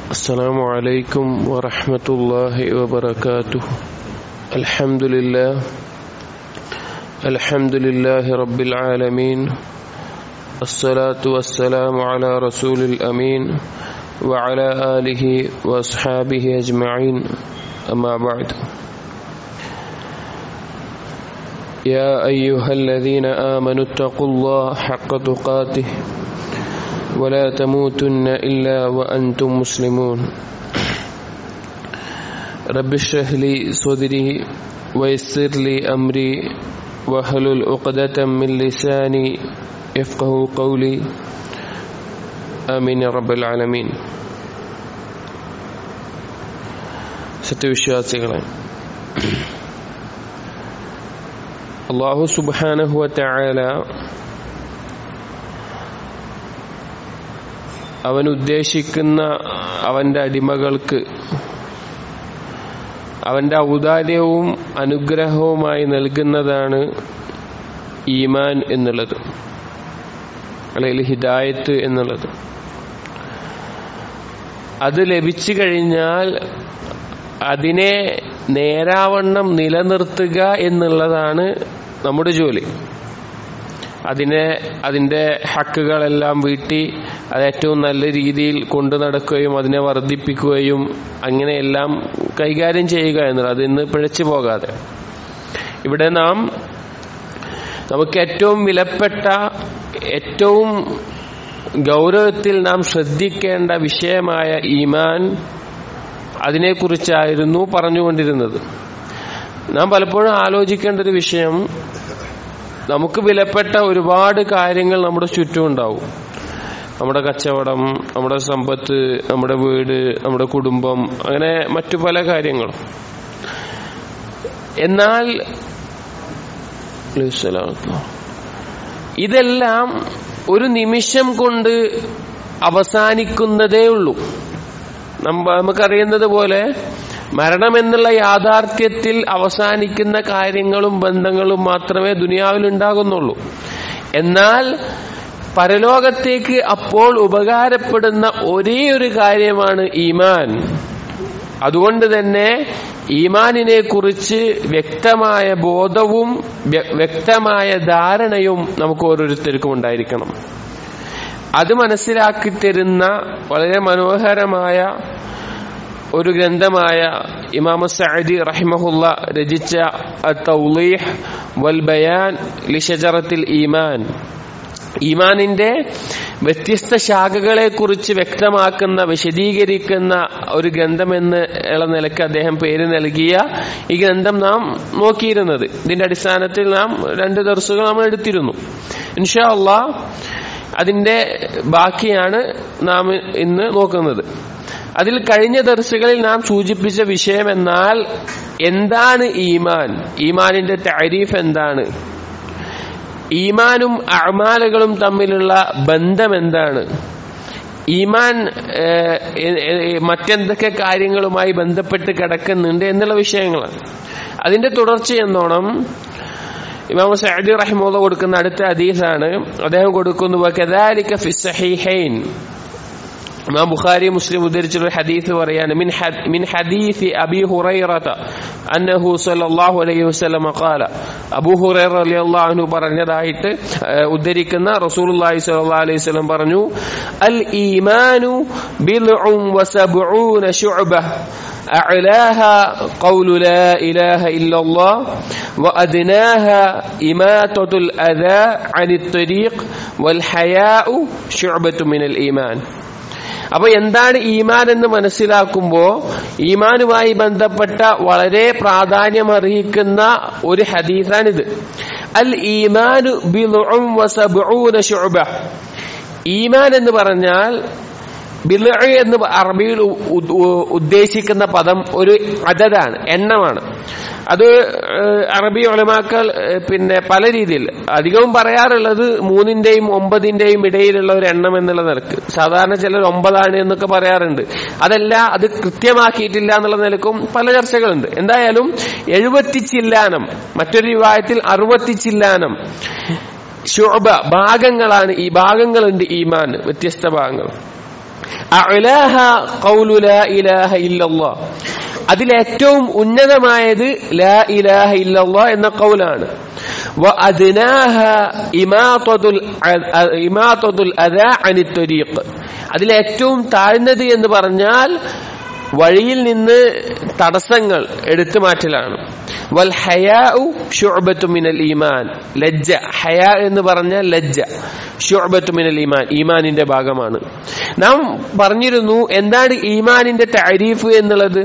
السلام عليكم ورحمة الله وبركاته الحمد لله الحمد لله رب العالمين الصلاة والسلام على رسول الأمين وعلى آله وأصحابه أجمعين أما بعد يا أيها الذين آمنوا اتقوا الله حق تقاته ولا تموتن إلا وأنتم مسلمون رب اشرح لي صدري ويسر لي أمري واحلل عقدة من لساني يفقه قولي آمين يا رب العالمين സത്യവിശ്വാസികളെ അള്ളാഹു സുബാനഹുവ തആല അവൻ ഉദ്ദേശിക്കുന്ന അവന്റെ അടിമകൾക്ക് അവന്റെ ഔദാര്യവും അനുഗ്രഹവുമായി നൽകുന്നതാണ് ഈമാൻ എന്നുള്ളത് അല്ലെങ്കിൽ ഹിദായത്ത് എന്നുള്ളത് അത് ലഭിച്ചു കഴിഞ്ഞാൽ അതിനെ നേരാവണ്ണം നിലനിർത്തുക എന്നുള്ളതാണ് നമ്മുടെ ജോലി അതിനെ അതിൻ്റെ ഹക്കുകളെല്ലാം വീട്ടി അത് ഏറ്റവും നല്ല രീതിയിൽ കൊണ്ടു നടക്കുകയും അതിനെ വർദ്ധിപ്പിക്കുകയും അങ്ങനെയെല്ലാം കൈകാര്യം ചെയ്യുക എന്നുള്ളത് അത് ഇന്ന് പിഴച്ചു പോകാതെ ഇവിടെ നാം നമുക്ക് ഏറ്റവും വിലപ്പെട്ട ഏറ്റവും ഗൗരവത്തിൽ നാം ശ്രദ്ധിക്കേണ്ട വിഷയമായ ഈമാൻ അതിനെക്കുറിച്ചായിരുന്നു പറഞ്ഞുകൊണ്ടിരുന്നത് നാം പലപ്പോഴും ആലോചിക്കേണ്ട ഒരു വിഷയം നമുക്ക് വിലപ്പെട്ട ഒരുപാട് കാര്യങ്ങൾ നമ്മുടെ ചുറ്റും ഉണ്ടാവും നമ്മുടെ കച്ചവടം നമ്മുടെ സമ്പത്ത് നമ്മുടെ വീട് നമ്മുടെ കുടുംബം അങ്ങനെ മറ്റു പല കാര്യങ്ങളും എന്നാൽ ഇതെല്ലാം ഒരു നിമിഷം കൊണ്ട് അവസാനിക്കുന്നതേ ഉള്ളൂ നമുക്കറിയുന്നത് പോലെ മരണം എന്നുള്ള യാഥാർത്ഥ്യത്തിൽ അവസാനിക്കുന്ന കാര്യങ്ങളും ബന്ധങ്ങളും മാത്രമേ ദുനിയാവിൽ ഉണ്ടാകുന്നുള്ളൂ എന്നാൽ പരലോകത്തേക്ക് അപ്പോൾ ഉപകാരപ്പെടുന്ന ഒരേ ഒരു കാര്യമാണ് ഈമാൻ അതുകൊണ്ട് തന്നെ ഈമാനിനെ കുറിച്ച് വ്യക്തമായ ബോധവും വ്യക്തമായ ധാരണയും നമുക്ക് ഓരോരുത്തർക്കും ഉണ്ടായിരിക്കണം അത് മനസ്സിലാക്കി തരുന്ന വളരെ മനോഹരമായ ഒരു ഗ്രന്ഥമായ ഇമാമ സഅദി റഹിമഹുല്ല രചിച്ച തൗലീഹ് വൽ ബയാൻ ലിഷജറത്തിൽ ഈമാൻ ഈമാനിന്റെ വ്യത്യസ്ത ശാഖകളെ കുറിച്ച് വ്യക്തമാക്കുന്ന വിശദീകരിക്കുന്ന ഒരു ഗ്രന്ഥമെന്ന് ഉള്ള നിലക്ക് അദ്ദേഹം പേര് നൽകിയ ഈ ഗ്രന്ഥം നാം നോക്കിയിരുന്നത് ഇതിന്റെ അടിസ്ഥാനത്തിൽ നാം രണ്ട് ദർസുകൾ നമ്മൾ എടുത്തിരുന്നു ഇൻഷാ അള്ളാ അതിന്റെ ബാക്കിയാണ് നാം ഇന്ന് നോക്കുന്നത് അതിൽ കഴിഞ്ഞ ദർസുകളിൽ നാം സൂചിപ്പിച്ച വിഷയം എന്നാൽ എന്താണ് ഈമാൻ ഈമാനിന്റെ താരീഫ് എന്താണ് ഈമാനും അമാലകളും തമ്മിലുള്ള ബന്ധം എന്താണ് ഈമാൻ മറ്റെന്തൊക്കെ കാര്യങ്ങളുമായി ബന്ധപ്പെട്ട് കിടക്കുന്നുണ്ട് എന്നുള്ള വിഷയങ്ങളാണ് അതിന്റെ തുടർച്ച എന്നോണം ഇമാം സഅദി റഹിമുള്ള കൊടുക്കുന്ന അടുത്ത ഹദീസാണ് അദ്ദേഹം കൊടുക്കുന്നു വകദാലിക ഫി സഹീഹൈൻ ഇമാം ബുഖാരി മുസ്ലിം ഉദ്ധരിച്ചുള്ള ഹദീസ് പറയാണ് മിൻ മിൻ ഹദീസ് അബി ഹുറൈറത അന്നഹു സല്ലല്ലാഹു അലൈഹി വസല്ലം ഖാല അബൂ ഹുറൈറ റളിയല്ലാഹു അൻഹു പറഞ്ഞതായിട്ട് ഉദ്ധരിക്കുന്ന റസൂലുള്ളാഹി സ്വല്ലല്ലാഹു അലൈഹി വസല്ലം പറഞ്ഞു അൽ ഈമാനു ബിൽഉം വസബ്ഊന ശുഅബഹ أعلاها قول لا إله إلا الله وأدناها إماتة الأذى عن الطريق والحياء شعبة من الإيمان അപ്പൊ എന്താണ് ഈമാൻ എന്ന് മനസ്സിലാക്കുമ്പോ ഈമാനുമായി ബന്ധപ്പെട്ട വളരെ പ്രാധാന്യം അർഹിക്കുന്ന ഒരു ഹദീസാണിത് അൽ ഈമാനു ഈമാൻ എന്ന് പറഞ്ഞാൽ ബില എന്ന് അറബിയിൽ ഉദ്ദേശിക്കുന്ന പദം ഒരു അതതാണ് എണ്ണമാണ് അത് അറബി ഒലമാക്കൾ പിന്നെ പല രീതിയിൽ അധികവും പറയാറുള്ളത് മൂന്നിന്റെയും ഒമ്പതിന്റെയും ഇടയിലുള്ള ഒരു എണ്ണം എന്നുള്ള നിലക്ക് സാധാരണ ചിലർ ഒമ്പതാണ് എന്നൊക്കെ പറയാറുണ്ട് അതല്ല അത് കൃത്യമാക്കിയിട്ടില്ല എന്നുള്ള നിലക്കും പല ചർച്ചകളുണ്ട് എന്തായാലും എഴുപത്തി ചില്ലാനം മറ്റൊരു വിവാഹത്തിൽ അറുപത്തി ചില്ലാനം ശുഭ ഭാഗങ്ങളാണ് ഈ ഭാഗങ്ങളുണ്ട് ഈമാൻ വ്യത്യസ്ത ഭാഗങ്ങൾ അഅലാഹ ഖൗലു ലാ ഇലാഹ ഇല്ലല്ലാഹ് അതിലേറ്റവും ഉന്നതമായത് ലാ ഇലാഹ ഇല്ലല്ലാഹ് എന്ന കൗലാണ് وأدناها إماطة الأ- إماطة الأذى عن الطريق അതിലേറ്റവും താഴ്ന്നത് എന്ന് പറഞ്ഞാൽ വഴിയിൽ നിന്ന് തടസ്സങ്ങൾ എടുത്തു മാറ്റലാണ് വൽ ഹയാഉ ഷുഅബത്തു മിനൽ ഈമാൻ ലജ്ജ ഹയാ എന്ന് പറഞ്ഞാൽ ലജ്ജ ഷുഅബത്തു മിനൽ ഈമാൻ ഈമാനിന്റെ ഭാഗമാണ് നാം പറഞ്ഞിരുന്നു എന്താണ് ഈമാനിന്റെ താരീഫ് എന്നുള്ളത്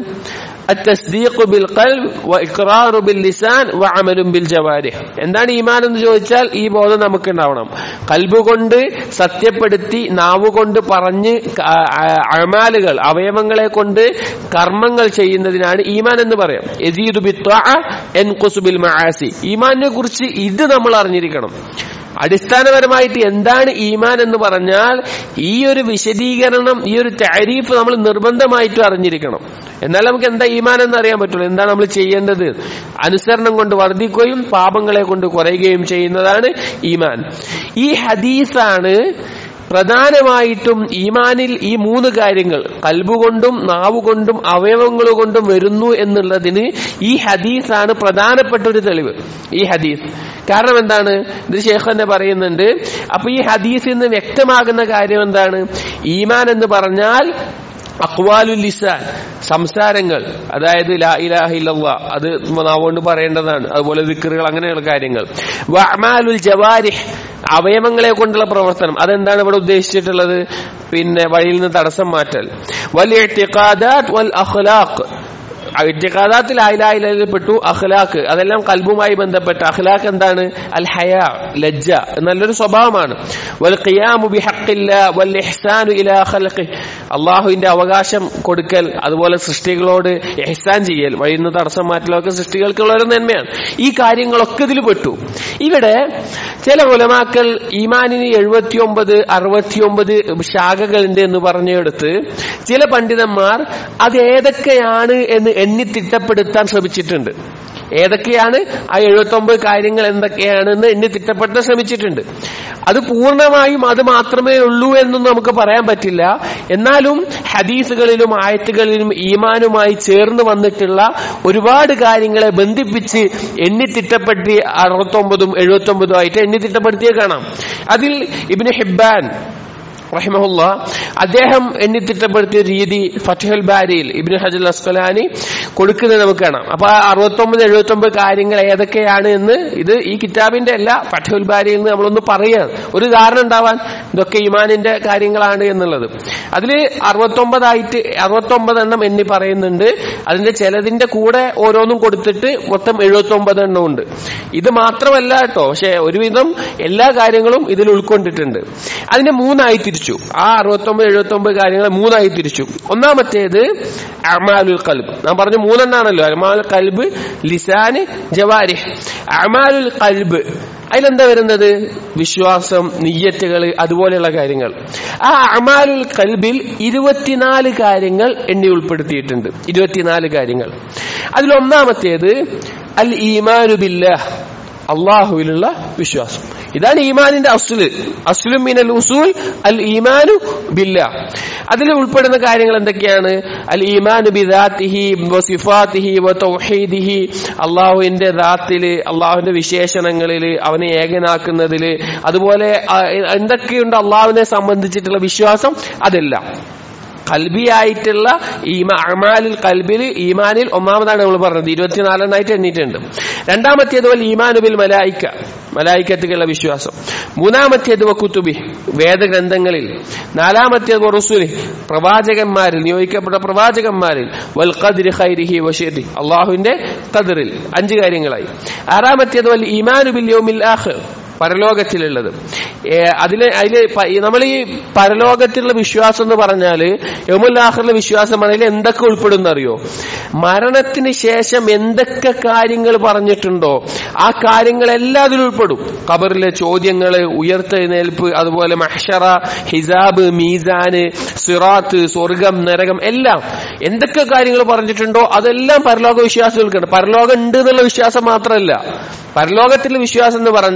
التصديق بالقلب واقرار باللسان وعمل بالجوارح എന്താണ് ഈമാൻ എന്ന് ചോദിച്ചാൽ ഈ ബോധം നമുക്ക് ഉണ്ടാവണം കൽബ് കൊണ്ട് സത്യപ്പെടുത്തി നാവ് കൊണ്ട് പറഞ്ഞ് ക- ആ- അമാലുകൾ അവയവങ്ങളെ കൊണ്ട് കർമ്മങ്ങൾ ചെയ്യുന്നതിനാണ് ഈമാൻ എന്ന് പറയാം യസീദു ബിത്വാഅ യൻഖുസു ബിൽ മആസി ഈമാനിനെ കുറിച്ച് ഇത് നമ്മൾ അറിഞ്ഞിരിക്കണം അടിസ്ഥാനപരമായിട്ട് എന്താണ് ഈമാൻ എന്ന് പറഞ്ഞാൽ ഈ ഒരു വിശദീകരണം ഈ ഒരു താരീഫ് നമ്മൾ നിർബന്ധമായിട്ടും അറിഞ്ഞിരിക്കണം എന്നാൽ നമുക്ക് എന്താ ഈമാൻ എന്ന് അറിയാൻ പറ്റുള്ളൂ എന്താണ് നമ്മൾ ചെയ്യേണ്ടത് അനുസരണം കൊണ്ട് വർദ്ധിക്കുകയും പാപങ്ങളെ കൊണ്ട് കുറയുകയും ചെയ്യുന്നതാണ് ഈമാൻ ഈ ഹദീസാണ് പ്രധാനമായിട്ടും ഈമാനിൽ ഈ മൂന്ന് കാര്യങ്ങൾ കൽബുകൊണ്ടും നാവുകൊണ്ടും അവയവങ്ങൾ കൊണ്ടും വരുന്നു എന്നുള്ളതിന് ഈ ഹദീസാണ് പ്രധാനപ്പെട്ട ഒരു തെളിവ് ഈ ഹദീസ് കാരണം എന്താണ് ഇത് ശേഖ് തന്നെ പറയുന്നുണ്ട് അപ്പൊ ഈ ഹദീസിൽ നിന്ന് വ്യക്തമാകുന്ന കാര്യം എന്താണ് ഈമാൻ എന്ന് പറഞ്ഞാൽ അക്വാലുൽ ലിസാൻ സംസാരങ്ങൾ അതായത് ലാ ഇലാഹ ഇല്ലല്ലാ അത് നാവുകൊണ്ട് പറയേണ്ടതാണ് അതുപോലെ ദിക്കറുകൾ അങ്ങനെയുള്ള കാര്യങ്ങൾ വഅമാലുൽ ജവാരിഹ് അവയവങ്ങളെ കൊണ്ടുള്ള പ്രവർത്തനം അതെന്താണ് ഇവിടെ ഉദ്ദേശിച്ചിട്ടുള്ളത് പിന്നെ വഴിയിൽ നിന്ന് തടസ്സം മാറ്റൽ വൽ ഇഅ്തിഖാദാത്ത് വൽ അഖ്ലാഖ് ഇറ്റിഖാദാത്തിൽ ആയിലായിൽപ്പെട്ടു അഖ്ലാഖ് അതെല്ലാം കൽബുമായി ബന്ധപ്പെട്ട അഖ്ലാഖ് എന്താണ് അൽ ഹയ ലജ്ജ നല്ലൊരു സ്വഭാവമാണ് വൽ ഖിയാമു ബിഹഖില്ല വൽ ഇഹ്സാനു ഇലാ ഖൽഖി അള്ളാഹുവിന്റെ അവകാശം കൊടുക്കൽ അതുപോലെ സൃഷ്ടികളോട് ഇഹ്സാൻ ചെയ്യൽ വഴിയിൽ നിന്ന് തടസ്സം മാറ്റലൊക്കെ സൃഷ്ടികൾക്കുള്ള ഒരു നന്മയാണ് ഈ കാര്യങ്ങളൊക്കെ ഇതിൽ പെട്ടു ഇവിടെ ചില ഉലമാക്കൾ ഈമാനിന് എഴുപത്തിയൊമ്പത് അറുപത്തിയൊമ്പത് ശാഖകളുണ്ട് എന്ന് പറഞ്ഞെടുത്ത് ചില പണ്ഡിതന്മാർ അത് ഏതൊക്കെയാണ് എന്ന് എണ്ണി തിട്ടപ്പെടുത്താൻ ശ്രമിച്ചിട്ടുണ്ട് ഏതൊക്കെയാണ് ആ എഴുപത്തി ഒമ്പത് കാര്യങ്ങൾ എന്തൊക്കെയാണെന്ന് എണ്ണി തിട്ടപ്പെടുത്താൻ ശ്രമിച്ചിട്ടുണ്ട് അത് പൂർണ്ണമായും അത് മാത്രമേ ഉള്ളൂ എന്നും നമുക്ക് പറയാൻ പറ്റില്ല എന്നാലും ഹദീസുകളിലും ആയത്തുകളിലും ഈമാനുമായി ചേർന്ന് വന്നിട്ടുള്ള ഒരുപാട് കാര്യങ്ങളെ ബന്ധിപ്പിച്ച് എണ്ണി തിട്ടപ്പെടുത്തി അറുപത്തൊമ്പതും എഴുപത്തൊമ്പതും ആയിട്ട് എണ്ണി തിട്ടപ്പെടുത്തിയേ കാണാം അതിൽ ഇബിന് ഹിബാൻ റഹിമഹുല്ല അദ്ദേഹം എണ്ണി തിട്ടപ്പെടുത്തിയ രീതി ഫറ്റഹുൽ ബാരിയിൽ ഇബ്നു ഹജുൽ അസ്കലാനി കൊടുക്കുന്നത് നമുക്ക് കാണാം അപ്പൊ ആ അറുപത്തൊമ്പത് എഴുപത്തൊമ്പത് കാര്യങ്ങൾ ഏതൊക്കെയാണ് എന്ന് ഇത് ഈ കിതാബിന്റെ അല്ല ഫറ്റഹുൽ ബാരിയിൽ നിന്ന് നമ്മളൊന്ന് പറയാം ഒരു ധാരണ ഉണ്ടാവാൻ ഇതൊക്കെ ഇമാനിന്റെ കാര്യങ്ങളാണ് എന്നുള്ളത് അതിൽ അറുപത്തൊമ്പതായിട്ട് അറുപത്തൊമ്പത് എണ്ണം എണ്ണി പറയുന്നുണ്ട് അതിന്റെ ചിലതിന്റെ കൂടെ ഓരോന്നും കൊടുത്തിട്ട് മൊത്തം എഴുപത്തൊമ്പത് എണ്ണം ഉണ്ട് ഇത് മാത്രമല്ല കേട്ടോ പക്ഷെ ഒരുവിധം എല്ലാ കാര്യങ്ങളും ഇതിൽ ഉൾക്കൊണ്ടിട്ടുണ്ട് അതിനെ മൂന്നായി തിരിച്ചു ആ അറുപത്തൊമ്പത് എഴുപത്തൊമ്പത് കാര്യങ്ങളെ മൂന്നായി തിരിച്ചു ഒന്നാമത്തേത് അമാലുൽ കൽബ് ഞാൻ പറഞ്ഞു മൂന്നെണ്ണാണല്ലോ അമാലുൽ കൽബ് ലിസാന് ജവാരിഹ് അമാലുൽ കൽബ് അതിലെന്താ വരുന്നത് വിശ്വാസം നിയ്യത്തുകൾ അതുപോലെയുള്ള കാര്യങ്ങൾ ആ അമാലുൽ കൽബിൽ ഇരുപത്തിനാല് കാര്യങ്ങൾ എണ്ണി ഉൾപ്പെടുത്തിയിട്ടുണ്ട് ഇരുപത്തിനാല് കാര്യങ്ങൾ അതിലൊന്നാമത്തേത് അൽ ഈമാനു ബില്ലാഹ് അള്ളാഹുവിലുള്ള വിശ്വാസം ഇതാണ് ഈമാനിന്റെ അസുല് അസുലും മീനൽ ഉസൂൽ അൽ ഈമാനു ബില്ല അതിൽ ഉൾപ്പെടുന്ന കാര്യങ്ങൾ എന്തൊക്കെയാണ് അൽ ഈമാനു ബിദാത്തിഹി സിഫാത്തിഹി തൗഹീദിഹി അള്ളാഹുവിന്റെ ദാത്തില് അള്ളാഹുവിന്റെ വിശേഷണങ്ങളില് അവനെ ഏകനാക്കുന്നതില് അതുപോലെ ആ, എന്തൊക്കെയുണ്ട് അള്ളാഹുവിനെ സംബന്ധിച്ചിട്ടുള്ള വിശ്വാസം അതെല്ലാം കൽബിയായിട്ടുള്ള ഈമാ അമാലിൽ കൽബിൽ ഈമാനിൽ ഒന്നാമതാണ് നമ്മൾ പറഞ്ഞത് ഇരുപത്തിനാലെണ്ണായിട്ട് എണ്ണീട്ടുണ്ട് രണ്ടാമത്തേത് പോലെ ഈമാനുബിൽ മലായിക്ക മലായിക്കത്തുകളുടെ വിശ്വാസം മൂന്നാമത്തേത് കുത്തുബി വേദഗ്രന്ഥങ്ങളിൽ നാലാമത്തേത് റസുലി പ്രവാചകന്മാരിൽ നിയോഗിക്കപ്പെട്ട പ്രവാചകന്മാരിൽ വൽ ഖദ്രി ഖൈരിഹി വഷീറി അള്ളാഹുവിന്റെ ഖദറിൽ അഞ്ച് കാര്യങ്ങളായി ആറാമത്തേത് വൽ ഈമാനുബിൽ യോമിൽ ആഖിർ പരലോകത്തിലുള്ളത് ഏ, അതില് അതില് നമ്മൾ ഈ പരലോകത്തിലുള്ള വിശ്വാസം എന്ന് പറഞ്ഞാല് യമുല്ലാഹറിലെ വിശ്വാസം പറഞ്ഞാൽ എന്തൊക്കെ ഉൾപ്പെടുന്ന അറിയോ മരണത്തിന് ശേഷം എന്തൊക്കെ കാര്യങ്ങൾ പറഞ്ഞിട്ടുണ്ടോ ആ കാര്യങ്ങളെല്ലാം അതിൽ ഉൾപ്പെടും ഖബറിലെ ചോദ്യങ്ങള് ഉയർത്തെഴുന്നേൽപ്പ് അതുപോലെ മഹ്ഷറ ഹിസാബ് മീസാന് സിറാത്ത് സ്വർഗം നരകം എല്ലാം എന്തൊക്കെ കാര്യങ്ങൾ പറഞ്ഞിട്ടുണ്ടോ അതെല്ലാം പരലോക വിശ്വാസങ്ങൾക്കുണ്ട് പരലോകം ഉണ്ട് എന്നുള്ള വിശ്വാസം മാത്രമല്ല പരലോകത്തിലെ വിശ്വാസം എന്ന് പറഞ്ഞാൽ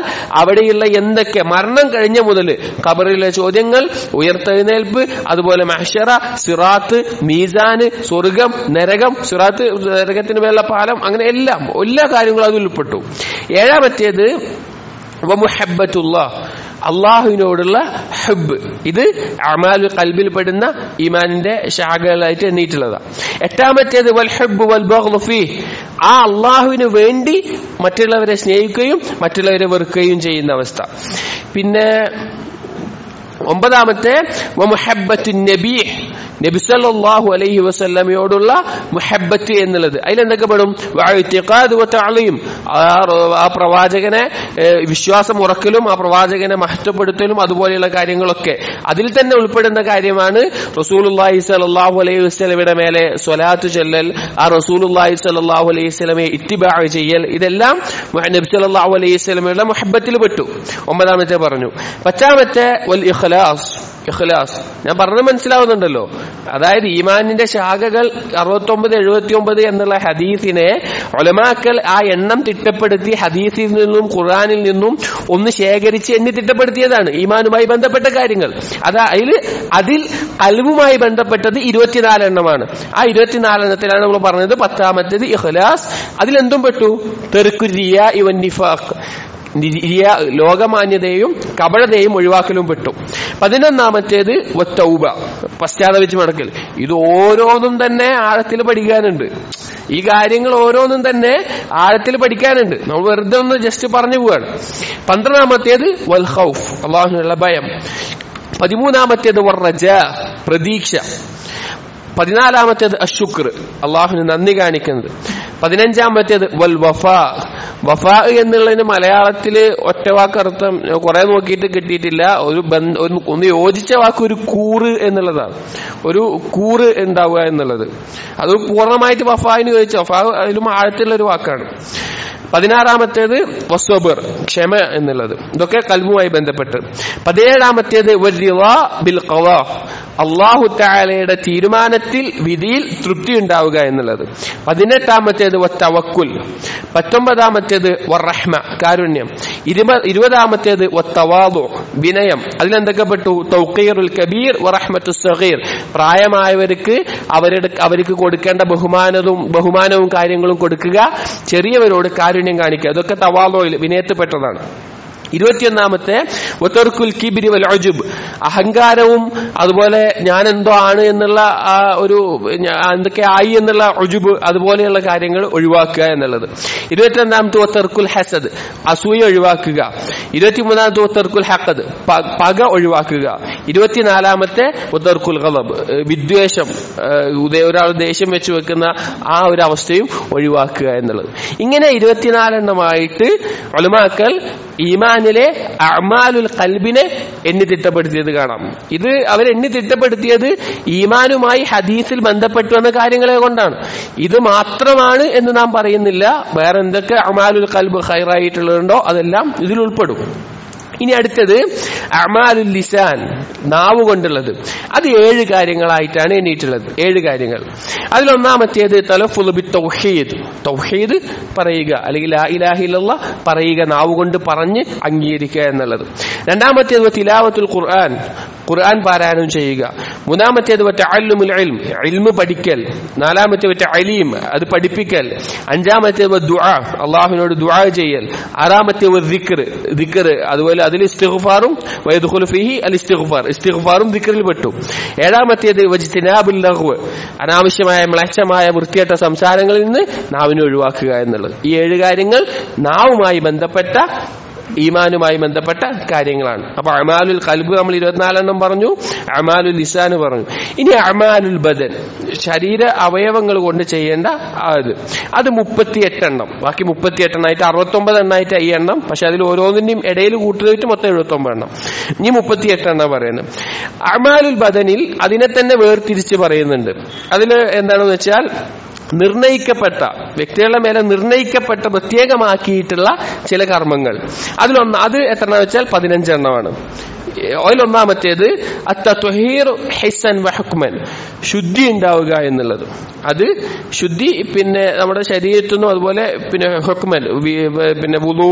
അവിടെയുള്ള എന്തൊക്കെ മരണം കഴിഞ്ഞ മുതൽ ഖബറിലെ ചോദ്യങ്ങൾ ഉയർത്തെഴുന്നേൽപ്പ് അതുപോലെ മഹ്ഷറ സിറാത്ത് മീസാന് സ്വർഗം നരകം സിറാത്ത് നരകത്തിന് മേലുള്ള പാലം അങ്ങനെ എല്ലാം എല്ലാ കാര്യങ്ങളും അതിൽ ഉൾപ്പെട്ടു ഏഴാമത്തേത് വമുഹബ്ബത്തുള്ള അള്ളാഹുവിനോടുള്ള ഹബ്ബ് ഇത് അമാൽ കൽബിൽ പെടുന്ന ഈമാനിന്റെ ശാഖകളായിട്ട് എണ്ണീട്ടുള്ളതാണ് എട്ടാമത്തേത് വൽ ഹബ്ബ് വൽ ബഗ്ളു ഫീ ആ അള്ളാഹുവിന് വേണ്ടി മറ്റുള്ളവരെ സ്നേഹിക്കുകയും മറ്റുള്ളവരെ വെറുക്കുകയും ചെയ്യുന്ന അവസ്ഥ പിന്നെ ഒമ്പതാമത്തെ വമുഹബ്ബത്തു നബി നബി സല്ലല്ലാഹു അലൈഹി വസല്ലമയോടുള്ള മുഹബ്ബത്ത് എന്നുള്ളത് അതിലെന്തൊക്കെ പെടും വഇത്തിഖാദ് വതഅലീം ആ പ്രവാചകനെ വിശ്വാസം ഉറക്കലും ആ പ്രവാചകനെ മഹത്വപ്പെടുത്തലും അതുപോലെയുള്ള കാര്യങ്ങളൊക്കെ അതിൽ തന്നെ ഉൾപ്പെടുന്ന കാര്യമാണ് റസൂലുള്ളാഹി സ്വല്ലല്ലാഹു അലൈഹി വസല്ലമയുടെ മേലെ സ്വലാത്ത് ചൊല്ലൽ ആ റസൂലുള്ളാഹി സ്വല്ലല്ലാഹു അലൈഹി വസല്ലമയെ ഇത്തിബാ ചെയ്യൽ ഇതെല്ലാം നബി സല്ലല്ലാഹു അലൈഹി വസല്ലമയുടെ മുഹബ്ബത്തിൽ പെട്ടു ഒമ്പതാമത്തെ പറഞ്ഞു പത്താമത്തെ വൽ ഇഖ്ലാസ് ഇഖ്ലാസ് ഞാൻ പറഞ്ഞത് മനസ്സിലാവുന്നുണ്ടല്ലോ അതായത് ഈമാനിന്റെ ശാഖകൾ അറുപത്തൊമ്പത് എഴുപത്തി ഒമ്പത് എന്നുള്ള ഹദീസിനെ ഒലമാക്കൽ ആ എണ്ണം തിട്ടപ്പെടുത്തി ഹദീസിൽ നിന്നും ഖുർആാനിൽ നിന്നും ഒന്ന് ശേഖരിച്ച് എണ്ണി തിട്ടപ്പെടുത്തിയതാണ് ഈമാനുമായി ബന്ധപ്പെട്ട കാര്യങ്ങൾ അതാ അതിൽ അതിൽ കൽവുമായി ബന്ധപ്പെട്ടത് ഇരുപത്തിനാലെണ്ണമാണ് ആ ഇരുപത്തിനാലെണ്ണത്തിലാണ് നമ്മൾ പറഞ്ഞത് പത്താമത്തേത് ഇഖ്ലാസ് അതിലെന്തും പെട്ടു തെറുക്കുരിയ ഇവൻ നിഫാഖ് ലോകമാന്യതയും കപടതയും ഒഴിവാക്കലും പെട്ടു പതിനൊന്നാമത്തേത് ഒത്തൗബ പശ്ചാത്തപിച്ച് മടക്കൽ ഇത് ഓരോന്നും തന്നെ ആഴത്തിൽ പഠിക്കാനുണ്ട് ഈ കാര്യങ്ങൾ ഓരോന്നും തന്നെ ആഴത്തിൽ പഠിക്കാനുണ്ട് നമ്മൾ വെറുതെ ഒന്ന് ജസ്റ്റ് പറഞ്ഞു പോവാണ് പന്ത്രണ്ടാമത്തേത് വൽ ഹൗഫ് അള്ളാഹുനുള്ള ഭയം പതിമൂന്നാമത്തേത് വർറജ പ്രതീക്ഷ പതിനാലാമത്തേത് അശുക്ർ അള്ളാഹുന് നന്ദി കാണിക്കുന്നത് പതിനഞ്ചാമത്തേത് വൽ വഫാ വഫാ എന്നുള്ളതിന് മലയാളത്തില് ഒറ്റ വാക്കർത്ഥം കുറെ നോക്കിയിട്ട് കിട്ടിയിട്ടില്ല ഒരു ഒന്ന് യോജിച്ച വാക്ക് ഒരു കൂറ് എന്നുള്ളതാണ് ഒരു കൂറ് ഉണ്ടാവുക എന്നുള്ളത് അത് പൂർണ്ണമായിട്ട് വഫാവിന് ചോദിച്ച വഫാ അതിലും ആഴത്തിലുള്ള ഒരു വാക്കാണ് പതിനാറാമത്തേത് വസ്വബർ ക്ഷമ എന്നുള്ളത് ഇതൊക്കെ കൽവുമായി ബന്ധപ്പെട്ട് പതിനേഴാമത്തേത് ബിൽ അള്ളാഹു താലയുടെ തീരുമാനത്തിൽ വിധിയിൽ തൃപ്തി ഉണ്ടാവുക എന്നുള്ളത് പതിനെട്ടാമത്തേത് വത്തവക്കുൽ പത്തൊമ്പതാമത്തേത് വറഹ്മ കാരുണ്യം ഇരുപതാമത്തേത് വത്തവാദു വിനയം അതിലെന്തൊക്കെ പെട്ടു തൗക്കീറുൽ കബീർ വറഹ്മത്തു സഗീർ പ്രായമായവർക്ക് അവരുടെ അവർക്ക് കൊടുക്കേണ്ട ബഹുമാനവും ബഹുമാനവും കാര്യങ്ങളും കൊടുക്കുക ചെറിയവരോട് കാരുണ്യം കാണിക്കുക അതൊക്കെ തവാദോയിൽ വിനയത്തിൽപ്പെട്ടതാണ് ഇരുപത്തിയൊന്നാമത്തെ ഒത്തർക്കുൽ കിബിരി വൽ അജുബ് അഹങ്കാരവും അതുപോലെ ഞാൻ എന്തോ ആണ് എന്നുള്ള ആ ഒരു എന്തൊക്കെ ആയി എന്നുള്ള ഒജുബ് അതുപോലെയുള്ള കാര്യങ്ങൾ ഒഴിവാക്കുക എന്നുള്ളത് ഇരുപത്തിരണ്ടാമത്തെ ഒത്തർക്കുൽ ഹസദ് അസൂയ ഒഴിവാക്കുക ഇരുപത്തിമൂന്നാമത്തെ ഒത്തർക്കുൽ ഹക്കദ് പക ഒഴിവാക്കുക ഇരുപത്തിനാലാമത്തെ ഒത്തർക്കുൽ ഖലബ് വിദ്വേഷം ഒരാൾ ദേഷ്യം വെച്ച് വെക്കുന്ന ആ ഒരു അവസ്ഥയും ഒഴിവാക്കുക എന്നുള്ളത് ഇങ്ങനെ ഇരുപത്തിനാലെണ്ണമായിട്ട് ഒലമാക്കൽ ഈമാനിലെ അമാലുൽ കൽബിനെ എണ്ണി തിട്ടപ്പെടുത്തിയത് കാണാം ഇത് അവർ എണ്ണി തിട്ടപ്പെടുത്തിയത് ഈമാനുമായി ഹദീസിൽ ബന്ധപ്പെട്ടു എന്ന കാര്യങ്ങളെ കൊണ്ടാണ് ഇത് മാത്രമാണ് എന്ന് നാം പറയുന്നില്ല വേറെ എന്തൊക്കെ അമാലുൽ കൽബ് ഹൈറായിട്ടുള്ളതുണ്ടോ അതെല്ലാം ഇതിൽ ഉൾപ്പെടും ഇനി അടുത്തത് അമാലുൽ ലിസാൻ നാവ് കൊണ്ടുള്ളത് അത് ഏഴ് കാര്യങ്ങളായിട്ടാണ് എണ്ണീട്ടുള്ളത് ഏഴ് കാര്യങ്ങൾ അതിലൊന്നാമത്തേത് തലഫുലുബി തൗഹീദ് തൗഹീദ് പറയുക അല്ലെങ്കിൽ ലാ ഇലാഹില്ല പറയുക നാവ് കൊണ്ട് പറഞ്ഞ് അംഗീകരിക്കുക എന്നുള്ളത് രണ്ടാമത്തേത് തിലാവത്തുൽ ഖുർആൻ ഖുർആൻ പാരായണം ചെയ്യുക മൂന്നാമത്തേത് മറ്റേ അല്ലുമുൽ ഇൽം ഇൽമ് പഠിക്കൽ നാലാമത്തെ മറ്റേ അലീം അത് പഠിപ്പിക്കൽ അഞ്ചാമത്തേത് ദുആ അള്ളാഹുവിനോട് ദുആ ചെയ്യൽ ആറാമത്തേത് ദിക്ർ ദിക്ർ അതുപോലെ അതിൽ ഇസ്തിഗ്ഫാറും വയദുഖുലു ഫീഹി അൽ ഇസ്തിഗ്ഫാർ ഇസ്തിഗ്ഫാറും ദിക്റിൽ പെട്ടു ഏഴാമത്തേത് വജ്തിനാബുൽ ലഗ്വ് അനാവശ്യമായ മ്ലേച്ഛമായ വൃത്തികെട്ട സംസാരങ്ങളിൽ നിന്ന് നാവിനെ ഒഴിവാക്കുക എന്നുള്ളത് ഈ ഏഴ് കാര്യങ്ങൾ നാവുമായി ബന്ധപ്പെട്ട ഈമാനുമായി ബന്ധപ്പെട്ട കാര്യങ്ങളാണ് അപ്പൊ അമാലുൽ കൽബ് നമ്മൾ ഇരുപത്തിനാലെണ്ണം പറഞ്ഞു അമാലുൽ ലിസാന് പറഞ്ഞു ഇനി അമാലുൽ ബദൻ ശരീര അവയവങ്ങൾ കൊണ്ട് ചെയ്യേണ്ട അത് അത് മുപ്പത്തിയെട്ടെണ്ണം ബാക്കി മുപ്പത്തിയെട്ടെണ്ണായിട്ട് അറുപത്തൊമ്പത് എണ്ണായിട്ട് ഈ എണ്ണം പക്ഷെ അതിൽ ഓരോന്നിന്റെയും ഇടയിൽ കൂട്ടുകയിട്ട് മൊത്തം എഴുപത്തൊമ്പത് എണ്ണം ഇനി മുപ്പത്തിയെട്ടെണ്ണം പറയുന്നത് അമാലുൽ ബദനിൽ അതിനെ തന്നെ വേർതിരിച്ച് പറയുന്നുണ്ട് അതിൽ എന്താണെന്ന് വെച്ചാൽ നിർണയിക്കപ്പെട്ട വ്യക്തികളുടെ മേലെ നിർണയിക്കപ്പെട്ട പ്രത്യേകമാക്കിയിട്ടുള്ള ചില കർമ്മങ്ങൾ അതിലൊന്ന് അത് എത്ര വെച്ചാൽ പതിനഞ്ചെണ്ണമാണ് അതിലൊന്നാമത്തേത് അത്തഹീർ ഹിസൻ വഹുക്മൻ ശുദ്ധി ഉണ്ടാവുക എന്നുള്ളത് അത് ശുദ്ധി പിന്നെ നമ്മുടെ ശരീരത്തിൽ നിന്നും അതുപോലെ പിന്നെ ഹുക്മൻ പിന്നെ വുളു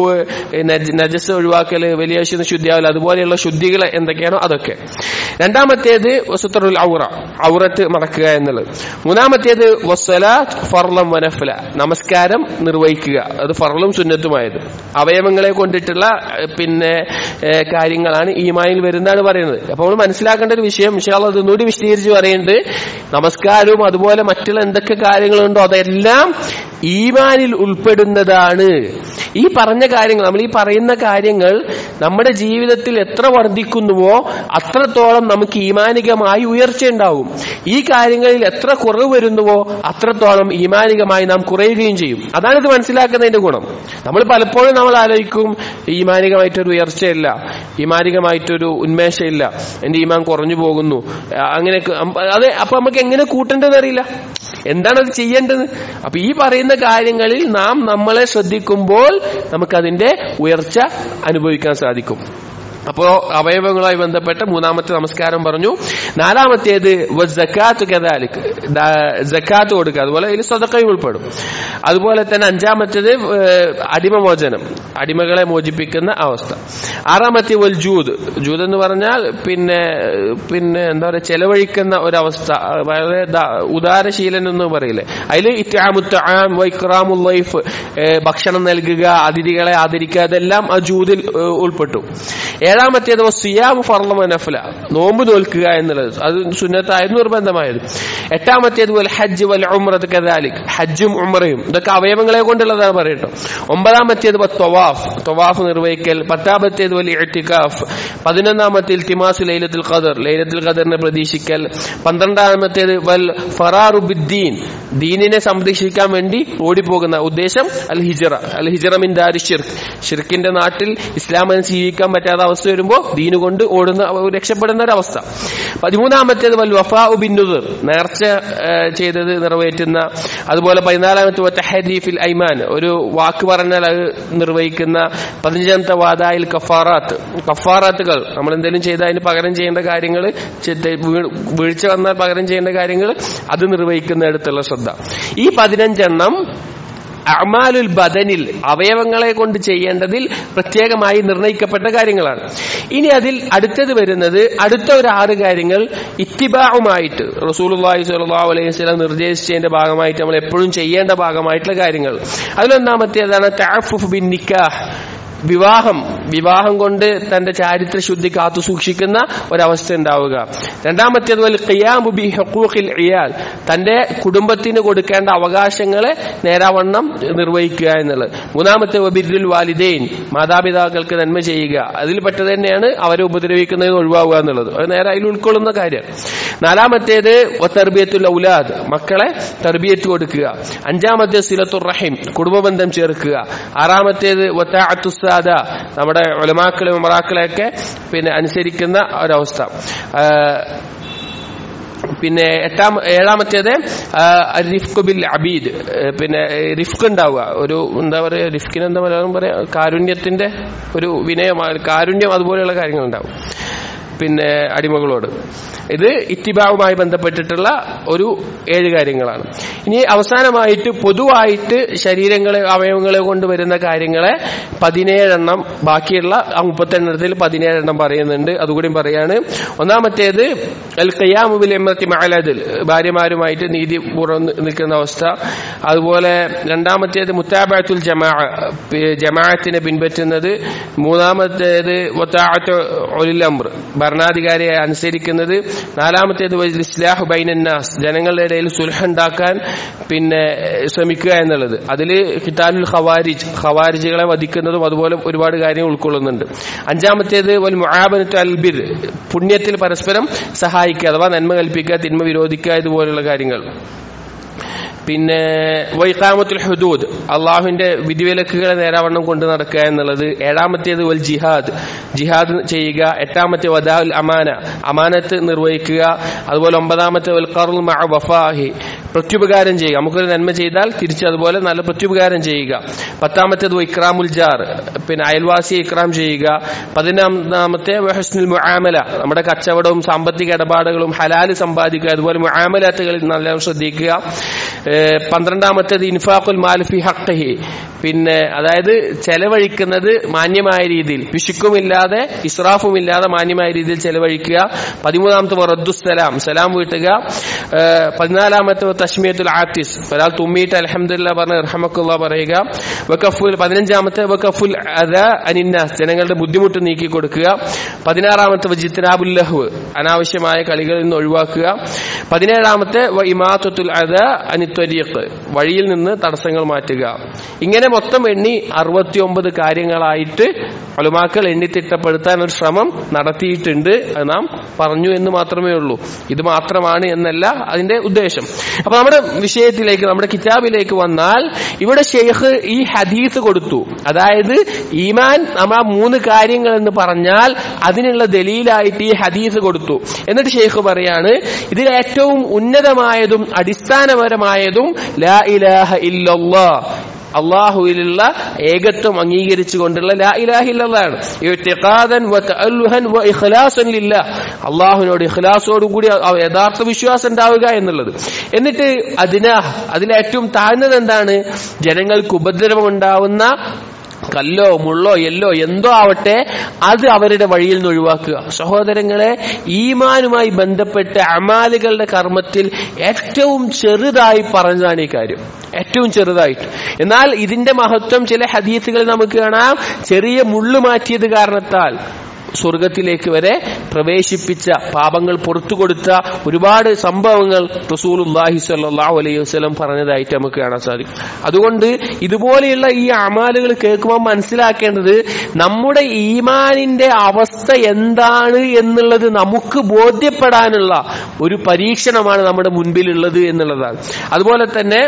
നജസ് ഒഴിവാക്കല് വലിയ ശുദ്ധിയാവല് അതുപോലെയുള്ള ശുദ്ധികൾ എന്തൊക്കെയാണോ അതൊക്കെ രണ്ടാമത്തേത് വസുത്തറുൽ ഔറ ഔറത്ത് മടക്കുക എന്നുള്ളത് മൂന്നാമത്തേത് വസ്സലാത്ത് ഫർളം വനഫല നമസ്കാരം നിർവഹിക്കുക അത് ഫർളും സുന്നത്തുമായത് അവയവങ്ങളെ കൊണ്ടിട്ടുള്ള ഏഹ്, പിന്നെ ഏഹ്, കാര്യങ്ങളാണ് ഈമായിൽ വരുന്നതാണ് പറയുന്നത് അപ്പോൾ നമ്മൾ മനസ്സിലാക്കേണ്ട ഒരു വിഷയം വിശാല അതൊന്നുകൂടി വിശദീകരിച്ച് പറയുന്നുണ്ട് നമസ്കാരവും അതുപോലെ മറ്റുള്ള എന്തൊക്കെ കാര്യങ്ങളുണ്ടോ അതെല്ലാം ഈമാനിൽ ഉൾപ്പെടുന്നതാണ് ഈ പറഞ്ഞ കാര്യങ്ങൾ നമ്മൾ ഈ പറയുന്ന കാര്യങ്ങൾ നമ്മുടെ ജീവിതത്തിൽ എത്ര വർദ്ധിക്കുന്നുവോ അത്രത്തോളം നമുക്ക് ഈമാനികമായി ഉയർച്ച ഉണ്ടാവും ഈ കാര്യങ്ങളിൽ എത്ര കുറവ് വരുന്നുവോ അത്രത്തോളം ഈമാനികമായി നാം കുറയുകയും ചെയ്യും അതാണ് ഇത് മനസ്സിലാക്കുന്നതിന്റെ ഗുണം നമ്മൾ പലപ്പോഴും നമ്മൾ ആലോചിക്കും ഈമാനികമായിട്ടൊരു ഉയർച്ചയില്ല ഈമാനികമായിട്ടൊരു ഉന്മേഷമില്ല എന്റെ ഈമാൻ കുറഞ്ഞു പോകുന്നു ആ, അങ്ങനെയൊക്കെ അം- അത് അപ്പൊ നമുക്ക് എങ്ങനെ കൂട്ടേണ്ടത് അറിയില്ല എന്താണ് അത് ചെയ്യേണ്ടത് അപ്പൊ ഈ പറയുന്ന കാര്യങ്ങളിൽ നാം നമ്മളെ ശ്രദ്ധിക്കുമ്പോൾ നമുക്കതിന്റെ ഉയർച്ച അനുഭവിക്കാൻ സാധിക്കും അപ്പോ അവയവങ്ങളുമായി ബന്ധപ്പെട്ട മൂന്നാമത്തെ നമസ്കാരം പറഞ്ഞു നാലാമത്തേത് ജക്കാത്ത് കദാലിക് ജക്കാത്ത് കൊടുക്കുക അതുപോലെ ഇതിൽ സ്വതക്കയും ഉൾപ്പെടും അതുപോലെ തന്നെ അഞ്ചാമത്തേത് ഏഹ്, അടിമമോചനം അടിമകളെ മോചിപ്പിക്കുന്ന അവസ്ഥ ആറാമത്തെ വൽ ജൂദ് ജൂദ് എന്ന് പറഞ്ഞാൽ പിന്നെ പിന്നെ എന്താ പറയുക ചെലവഴിക്കുന്ന ഒരവസ്ഥ വളരെ ദാ- ഉദാരശീലൻ എന്ന് പറയില്ലേ അതിൽ വൈക്രാമുല്ലൈഫ് ഭക്ഷണം നൽകുക അതിഥികളെ ആദരിക്കുക അതെല്ലാം ആ ജൂതിൽ ഏഹ്, ഉൾപ്പെട്ടു ഏഴാമത്തേത് സിയാമു ഫർലമ നഫല നോമ്പ് നോൽക്കുക എന്നുള്ളത് അത് സുന്നത്തായത് നിർബന്ധമായത് എട്ടാമത്തേത് വൽ ഹജ്ജ് വൽ ഉമ്രത്ത് കദാലിക് ഹജ്ജും ഉമ്രയും ഇതൊക്കെ അവയവങ്ങളെ കൊണ്ടുള്ളതാണ് പറയട്ടോ ഒമ്പതാമത്തേത് തൊവാഫ് തൊവാഫ് നിർവഹിക്കൽ പത്താമത്തേത് വൽ ഇഅ്തികാഫ് പതിനൊന്നാമത്തെ ഇൽത്തിമാസ് ലൈലത്തുൽ ഖദർ ലൈലത്തുൽ ഖദറിനെ പ്രതീക്ഷിക്കൽ പന്ത്രണ്ടാമത്തേത് വൽ ഫറാറു ബിദ്ദീൻ ദീനിനെ സംരക്ഷിക്കാൻ വേണ്ടി ഓടിപ്പോകുന്ന ഉദ്ദേശം അൽ ഹിജറ അൽ ഹിജറ മിൻ ദാരി ഷിർക്ക് ഷിർക്കിന്റെ നാട്ടിൽ ഇസ്ലാമിനെ ജീവിക്കാൻ പറ്റാത്ത അവസ്ഥ വരുമ്പോൾ ദീന് കൊണ്ട് ഓടുന്ന രക്ഷപ്പെടുന്ന ഒരു അവസ്ഥ പതിമൂന്നാമത്തേത് വൽ വഫാ ബിന്നുദർ നേർച്ച ഏഹ്, ചെയ്തത് നിറവേറ്റുന്ന അതുപോലെ പതിനാലാമത്തെ തഹരീഫിൽ ഐമാൻ ഒരു വാക്ക് പറഞ്ഞാൽ അത് നിർവഹിക്കുന്ന പതിനഞ്ചാമത്തെ വാദായിൽ കഫാറാത്ത് കഫാറാത്തുകൾ നമ്മൾ എന്തെങ്കിലും ചെയ്താൽ അതിന് പകരം ചെയ്യേണ്ട കാര്യങ്ങൾ വീഴ്ച വന്നാൽ പകരം ചെയ്യേണ്ട കാര്യങ്ങൾ അത് നിർവഹിക്കുന്നിടത്തുള്ള ശ്രദ്ധ ഈ പതിനഞ്ചെണ്ണം അമാലുൽ ബദനിൽ അവയവങ്ങളെ കൊണ്ട് ചെയ്യേണ്ടതിൽ പ്രത്യേകമായി നിർണയിക്കപ്പെട്ട കാര്യങ്ങളാണ് ഇനി അതിൽ അടുത്തത് വരുന്നത് അടുത്ത ഒരു ആറ് കാര്യങ്ങൾ ഇത്തിബാവുമായിട്ട് റസൂലുള്ളാഹി സ്വല്ലല്ലാഹു അലൈഹി വസല്ലം നിർദ്ദേശിച്ചതിന്റെ ഭാഗമായിട്ട് നമ്മൾ എപ്പോഴും ചെയ്യേണ്ട ഭാഗമായിട്ടുള്ള കാര്യങ്ങൾ അതിലൊന്നാമത്തേതാണ് തഅഫുഫ് ബിൻ നിക്കാഹ് വിവാഹം വിവാഹം കൊണ്ട് തന്റെ ചാരിത്ര ശുദ്ധി കാത്തു സൂക്ഷിക്കുന്ന ഒരവസ്ഥ ഉണ്ടാവുക രണ്ടാമത്തേത് വൽ ഖിയാമു ബി ഹുഖൂഖിൽ ഇയാൽ തന്റെ കുടുംബത്തിന് കൊടുക്കേണ്ട അവകാശങ്ങളെ നേരാവണ്ണം നിർവഹിക്കുക എന്നുള്ളത് മൂന്നാമത്തെ ബിരുൽ വാലിദൈൻ മാതാപിതാക്കൾക്ക് നന്മ ചെയ്യുക അതിൽപ്പെട്ടത് തന്നെയാണ് അവരെ ഉപദ്രവിക്കുന്നതിന് ഒഴിവാവുക എന്നുള്ളത് അത് നേരെ അതിൽ ഉൾക്കൊള്ളുന്ന കാര്യം നാലാമത്തേത് തെർബിയത്തുൽ ഔലാദ് മക്കളെ തെർബിയത്ത് കൊടുക്കുക അഞ്ചാമത്തെ സിലത്തുർ റഹിം കുടുംബബന്ധം ചേർക്കുക ആറാമത്തേത് വത്താഅത്തുസാദ നമ്മുടെ ഒലമാക്കളെ ഉമറാക്കളെയൊക്കെ പിന്നെ അനുസരിക്കുന്ന ഒരവസ്ഥ ആ, പിന്നെ എട്ടാം ഏഴാമത്തേത് ആ, റിഫ്ഖ് ബിൽ അബീദ് ഏ, പിന്നെ ഏ, റിഫ്ഖ് ഉണ്ടാവുക ഒരു എന്താ പറയുക റിഫ്ക്കിന് എന്താ മലയാളം പറയാ കാരുണ്യത്തിന്റെ ഒരു വിനയം ആ, കാരുണ്യം അതുപോലെയുള്ള കാര്യങ്ങൾ ഉണ്ടാവും പിന്നെ അടിമകളോട് ഇത് ഇത്തിബാവുമായി ബന്ധപ്പെട്ടിട്ടുള്ള ഒരു ഏഴ് കാര്യങ്ങളാണ് ഇനി അവസാനമായിട്ട് പൊതുവായിട്ട് ശരീരങ്ങളെ അവയവങ്ങളെ കൊണ്ട് വരുന്ന കാര്യങ്ങളെ പതിനേഴെണ്ണം ബാക്കിയുള്ള ആ മുപ്പത്തെണ്ണത്തിൽ പതിനേഴെണ്ണം പറയുന്നുണ്ട് അതുകൂടി പറയാണ് ഒന്നാമത്തേത് അൽ ഖിയാമുബിൽ എമ്മത്തി മഅലദിൽ ഭാര്യമാരുമായിട്ട് നീതിപൂർവ്വം നിൽക്കുന്ന അവസ്ഥ അതുപോലെ രണ്ടാമത്തേത് മുത്താബാത്തുൽ ജമാ ജമാഅത്തിനെ പിൻപറ്റുന്നത് മൂന്നാമത്തേത് വത്താഅത്ത് ഉലിൽ അംർ ഭരണാധികാരിയെ അനുസരിക്കുന്നത് നാലാമത്തേത് വൽ ഇസ്ലാഹ് ബൈനന്നാസ് ജനങ്ങളുടെ ഇടയിൽ സുൽഹുണ്ടാക്കാൻ പിന്നെ ശ്രമിക്കുക എന്നുള്ളത് അതിൽ ഖിതാലുൽ ഖവാരിജ് ഖവാരിജുകളെ വധിക്കുന്നതും അതുപോലെ ഒരുപാട് കാര്യങ്ങൾ ഉൾക്കൊള്ളുന്നുണ്ട് അഞ്ചാമത്തേത് വൽ മുആബനത്തു അൽ ബിർ പുണ്യത്തിൽ പരസ്പരം സഹായിക്കുക അഥവാ നന്മ കൽപ്പിക്കുക തിന്മ വിരോധിക്കുക ഇതുപോലുള്ള കാര്യങ്ങൾ പിന്നെ വൈഖാമത്തുൽ ഹുദൂദ് അള്ളാഹുവിന്റെ വിധിവിലക്കുകളെ നേരാവണ്ണം കൊണ്ടു നടക്കുക എന്നുള്ളത് ഏഴാമത്തേത് വൽ ജിഹാദ് ജിഹാദ് ചെയ്യുക എട്ടാമത്തെ വദാഉൽ അമാന അമാനത്ത് നിർവഹിക്കുക അതുപോലെ ഒമ്പതാമത്തെ വൽ ഖർൽ മഅ വഫാഹി പ്രത്യുപകാരം ചെയ്യുക നമുക്കൊരു നന്മ ചെയ്താൽ തിരിച്ച് അതുപോലെ നല്ല പ്രത്യുപകാരം ചെയ്യുക പത്താമത്തേത് ഇക്രാമുൽ ജാർ പിന്നെ അയൽവാസിയെ ഇക്രാം ചെയ്യുക പതിനാമത്തെ വഹസ്നുൽ മുആമല നമ്മുടെ കച്ചവടവും സാമ്പത്തിക ഇടപാടുകളും ഹലാല് സമ്പാദിക്കുക അതുപോലെ മുആമലാത്തുകളിൽ നല്ല ശ്രദ്ധിക്കുക ഏഹ് പന്ത്രണ്ടാമത്തേത് ഇൻഫാഖുൽ മാലിഫി ഹഖഹി പിന്നെ അതായത് ചെലവഴിക്കുന്നത് മാന്യമായ രീതിയിൽ പിശുക്കുമില്ലാതെ ഇസ്രാഫുമില്ലാതെ മാന്യമായ രീതിയിൽ ചെലവഴിക്കുക പതിമൂന്നാമത്തെ റദ്ദു സലാം സലാം വീട്ടുക ഏഹ് പതിനാലാമത്തെ തഷ്മിയത്തുൽ ആത്തിസ് ഒരാൾ തുമ്മിയിട്ട് അലഹമില്ല പറഞ്ഞ് റഹമക്കുള്ള പറയുക വക്കഫുൽ പതിനഞ്ചാമത്തെ വക്കഫുൽ അദ അനിന്നാസ് ജനങ്ങളുടെ ബുദ്ധിമുട്ട് നീക്കി കൊടുക്കുക പതിനാറാമത്തെ വജിത്നാബുൽ ലഹ്വ് അനാവശ്യമായ കളികളിൽ നിന്ന് ഒഴിവാക്കുക പതിനേഴാമത്തെ വ ഇമാത്തുൽ അദ അനിത്വരീഖ് വഴിയിൽ നിന്ന് തടസ്സങ്ങൾ മാറ്റുക ഇങ്ങനെ മൊത്തം എണ്ണി അറുപത്തിയൊമ്പത് കാര്യങ്ങളായിട്ട് ഒലുമാക്കൾ എണ്ണിത്തിട്ടപ്പെടുത്താൻ ഒരു ശ്രമം നടത്തിയിട്ടുണ്ട് അത് നാം പറഞ്ഞു എന്ന് മാത്രമേ ഉള്ളൂ ഇത് മാത്രമാണ് എന്നല്ല അതിന്റെ ഉദ്ദേശം അപ്പൊ നമ്മുടെ വിഷയത്തിലേക്ക് നമ്മുടെ കിതാബിലേക്ക് വന്നാൽ ഇവിടെ ഷെയ്ഖ് ഈ ഹദീസ് കൊടുത്തു അതായത് ഈമാൻ നമ്മൾ ആ മൂന്ന് കാര്യങ്ങൾ എന്ന് പറഞ്ഞാൽ അതിനുള്ള ദലീലായിട്ട് ഈ ഹദീസ് കൊടുത്തു എന്നിട്ട് ഷെയ്ഖ് പറയാണ് ഇതിൽ ഏറ്റവും ഉന്നതമായതും അടിസ്ഥാനപരമായതും ലാ ഇലാഹ ഇല്ലല്ലാ അള്ളാഹുവിലുള്ള ഏകത്വം അംഗീകരിച്ചുകൊണ്ടുള്ള ലാ ഇലാഹില്ലാണ് അള്ളാഹുവിനോട് ഇഖ്ലാസോടുകൂടി യഥാർത്ഥ വിശ്വാസം ഉണ്ടാവുക എന്നുള്ളത് എന്നിട്ട് അതിനാ അതിലേറ്റവും താഴ്ന്നത് എന്താണ് ജനങ്ങൾക്ക് ഉപദ്രവം ഉണ്ടാവുന്ന കല്ലോ മുള്ളോ എല്ലോ എന്തോ ആവട്ടെ അത് അവരുടെ വഴിയിൽ നിന്ന് ഒഴിവാക്കുക സഹോദരങ്ങളെ ഈമാനുമായി ബന്ധപ്പെട്ട അമാലുകളുടെ കർമ്മത്തിൽ ഏറ്റവും ചെറുതായി പറഞ്ഞതാണ് ഈ കാര്യം ഏറ്റവും ചെറുതായിട്ട് എന്നാൽ ഇതിന്റെ മഹത്വം ചില ഹദീസുകളിൽ നമുക്ക് കാണാം ചെറിയ മുള്ളു മാറ്റിയത് കാരണത്താൽ സ്വർഗത്തിലേക്ക് വരെ പ്രവേശിപ്പിച്ച പാപങ്ങൾ പുറത്തു കൊടുത്ത ഒരുപാട് സംഭവങ്ങൾ റസൂലുല്ലാഹി സ്വല്ലല്ലാഹു അലൈഹി വസല്ലം പറഞ്ഞതായിട്ട് നമുക്ക് കാണാൻ സാധിക്കും അതുകൊണ്ട് ഇതുപോലെയുള്ള ഈ അമാലുകൾ കേൾക്കുമ്പോൾ മനസ്സിലാക്കേണ്ടത് നമ്മുടെ ഈമാനിന്റെ അവസ്ഥ എന്താണ് എന്നുള്ളത് നമുക്ക് ബോധ്യപ്പെടാനുള്ള ഒരു പരീക്ഷണമാണ് നമ്മുടെ മുൻപിലുള്ളത് എന്നുള്ളതാണ് അതുപോലെ തന്നെ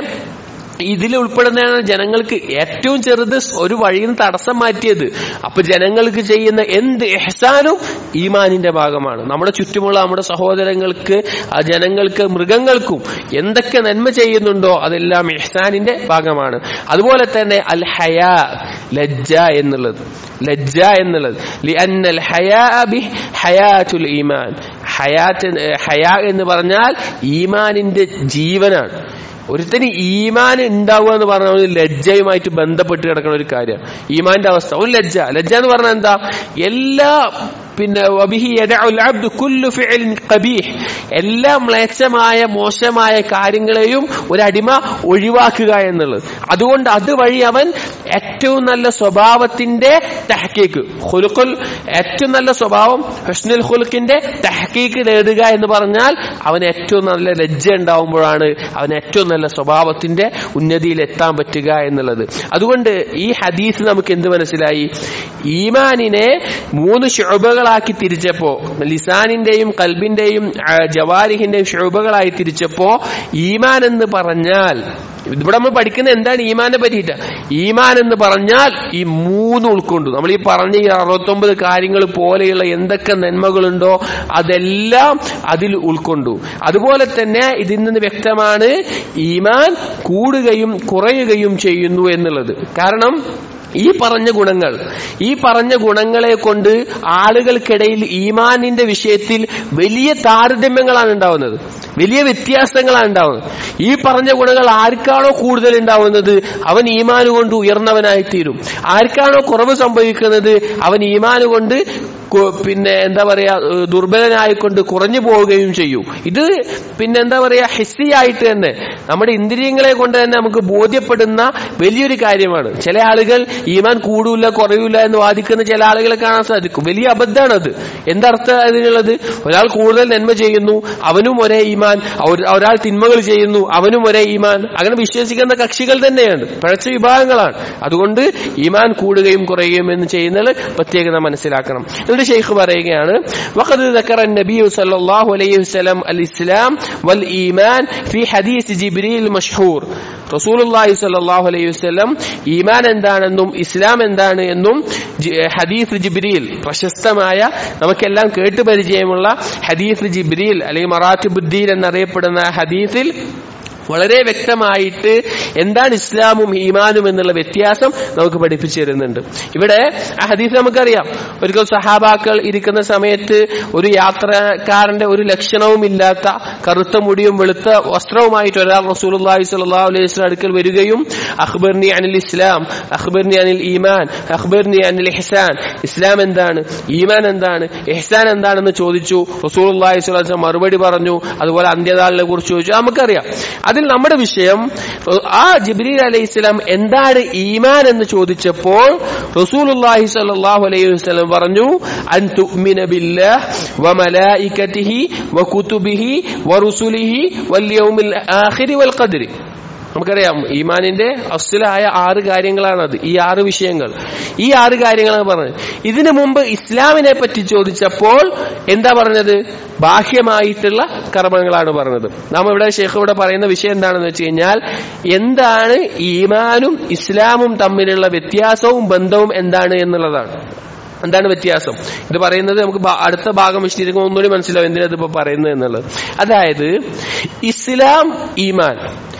ഇതിൽ ഉൾപ്പെടുന്നതാണ് ജനങ്ങൾക്ക് ഏറ്റവും ചെറുത് ഒരു വഴിയിൽ നിന്ന് തടസ്സം മാറ്റിയത് അപ്പൊ ജനങ്ങൾക്ക് ചെയ്യുന്ന എന്ത് എഹ്സാനും ഈമാനിന്റെ ഭാഗമാണ് നമ്മുടെ ചുറ്റുമുള്ള നമ്മുടെ സഹോദരങ്ങൾക്ക് ആ ജനങ്ങൾക്ക് മൃഗങ്ങൾക്കും എന്തൊക്കെ നന്മ ചെയ്യുന്നുണ്ടോ അതെല്ലാം എഹ്സാനിന്റെ ഭാഗമാണ് അതുപോലെ തന്നെ അൽ ഹയാ ലജ്ജ എന്നുള്ളത് ലജ്ജ എന്നുള്ളത് ലിഅന്നൽ ഹയാ ബി ഹയാത്തുൽ ഈമാൻ ഹയാത്ത് ഹയാ എന്ന് പറഞ്ഞാൽ ഈമാനിന്റെ ജീവനാണ് ഒരുത്തന് ഈമാൻ ഉണ്ടാവുക എന്ന് പറഞ്ഞാൽ ലജ്ജയുമായിട്ട് ബന്ധപ്പെട്ട് കിടക്കുന്ന ഒരു കാര്യമാണ് ഈമാന്റെ അവസ്ഥ ഒരു ലജ്ജ ലജ്ജ എന്ന് പറഞ്ഞാൽ എന്താ എല്ലാ പിന്നെ വബിഹി യദഉൽ അബ്ദു കുല്ലു ഫിഅലിൻ ഖബീഹ് എല്ലാ മ്ലേച്ഛമായ മോശമായ കാര്യങ്ങളെയും ഒരു അടിമ ഒഴിവാക്കുക എന്നുള്ളത് അതുകൊണ്ട് അതുവഴി അവൻ ഏറ്റവും നല്ല സ്വഭാവത്തിന്റെ തഹക്കീക്ക് ഹുലുഖുൽ ഏറ്റവും നല്ല സ്വഭാവം ഹുസ്നുൽ ഹുലുഖിന്റെ തഹക്കീക്ക് നേടുക എന്ന് പറഞ്ഞാൽ അവൻ ഏറ്റവും നല്ല ലജ്ജ ഉണ്ടാവുമ്പോഴാണ് അവൻ ഏറ്റവും നല്ല സ്വഭാവത്തിന്റെ ഉന്നതിയിൽ എത്താൻ പറ്റുക എന്നുള്ളത് അതുകൊണ്ട് ഈ ഹദീസ് നമുക്ക് എന്ത് മനസ്സിലായി ഈമാനിനെ മൂന്ന് ഷുബകളാക്കി തിരിച്ചപ്പോ ലിസാനിന്റെയും കൽബിന്റെയും ആ, ജവാരിഹിന്റെയും ഷുബകളായി തിരിച്ചപ്പോ ഈമാൻ എന്ന് പറഞ്ഞാൽ ഇവിടെ നമ്മൾ പഠിക്കുന്ന എന്താണ് ഈമാനെ പറ്റിയിട്ട് ഈമാൻ എന്ന് പറഞ്ഞാൽ ഈ മൂന്ന് ഉൾക്കൊണ്ടു നമ്മൾ ഈ പറഞ്ഞ ഈ അറുപത്തൊമ്പത് കാര്യങ്ങൾ പോലെയുള്ള എന്തൊക്കെ നന്മകളുണ്ടോ അതെല്ലാം അതിൽ ഉൾക്കൊണ്ടു അതുപോലെ തന്നെ ഇതിൽ നിന്ന് വ്യക്തമാണ് ഈമാൻ കൂടുകയും കുറയുകയും ചെയ്യുന്നു എന്നുള്ളത് കാരണം ഈ പറഞ്ഞ ഗുണങ്ങൾ ഈ പറഞ്ഞ ഗുണങ്ങളെ കൊണ്ട് ആളുകൾക്കിടയിൽ ഈമാനിന്റെ വിഷയത്തിൽ വലിയ താരതമ്യങ്ങളാണ് ഉണ്ടാവുന്നത് വലിയ വ്യത്യാസങ്ങളാണ് ഉണ്ടാവുന്നത് ഈ പറഞ്ഞ ഗുണങ്ങൾ ആർക്കാണോ കൂടുതൽ ഉണ്ടാവുന്നത് അവൻ ഈമാന് കൊണ്ട് ഉയർന്നവനായി തീരും ആർക്കാണോ കുറവ് സംഭവിക്കുന്നത് അവൻ ഈമാന് കൊണ്ട് കു- പിന്നെ എന്താ പറയാ ഏഹ് ദുർബലനായിക്കൊണ്ട് കുറഞ്ഞു പോവുകയും ചെയ്യും ഇത് പിന്നെ എന്താ പറയാ ഹിസ്സിയായിട്ട് തന്നെ നമ്മുടെ ഇന്ദ്രിയങ്ങളെ കൊണ്ട് തന്നെ നമുക്ക് ബോധ്യപ്പെടുന്ന വലിയൊരു കാര്യമാണ് ചില ആളുകൾ ഈമാൻ കൂടൂല കുറയൂല എന്ന് വാദിക്കുന്ന ചില ആളുകളെ കാണാൻ സാധിക്കും വലിയ അബദ്ധമാണ് അത് എന്തർത്ഥം അതിനുള്ളത് ഒരാൾ കൂടുതൽ നന്മ ചെയ്യുന്നു അവനും ഒരേ ഈമാൻ ഒര- ഒരാൾ തിന്മകൾ ചെയ്യുന്നു അവനും ഒരേ ഈമാൻ അങ്ങനെ വിശ്വസിക്കുന്ന കക്ഷികൾ തന്നെയാണ് പഴച്ച വിഭാഗങ്ങളാണ് അതുകൊണ്ട് ഈമാൻ കൂടുകയും കുറയുകയും എന്ന് ചെയ്യുന്നത് പ്രത്യേകത മനസ്സിലാക്കണം എന്നിട്ട് ഷെയ്ഖ് പറയുകയാണ് വഖദ് ذكر النبي صلى الله عليه وسلم الإسلام والإيمان في حديث جبريل المشهور റസൂലുള്ളാഹി സ്വല്ലല്ലാഹു അലൈഹി വസല്ലം ഈമാൻ എന്താണെന്നും ഇസ്ലാം എന്താണ് എന്നും ജി- ഹദീസ് ജിബ്രീൽ പ്രശസ്തമായ നമുക്കെല്ലാം കേട്ടു പരിചയമുള്ള ഹദീസ് ജിബ്രീൽ അല്ലെങ്കിൽ മറാത്തിബുദ്ദീൻ എന്നറിയപ്പെടുന്ന ഹദീസിൽ വളരെ വ്യക്തമായിട്ട് എന്താണ് ഇസ്ലാമും ഈമാനും എന്നുള്ള വ്യത്യാസം നമുക്ക് പഠിപ്പിച്ചു തരുന്നുണ്ട് ഇവിടെ ആ ഹദീസ് നമുക്കറിയാം ഒരിക്കൽ സഹാബാക്കൾ ഇരിക്കുന്ന സമയത്ത് ഒരു യാത്രക്കാരന്റെ ഒരു ലക്ഷണവും ഇല്ലാത്ത കറുത്ത മുടിയും വെളുത്ത വസ്ത്രവുമായിട്ട് ഒരാൾ റസൂലുള്ളാഹി സ്വല്ലല്ലാഹു അലൈഹി വസല്ലം അടുക്കൽ വരികയും അഖ്ബർനി അനിൽ ഇസ്ലാം അഖ്ബർനി അനിൽ ഈമാൻ അഖ്ബർനി അനിൽ ഇഹ്സാൻ ഇസ്ലാം എന്താണ് ഈമാൻ എന്താണ് ഇഹ്സാൻ എന്താണെന്ന് ചോദിച്ചു റസൂലുള്ളാഹി സ്വല്ലല്ലാഹു അലൈഹി വസല്ലം മറുപടി പറഞ്ഞു അതുപോലെ അന്ത്യനാളിനെ കുറിച്ച് ചോദിച്ചു നമുക്കറിയാം അതിൽ നമ്മുടെ വിഷയം ആ ജിബ്രീൽ അലൈഹി ഇസ്ലാം എന്താണ് ഈമാൻ എന്ന് ചോദിച്ചപ്പോൾ റസൂലുള്ളാഹി സ്വല്ലല്ലാഹു അലൈഹി വസല്ലം പറഞ്ഞു അൻ തുഅ്മിന ബില്ലാഹ് വമലായികതിഹി വകുതുബിഹി വറുസുലിഹി വൽ യൗമിൽ ആഖിരി വൽ ഖദ്രി നമുക്കറിയാം ഈമാനിന്റെ അസ്ലായ ആറ് കാര്യങ്ങളാണത് ഈ ആറ് വിഷയങ്ങൾ ഈ ആറ് കാര്യങ്ങളാണ് പറഞ്ഞത് ഇതിനു മുമ്പ് ഇസ്ലാമിനെ പറ്റി ചോദിച്ചപ്പോൾ എന്താ പറഞ്ഞത് ബാഹ്യമായിട്ടുള്ള കർമ്മങ്ങളാണ് പറഞ്ഞത് നാം ഇവിടെ ഷെയ്ഖ് ഇവിടെ പറയുന്ന വിഷയം എന്താണെന്ന് വെച്ച് കഴിഞ്ഞാൽ എന്താണ് ഈമാനും ഇസ്ലാമും തമ്മിലുള്ള വ്യത്യാസവും ബന്ധവും എന്താണ് എന്നുള്ളതാണ് എന്താണ് വ്യത്യാസം ഇത് പറയുന്നത് നമുക്ക് ബ- അടുത്ത ഭാഗം വിശദീകരിക്കുമ്പോൾ ഒന്നുകൂടി മനസ്സിലാവും എന്തിനാ ഇതിപ്പോ പറയുന്നത് എന്നുള്ളത് അതായത് ഇസ്ലാം ഈമാൻ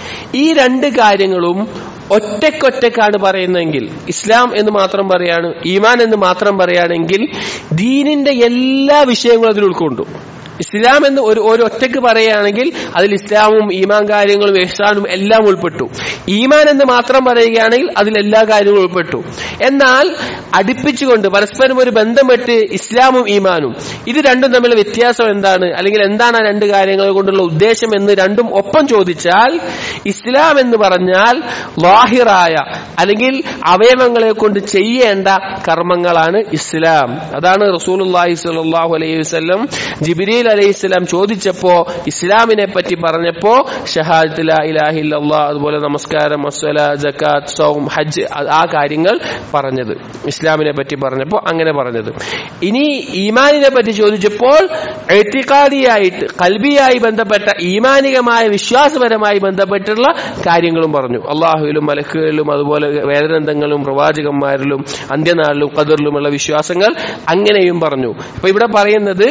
ഈ രണ്ട് കാര്യങ്ങളും ഒറ്റക്കൊറ്റക്കാണ് പറയുന്നതെങ്കിൽ ഇസ്ലാം എന്ന് മാത്രം പറയാണ് ഈമാൻ എന്ന് മാത്രം പറയുകയാണെങ്കിൽ ദീനിന്റെ എല്ലാ വിഷയങ്ങളും അതിൽ ഉൾക്കൊണ്ടു ഇസ്ലാം എന്ന് ഒരു ഒരു ഒറ്റക്ക് പറയുകയാണെങ്കിൽ അതിൽ ഇസ്ലാമും ഈമാൻ കാര്യങ്ങളും ഇഹ്സാനും എല്ലാം ഉൾപ്പെട്ടു ഈമാൻ എന്ന് മാത്രം പറയുകയാണെങ്കിൽ അതിൽ എല്ലാ കാര്യങ്ങളും ഉൾപ്പെട്ടു എന്നാൽ അടുപ്പിച്ചുകൊണ്ട് പരസ്പരം ഒരു ബന്ധമിട്ട് ഇസ്ലാമും ഈമാനും ഇത് രണ്ടും തമ്മിലുള്ള വ്യത്യാസം എന്താണ് അല്ലെങ്കിൽ എന്താണ് ആ രണ്ട് കാര്യങ്ങൾ കൊണ്ടുള്ള ഉദ്ദേശം എന്ന് രണ്ടും ഒപ്പം ചോദിച്ചാൽ ഇസ്ലാം എന്ന് പറഞ്ഞാൽ വാഹിറായ അല്ലെങ്കിൽ അവയവങ്ങളെ കൊണ്ട് ചെയ്യേണ്ട കർമ്മങ്ങളാണ് ഇസ്ലാം അതാണ് റസൂലുള്ളാഹി സ്വല്ലല്ലാഹു അലൈഹി വസല്ലം ജിബ്രീൽ അലൈഹി സ്വലാം ചോദിച്ചപ്പോ ഇസ്ലാമിനെ പറ്റി പറഞ്ഞപ്പോ ഷഹാദത്ത് ലാ ഇലാഹ ഇല്ലല്ലാഹ് അതുപോലെ നമസ്കാരം അസ്വല ജക്കാത്ത് സൗം ഹജ്ജ് ആ- ആ കാര്യങ്ങൾ പറഞ്ഞത് ഇസ്ലാമിനെ പറ്റി പറഞ്ഞപ്പോ അങ്ങനെ പറഞ്ഞത് ഇനി ഈമാനിനെ പറ്റി ചോദിച്ചപ്പോൾ എത്തിക്കാദിയായിട്ട് കൽബിയായി ബന്ധപ്പെട്ട ഈമാനികമായ വിശ്വാസപരമായി ബന്ധപ്പെട്ടുള്ള കാര്യങ്ങളും പറഞ്ഞു അള്ളാഹുവിലും മലക്കുകളിലും അതുപോലെ വേദനന്തങ്ങളും പ്രവാചകന്മാരിലും അന്ത്യനാളിലും ഖദറിലുമുള്ള വിശ്വാസങ്ങൾ അങ്ങനെയും പറഞ്ഞു അപ്പൊ ഇവിടെ പറയുന്നത്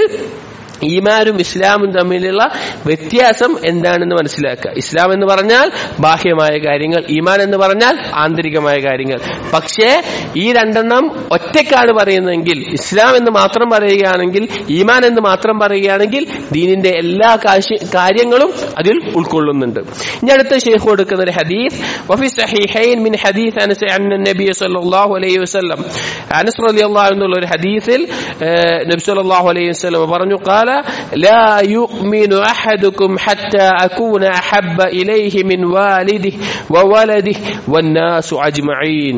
ഈമാനും ഇസ്ലാമും തമ്മിലുള്ള വ്യത്യാസം എന്താണെന്ന് മനസ്സിലാക്കുക ഇസ്ലാം എന്ന് പറഞ്ഞാൽ ബാഹ്യമായ കാര്യങ്ങൾ ഈമാൻ എന്ന് പറഞ്ഞാൽ ആന്തരികമായ കാര്യങ്ങൾ പക്ഷേ ഈ രണ്ടെണ്ണം ഒറ്റക്കാണ് പറയുന്നതെങ്കിൽ ഇസ്ലാം എന്ന് മാത്രം പറയുകയാണെങ്കിൽ ഈമാൻ എന്ന് മാത്രം പറയുകയാണെങ്കിൽ ദീനിന്റെ എല്ലാ കാശി- കാര്യങ്ങളും അതിൽ ഉൾക്കൊള്ളുന്നുണ്ട് ഇനി അടുത്ത ഷെയ്ഖ് കൊടുക്കുന്ന ഒരു ഹദീസ് വഫി സഹീഹൈൻ മിൻ ഹദീസ് അനസ് അന്ന നബി സല്ലല്ലാഹു അലൈഹി വസല്ലം അനസ് റളിയല്ലാഹു എന്നുള്ള ഒരു ഹദീസിൽ ഏഹ്, നബി സല്ലല്ലാഹു അലൈഹി വസല്ലം പറഞ്ഞു قال لا يؤمن أحدكم حتى أكون أحب إليه من والده وولده والناس أجمعين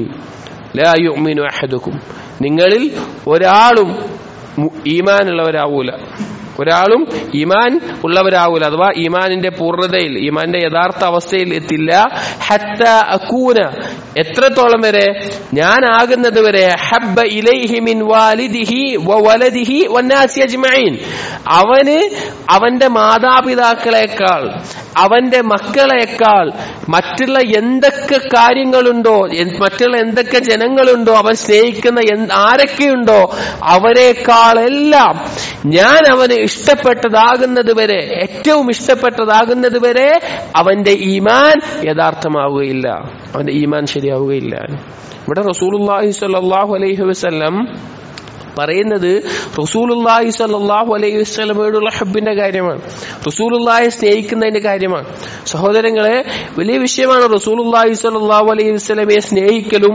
لا يؤمن أحدكم നിങ്ങളിൽ ഒരാളും മു- ഈമാനുള്ളവരാവൂല ഒരാളും ഈമാൻ ഉള്ളവരാവൂല അഥവാ ഈമാനിന്റെ പൂർണ്ണതയിൽ ഈമാന്റെ യഥാർത്ഥ അവസ്ഥയിൽ എത്തില്ല ഹത്ത അക്കൂന എത്രത്തോളം വരെ ഞാനാകുന്നത് വരെ ഹബ്ബ ഇലൈഹി മിൻ വാലിദിഹി വ വലദിഹി വന്നാസി അജ്മഈൻ അവന് അവന്റെ മാതാപിതാക്കളെക്കാൾ അവന്റെ മക്കളെക്കാൾ മറ്റുള്ള എന്തൊക്കെ കാര്യങ്ങളുണ്ടോ എൻ- മറ്റുള്ള എന്തൊക്കെ ജനങ്ങളുണ്ടോ അവൻ സ്നേഹിക്കുന്ന എന്ത് ആരൊക്കെയുണ്ടോ അവരെക്കാളെല്ലാം ഞാൻ അവന് ഇഷ്ടപ്പെട്ടതാകുന്നത് വരെ ഏറ്റവും ഇഷ്ടപ്പെട്ടതാകുന്നത് വരെ അവന്റെ ഈമാൻ യഥാർത്ഥമാവുകയില്ല അവന്റെ ഈമാൻ ശരിയാവുകയില്ല ഇവിടെ റസൂലുള്ളാഹി സ്വല്ലല്ലാഹു അലൈഹി വസല്ലം പറയുന്നത് റസൂലുള്ളാഹി സ്വല്ലല്ലാഹു അലൈഹി വസല്ലമയോടുള്ള ഹബ്ബിന്റെ കാര്യമാണ് റസൂലുള്ളാഹി സ്നേഹിക്കുന്നതിന്റെ കാര്യമാണ് സഹോദരങ്ങളെ വലിയ വിഷയമാണ് റസൂലുള്ളാഹി സ്വല്ലല്ലാഹു അലൈഹി വസല്ലമയെ സ്നേഹിക്കലും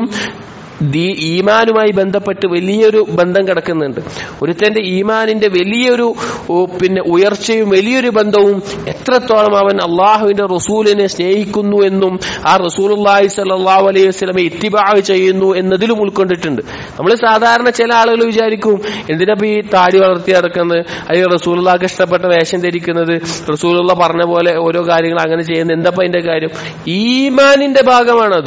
ദീ ഈമാനുമായി ബന്ധപ്പെട്ട് വലിയൊരു ബന്ധം കിടക്കുന്നുണ്ട് ഒരുത്തന്റെ ഈമാനിന്റെ വലിയൊരു ഓ, പിന്നെ ഉയർച്ചയും വലിയൊരു ബന്ധവും എത്രത്തോളം അവൻ അള്ളാഹുവിന്റെ റസൂലിനെ സ്നേഹിക്കുന്നു എന്നും ആ റസൂലുള്ളാഹി സ്വല്ലല്ലാഹു അലൈഹി വസല്ലമെ ഇത്തിബാ ചെയ്യുന്നു എന്നതിലും ഉൾക്കൊണ്ടിട്ടുണ്ട് നമ്മൾ സാധാരണ ചില ആളുകൾ വിചാരിക്കും എന്തിനാ ഈ താടി വളർത്തി നടക്കുന്നത് അല്ലെങ്കിൽ റസൂലുള്ളാഹ്ക്ക് ഇഷ്ടപ്പെട്ട വേഷം ധരിക്കുന്നത് റസൂലുള്ള പറഞ്ഞ പോലെ ഓരോ കാര്യങ്ങൾ അങ്ങനെ ചെയ്യുന്നത് എന്താ അതിന്റെ കാര്യം ഈമാനിന്റെ ഭാഗമാണത്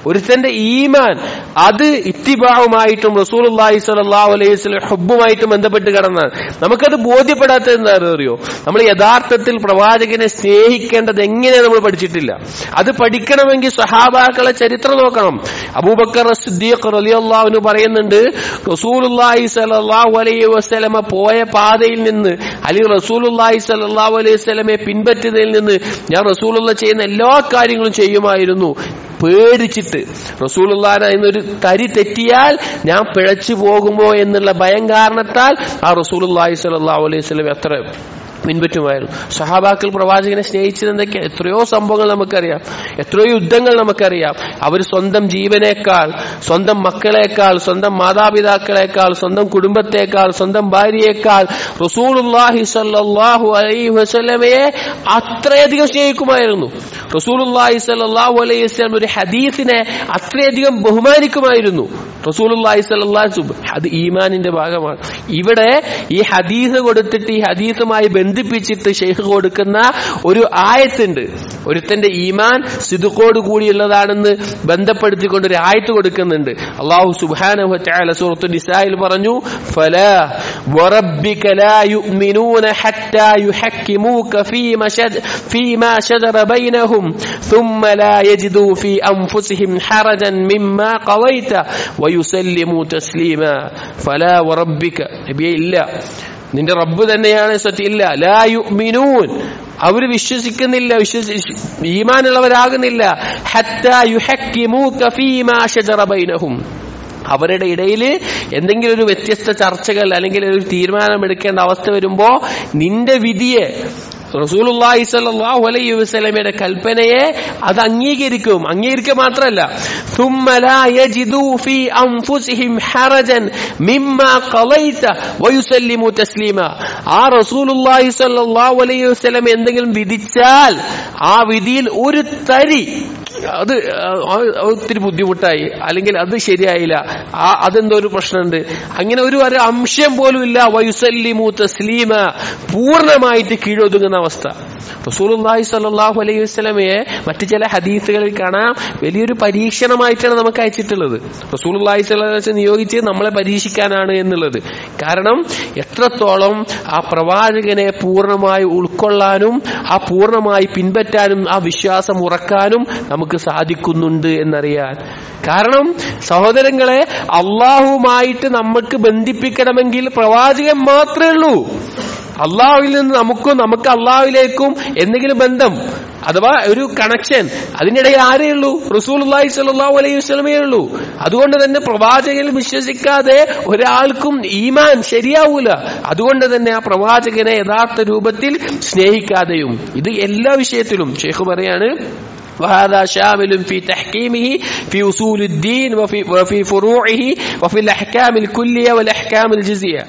ഒരുത്തന്റെ ഈമാൻ അത് ഇത്തിബാവുമായിട്ടും റസൂലുള്ളാഹി സ്വല്ലല്ലാഹു അലൈഹി വസല്ലം ഹുബ്ബുമായിട്ടും ബന്ധപ്പെട്ട് കിടന്നാണ് നമുക്കത് ബോധ്യപ്പെടാത്തത് എന്താണെന്ന് അറിയോ നമ്മൾ യഥാർത്ഥത്തിൽ പ്രവാചകനെ സ്നേഹിക്കേണ്ടത് എങ്ങനെ നമ്മൾ പഠിച്ചിട്ടില്ല അത് പഠിക്കണമെങ്കിൽ സഹാബാക്കളെ ചരിത്രം നോക്കണം അബൂബക്കർ സിദ്ദീഖ് റളിയല്ലാഹു പറയുന്നുണ്ട് റസൂലുള്ളാഹി സ്വല്ലല്ലാഹു അലൈഹി വസല്ലമ പോയ പാതയിൽ നിന്ന് അല്ലെങ്കിൽ റസൂലുള്ളാഹി സ്വല്ലല്ലാഹു അലൈഹി വസല്ലമയെ പിൻപറ്റുന്നതിൽ നിന്ന് ഞാൻ റസൂലുള്ള ചെയ്യുന്ന എല്ലാ കാര്യങ്ങളും ചെയ്യുമായിരുന്നു പേടിച്ചിട്ട് റസൂലുള്ളാന എന്നൊരു തരി തെറ്റിയാൽ ഞാൻ പിഴച്ചു പോകുമോ എന്നുള്ള ഭയം കാരണത്താൽ ആ റസൂലുള്ളാഹി സ്വല്ലല്ലാഹു അലൈഹി വസല്ലം എത്ര പിൻപറ്റുമായിരുന്നു സഹാബാക്കൾ പ്രവാചകനെ സ്നേഹിച്ചത് എന്തൊക്കെയാ എത്രയോ സംഭവങ്ങൾ നമുക്കറിയാം എത്രയോ യുദ്ധങ്ങൾ നമുക്കറിയാം അവർ സ്വന്തം ജീവനേക്കാൾ സ്വന്തം മക്കളെക്കാൾ സ്വന്തം മാതാപിതാക്കളെക്കാൾ സ്വന്തം കുടുംബത്തെക്കാൾ സ്വന്തം ഭാര്യയേക്കാൾ റസൂലുള്ളാഹി സ്വല്ലല്ലാഹു അലൈഹി വസല്ലമയെ അത്രയധികം സ്നേഹിക്കുമായിരുന്നു റസൂലുള്ളാഹി സ്വല്ലല്ലാഹു അലൈഹി വസല്ലം ഒരു ഹദീസിനെ അത്രയധികം ബഹുമാനിക്കുമായിരുന്നു റസൂലുള്ളാഹി സ്വല്ലല്ലാഹു അലൈഹി വസല്ലം അത് ഈമാനിന്റെ ഭാഗമാണ് ഇവിടെ ഈ ഹദീസ് കൊടുത്തിട്ട് ഈ ഹദീസുമായി ബന്ധിപ്പിച്ചിട്ട് ഷെയ്ഖ് കൊടുക്കുന്ന ഒരു ആയത്തുണ്ട് ഒരുത്തന്റെ ഈമാൻ സിദുക്കോട് കൂടിയുള്ളതാണെന്ന് ബന്ധപ്പെടുത്തിക്കൊണ്ട് ഒരു ആയത്ത് കൊടുക്കുന്നുണ്ട് അള്ളാഹു സുബ്ഹാനഹു വതആല സൂറത്തു നിസായിൽ പറഞ്ഞു ഫലാ വറബ്ബിക ലാ യുഅ്മിനൂന ഹത്താ യുഹക്കിമൂക ഫീമാ ശജ ഫീമാ ശജറ ബൈനഹും ثم لا يجدوا في أنفسهم حرجا مما قضيت ويسلموا تسليما فلا وربك നബിയെ ഇല്ല നിന്റെ റബ്ബ് തന്നെയാണ് സത്യം ഇല്ല ലാ യുഅ്മിനൂൻ അവർ വിശ്വസിക്കുന്നില്ല വിശ്വസി ഈമാനുള്ളവരാകുന്നില്ല ഹത്താ യുഹക്കിമൂക ഫീമാ ശജറ ബൈനഹും അവരുടെ ഇടയിൽ എന്തെങ്കിലും ഒരു വ്യത്യസ്ത ചർച്ചകൾ അല്ലെങ്കിൽ ഒരു തീരുമാനം എടുക്കേണ്ട അവസ്ഥ വരുമ്പോ നിന്റെ വിധിയെ റസൂലുള്ളാഹി സ്വല്ലല്ലാഹു അലൈഹി വസല്ലമയുടെ കൽപ്പനയെ അത് അംഗീകരിക്കും അംഗീകരിക്കുക മാത്രമല്ല ثم لا يجدوا في انفسهم حرجا مما قضيت ويسلموا تسليما ആ റസൂലുള്ളാഹി സ്വല്ലല്ലാഹു അലൈഹി വസല്ലം എന്തെങ്കിലും വിധിച്ചാൽ ആ വിധിയിൽ ഒരു തരി അത് ഒത്തിരി ബുദ്ധിമുട്ടായി അല്ലെങ്കിൽ അത് ശരിയായില്ല ആ അതെന്തോ ഒരു പ്രശ്നമുണ്ട് അങ്ങനെ ഒരു ഒരു അംശം പോലും ഇല്ല വയുസല്ലിമു തസ്ലീമ പൂർണ്ണമായിട്ട് കീഴൊതുങ്ങുന്ന അവസ്ഥ റസൂലുള്ളാഹി സ്വല്ലല്ലാഹു അലൈഹി വസല്ലമയെ മറ്റു ചില ഹദീസുകളിൽ കാണാം വലിയൊരു പരീക്ഷണമായിട്ടാണ് നമുക്ക് അയച്ചിട്ടുള്ളത് റസൂലുള്ളാഹി സ്വല്ലല്ലാഹു അലൈഹി വസല്ലം നിയോഗിച്ച് നമ്മളെ പരീക്ഷിക്കാനാണ് എന്നുള്ളത് കാരണം എത്രത്തോളം ആ പ്രവാചകനെ പൂർണ്ണമായി ഉൾക്കൊള്ളാനും ആ പൂർണ്ണമായി പിൻപറ്റാനും ആ വിശ്വാസം ഉറക്കാനും നമുക്ക് സാധിക്കുന്നുണ്ട് എന്നറിയാൻ കാരണം സഹോദരങ്ങളെ അള്ളാഹുമായിട്ട് നമുക്ക് ബന്ധിപ്പിക്കണമെങ്കിൽ പ്രവാചകൻ മാത്രമേ ഉള്ളൂ അള്ളാഹുവിൽ നിന്ന് നമുക്കും നമുക്ക് അള്ളാഹുവിലേക്കും എന്തെങ്കിലും ബന്ധം അഥവാ ഒരു കണക്ഷൻ അതിനിടയിൽ ആരേ ഉള്ളൂ റസൂൽ സല്ലല്ലാഹു അലൈഹി വസല്ലമേ ഉള്ളൂ അതുകൊണ്ട് തന്നെ പ്രവാചകനിൽ വിശ്വസിക്കാതെ ഒരാൾക്കും ഈമാൻ ശരിയാവൂല അതുകൊണ്ട് തന്നെ ആ പ്രവാചകനെ യഥാർത്ഥ രൂപത്തിൽ സ്നേഹിക്കാതെയും ഇത് എല്ലാ വിഷയത്തിലും ഷെയ്ഖ് പറയാണ് وهذا شامل في تحكيمه في أصول الدين وفي, وفي فروعه وفي الأحكام الكلية والأحكام الجزئية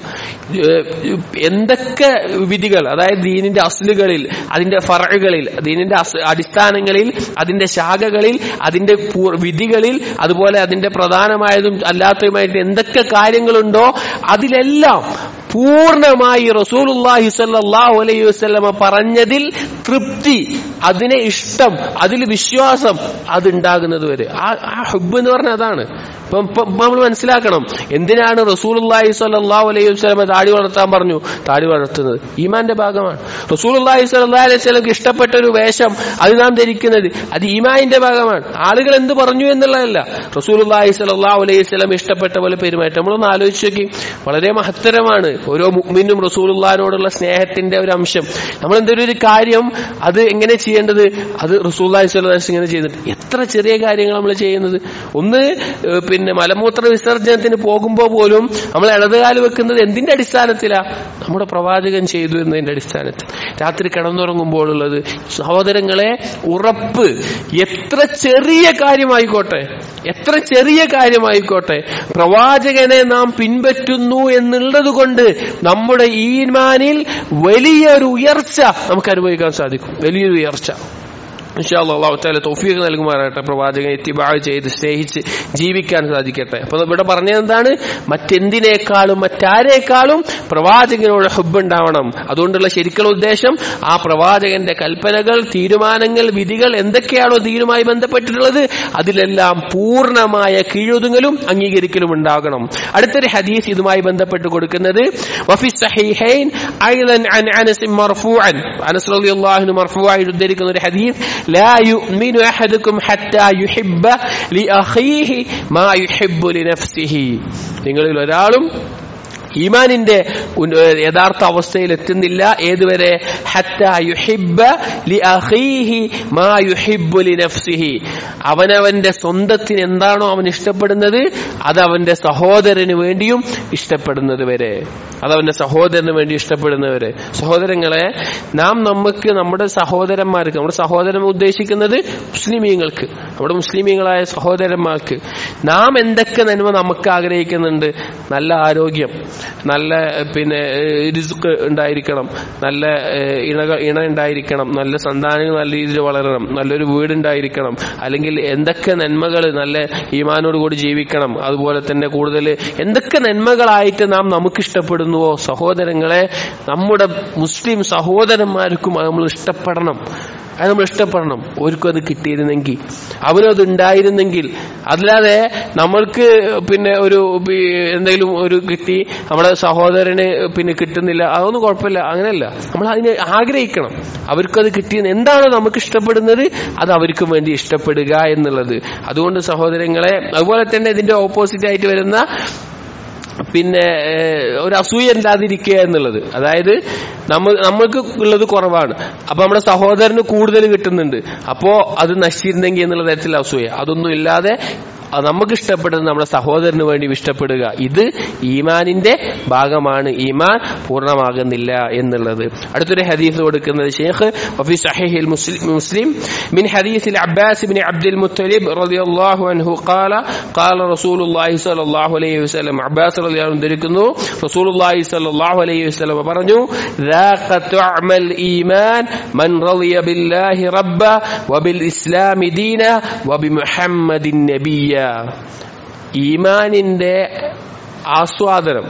എന്തൊക്കെ വിധികൾ അതായത് ദീനിന്റെ അസ്ലുകളിൽ അതിന്റെ ഫറകളിൽ ദീനിന്റെ അടിസ്ഥാനങ്ങളിൽ അതിന്റെ ശാഖകളിൽ അതിന്റെ വിധികളിൽ അതുപോലെ അതിന്റെ പ്രധാനമായതും അല്ലാത്തതുമായിട്ട് എന്തൊക്കെ കാര്യങ്ങളുണ്ടോ അതിലെല്ലാം പൂർണ്ണമായി റസൂലുള്ളാഹി സ്വല്ലല്ലാഹു അലൈഹി വസല്ലമ പറഞ്ഞതിൽ തൃപ്തി അതിനെ ഇഷ്ടം അതിൽ വിശ്വാസം അതുണ്ടാകുന്നത് വരെ ആ ആ ഹുബ് എന്ന് പറഞ്ഞ അതാണ് ഇപ്പം നമ്മൾ മനസ്സിലാക്കണം എന്തിനാണ് റസൂലുള്ളാഹി സ്വല്ലല്ലാഹു അലൈഹി വസല്ലമ താടി വളർത്താൻ പറഞ്ഞു താടി വളർത്തുന്നത് ഈമാന്റെ ഭാഗമാണ് റസൂലുള്ളാഹി സ്വല്ലല്ലാഹു അലൈഹി വസല്ലമക്ക് ഇഷ്ടപ്പെട്ട ഒരു വേഷം അത് നാം ധരിക്കുന്നത് അത് ഈമാനിന്റെ ഭാഗമാണ് ആളുകൾ എന്ത് പറഞ്ഞു എന്നുള്ളതല്ല റസൂലുള്ളാഹി സ്വല്ലല്ലാഹു അലൈഹി വസല്ലം ഇഷ്ടപ്പെട്ട പോലെ പെരുമാറ്റം നമ്മളൊന്ന് ആലോചിച്ച് നോക്കി വളരെ മഹത്തരമാണ് ഓരോ മുഅ്മിനും റസൂലുള്ളാഹിനോടുള്ള സ്നേഹത്തിന്റെ ഒരു അംശം നമ്മൾ എന്തെങ്കിലും ഒരു കാര്യം അത് എങ്ങനെ ചെയ്യേണ്ടത് അത് റസൂലുള്ളാഹി സ്വല്ലല്ലാഹു അലൈഹി വസല്ലം ഇങ്ങനെ ചെയ്തിട്ട് എത്ര ചെറിയ കാര്യങ്ങൾ നമ്മൾ ചെയ്യുന്നത് ഒന്ന് പിന്നെ മലമൂത്ര വിസർജനത്തിന് പോകുമ്പോൾ പോലും നമ്മൾ ഇടതുകാല് വെക്കുന്നത് എന്തിന്റെ അടിസ്ഥാനത്തിലാ നമ്മുടെ പ്രവാചകൻ ചെയ്തു എന്നതിന്റെ അടിസ്ഥാനത്തിൽ രാത്രി കിടന്നുറങ്ങുമ്പോഴുള്ളത് സഹോദരങ്ങളെ ഉറപ്പ് എത്ര ചെറിയ കാര്യമായിക്കോട്ടെ എത്ര ചെറിയ കാര്യമായിക്കോട്ടെ പ്രവാചകനെ നാം പിൻപറ്റുന്നു എന്നുള്ളത് കൊണ്ട് നമ്മുടെ ഈമാനിൽ വലിയൊരു ഉയർച്ച നമുക്ക് അനുഭവിക്കാൻ സാധിക്കും വലിയൊരു ഉയർച്ച അള്ളാഹു താല തൗഫീഖ് നൽകുമാറാകട്ടെ പ്രവാചകൻ എത്തിബാ ചെയ്ത് സ്നേഹിച്ച് ജീവിക്കാൻ സാധിക്കട്ടെ അപ്പൊ ഇവിടെ പറഞ്ഞത് എന്താണ് മറ്റെന്തിനേക്കാളും മറ്റാരേക്കാളും പ്രവാചകനോട് ഹുബ് ഉണ്ടാവണം അതുകൊണ്ടുള്ള ശരിക്കുള്ള ഉദ്ദേശം ആ പ്രവാചകന്റെ കൽപ്പനകൾ തീരുമാനങ്ങൾ വിധികൾ എന്തൊക്കെയാണോ ദീനുമായി ബന്ധപ്പെട്ടിട്ടുള്ളത് അതിലെല്ലാം പൂർണ്ണമായ കീഴൊതുങ്ങലും അംഗീകരിക്കലും ഉണ്ടാകണം അടുത്തൊരു ഹദീസ് ഇതുമായി ബന്ധപ്പെട്ട് കൊടുക്കുന്നത് വഫി സഹീഹൈൻ അയ്ളൻ അൻ അനസ് മർഫൂഅൻ അനസ് റളിയല്ലാഹു അൻഹു മർഫൂആയി ഉദ്ധരിക്കുന്ന ഒരു ഹദീസ് لا يؤمن أحدكم حتى يحب لأخيه ما يحب لنفسه നിങ്ങളിൽ ഒരാളും ഈമാനിന്റെ ഉൻ- ഏഹ് യഥാർത്ഥ അവസ്ഥയിൽ എത്തുന്നില്ല ഏതുവരെ ഹത്ത യുഹിബ്ബ ലി അഖീഹി മാ യുഹിബ്ബു ലി നഫ്സിഹി അവനവന്റെ സ്വന്തത്തിന് എന്താണോ അവൻ ഇഷ്ടപ്പെടുന്നത് അത് അവന്റെ സഹോദരന് വേണ്ടിയും ഇഷ്ടപ്പെടുന്നത് വരെ അത് അവന്റെ സഹോദരന് വേണ്ടി ഇഷ്ടപ്പെടുന്നവരെ സഹോദരങ്ങളെ നാം നമുക്ക് നമ്മുടെ സഹോദരന്മാർക്ക് നമ്മുടെ സഹോദരൻ ഉദ്ദേശിക്കുന്നത് മുസ്ലിമീങ്ങൾക്ക് നമ്മുടെ മുസ്ലിമീങ്ങളായ സഹോദരന്മാർക്ക് നാം എന്തൊക്കെ നന്മ നമുക്ക് ആഗ്രഹിക്കുന്നുണ്ട് നല്ല ആരോഗ്യം നല്ല ഏഹ്, പിന്നെ ഏഹ്, രിസുക്ക് ഉണ്ടായിരിക്കണം നല്ല ഏഹ്, ഇണകൾ ഇണ ഉണ്ടായിരിക്കണം നല്ല സന്താനങ്ങൾ നല്ല രീതിയിൽ വളരണം നല്ലൊരു വീടുണ്ടായിരിക്കണം അല്ലെങ്കിൽ എന്തൊക്കെ നന്മകൾ നല്ല ഈമാനോട് കൂടി ജീവിക്കണം അതുപോലെ തന്നെ കൂടുതൽ എന്തൊക്കെ നന്മകളായിട്ട് നാം നമുക്ക് ഇഷ്ടപ്പെടുന്നുവോ സഹോദരങ്ങളെ നമ്മുടെ മുസ്ലിം സഹോദരന്മാർക്കും അത് നമ്മൾ ഇഷ്ടപ്പെടണം അത് നമ്മൾ ഇഷ്ടപ്പെടണം ഓർക്കും അത് കിട്ടിയിരുന്നെങ്കിൽ അവനത് ഉണ്ടായിരുന്നെങ്കിൽ അല്ലാതെ നമ്മൾക്ക് പിന്നെ ഒരു പി- എന്തെങ്കിലും ഒരു കിട്ടി നമ്മുടെ സഹോദരന് പിന്നെ കിട്ടുന്നില്ല അതൊന്നും കുഴപ്പമില്ല അങ്ങനെയല്ല നമ്മൾ അതിനെ ആഗ്രഹിക്കണം അവർക്കത് കിട്ടിയത് എന്താണോ നമുക്ക് ഇഷ്ടപ്പെടുന്നത് അത് അവർക്കും വേണ്ടി ഇഷ്ടപ്പെടുക എന്നുള്ളത് അതുകൊണ്ട് സഹോദരങ്ങളെ അതുപോലെ തന്നെ ഇതിന്റെ ഓപ്പോസിറ്റ് ആയിട്ട് വരുന്ന പിന്നെ ഏഹ്, ഒരു അസൂയ ഇല്ലാതിരിക്കുക എന്നുള്ളത് അതായത് നമ്മൾ നമ്മൾക്ക് ഉള്ളത് കുറവാണ് അപ്പൊ നമ്മുടെ സഹോദരന് കൂടുതൽ കിട്ടുന്നുണ്ട് അപ്പോ അത് നശിച്ചിരുന്നെങ്കിൽ എന്നുള്ള തരത്തിൽ അസൂയ അതൊന്നും ഇല്ലാതെ അത് നമുക്ക് ഇഷ്ടപ്പെടുന്നത് നമ്മുടെ സഹോദരന് വേണ്ടി ഇഷ്ടപ്പെടുക ഇത് ഈമാനിന്റെ ഭാഗമാണ് ഈമാൻ പൂർണ്ണമാകുന്നില്ല എന്നുള്ളത് അടുത്തൊരു ഹദീസ് കൊടുക്കുന്നത് ഷെയ്ഖ് വഫി സഹീഹിൽ മുസ്ലിം മുസ്ലിം من حديث العباس بن عبد المطلب رضي الله عنه قال قال رسول الله صلى الله عليه وسلم عباس رضي الله عنه ധരിക്കുന്നു رسول الله صلى الله عليه وسلم പറഞ്ഞു ذاق طعم الإيمان من رضي بالله ربا وبالإسلام دينا وبمحمد نبيا ഈമാനിന്റെ ആസ്വാദനം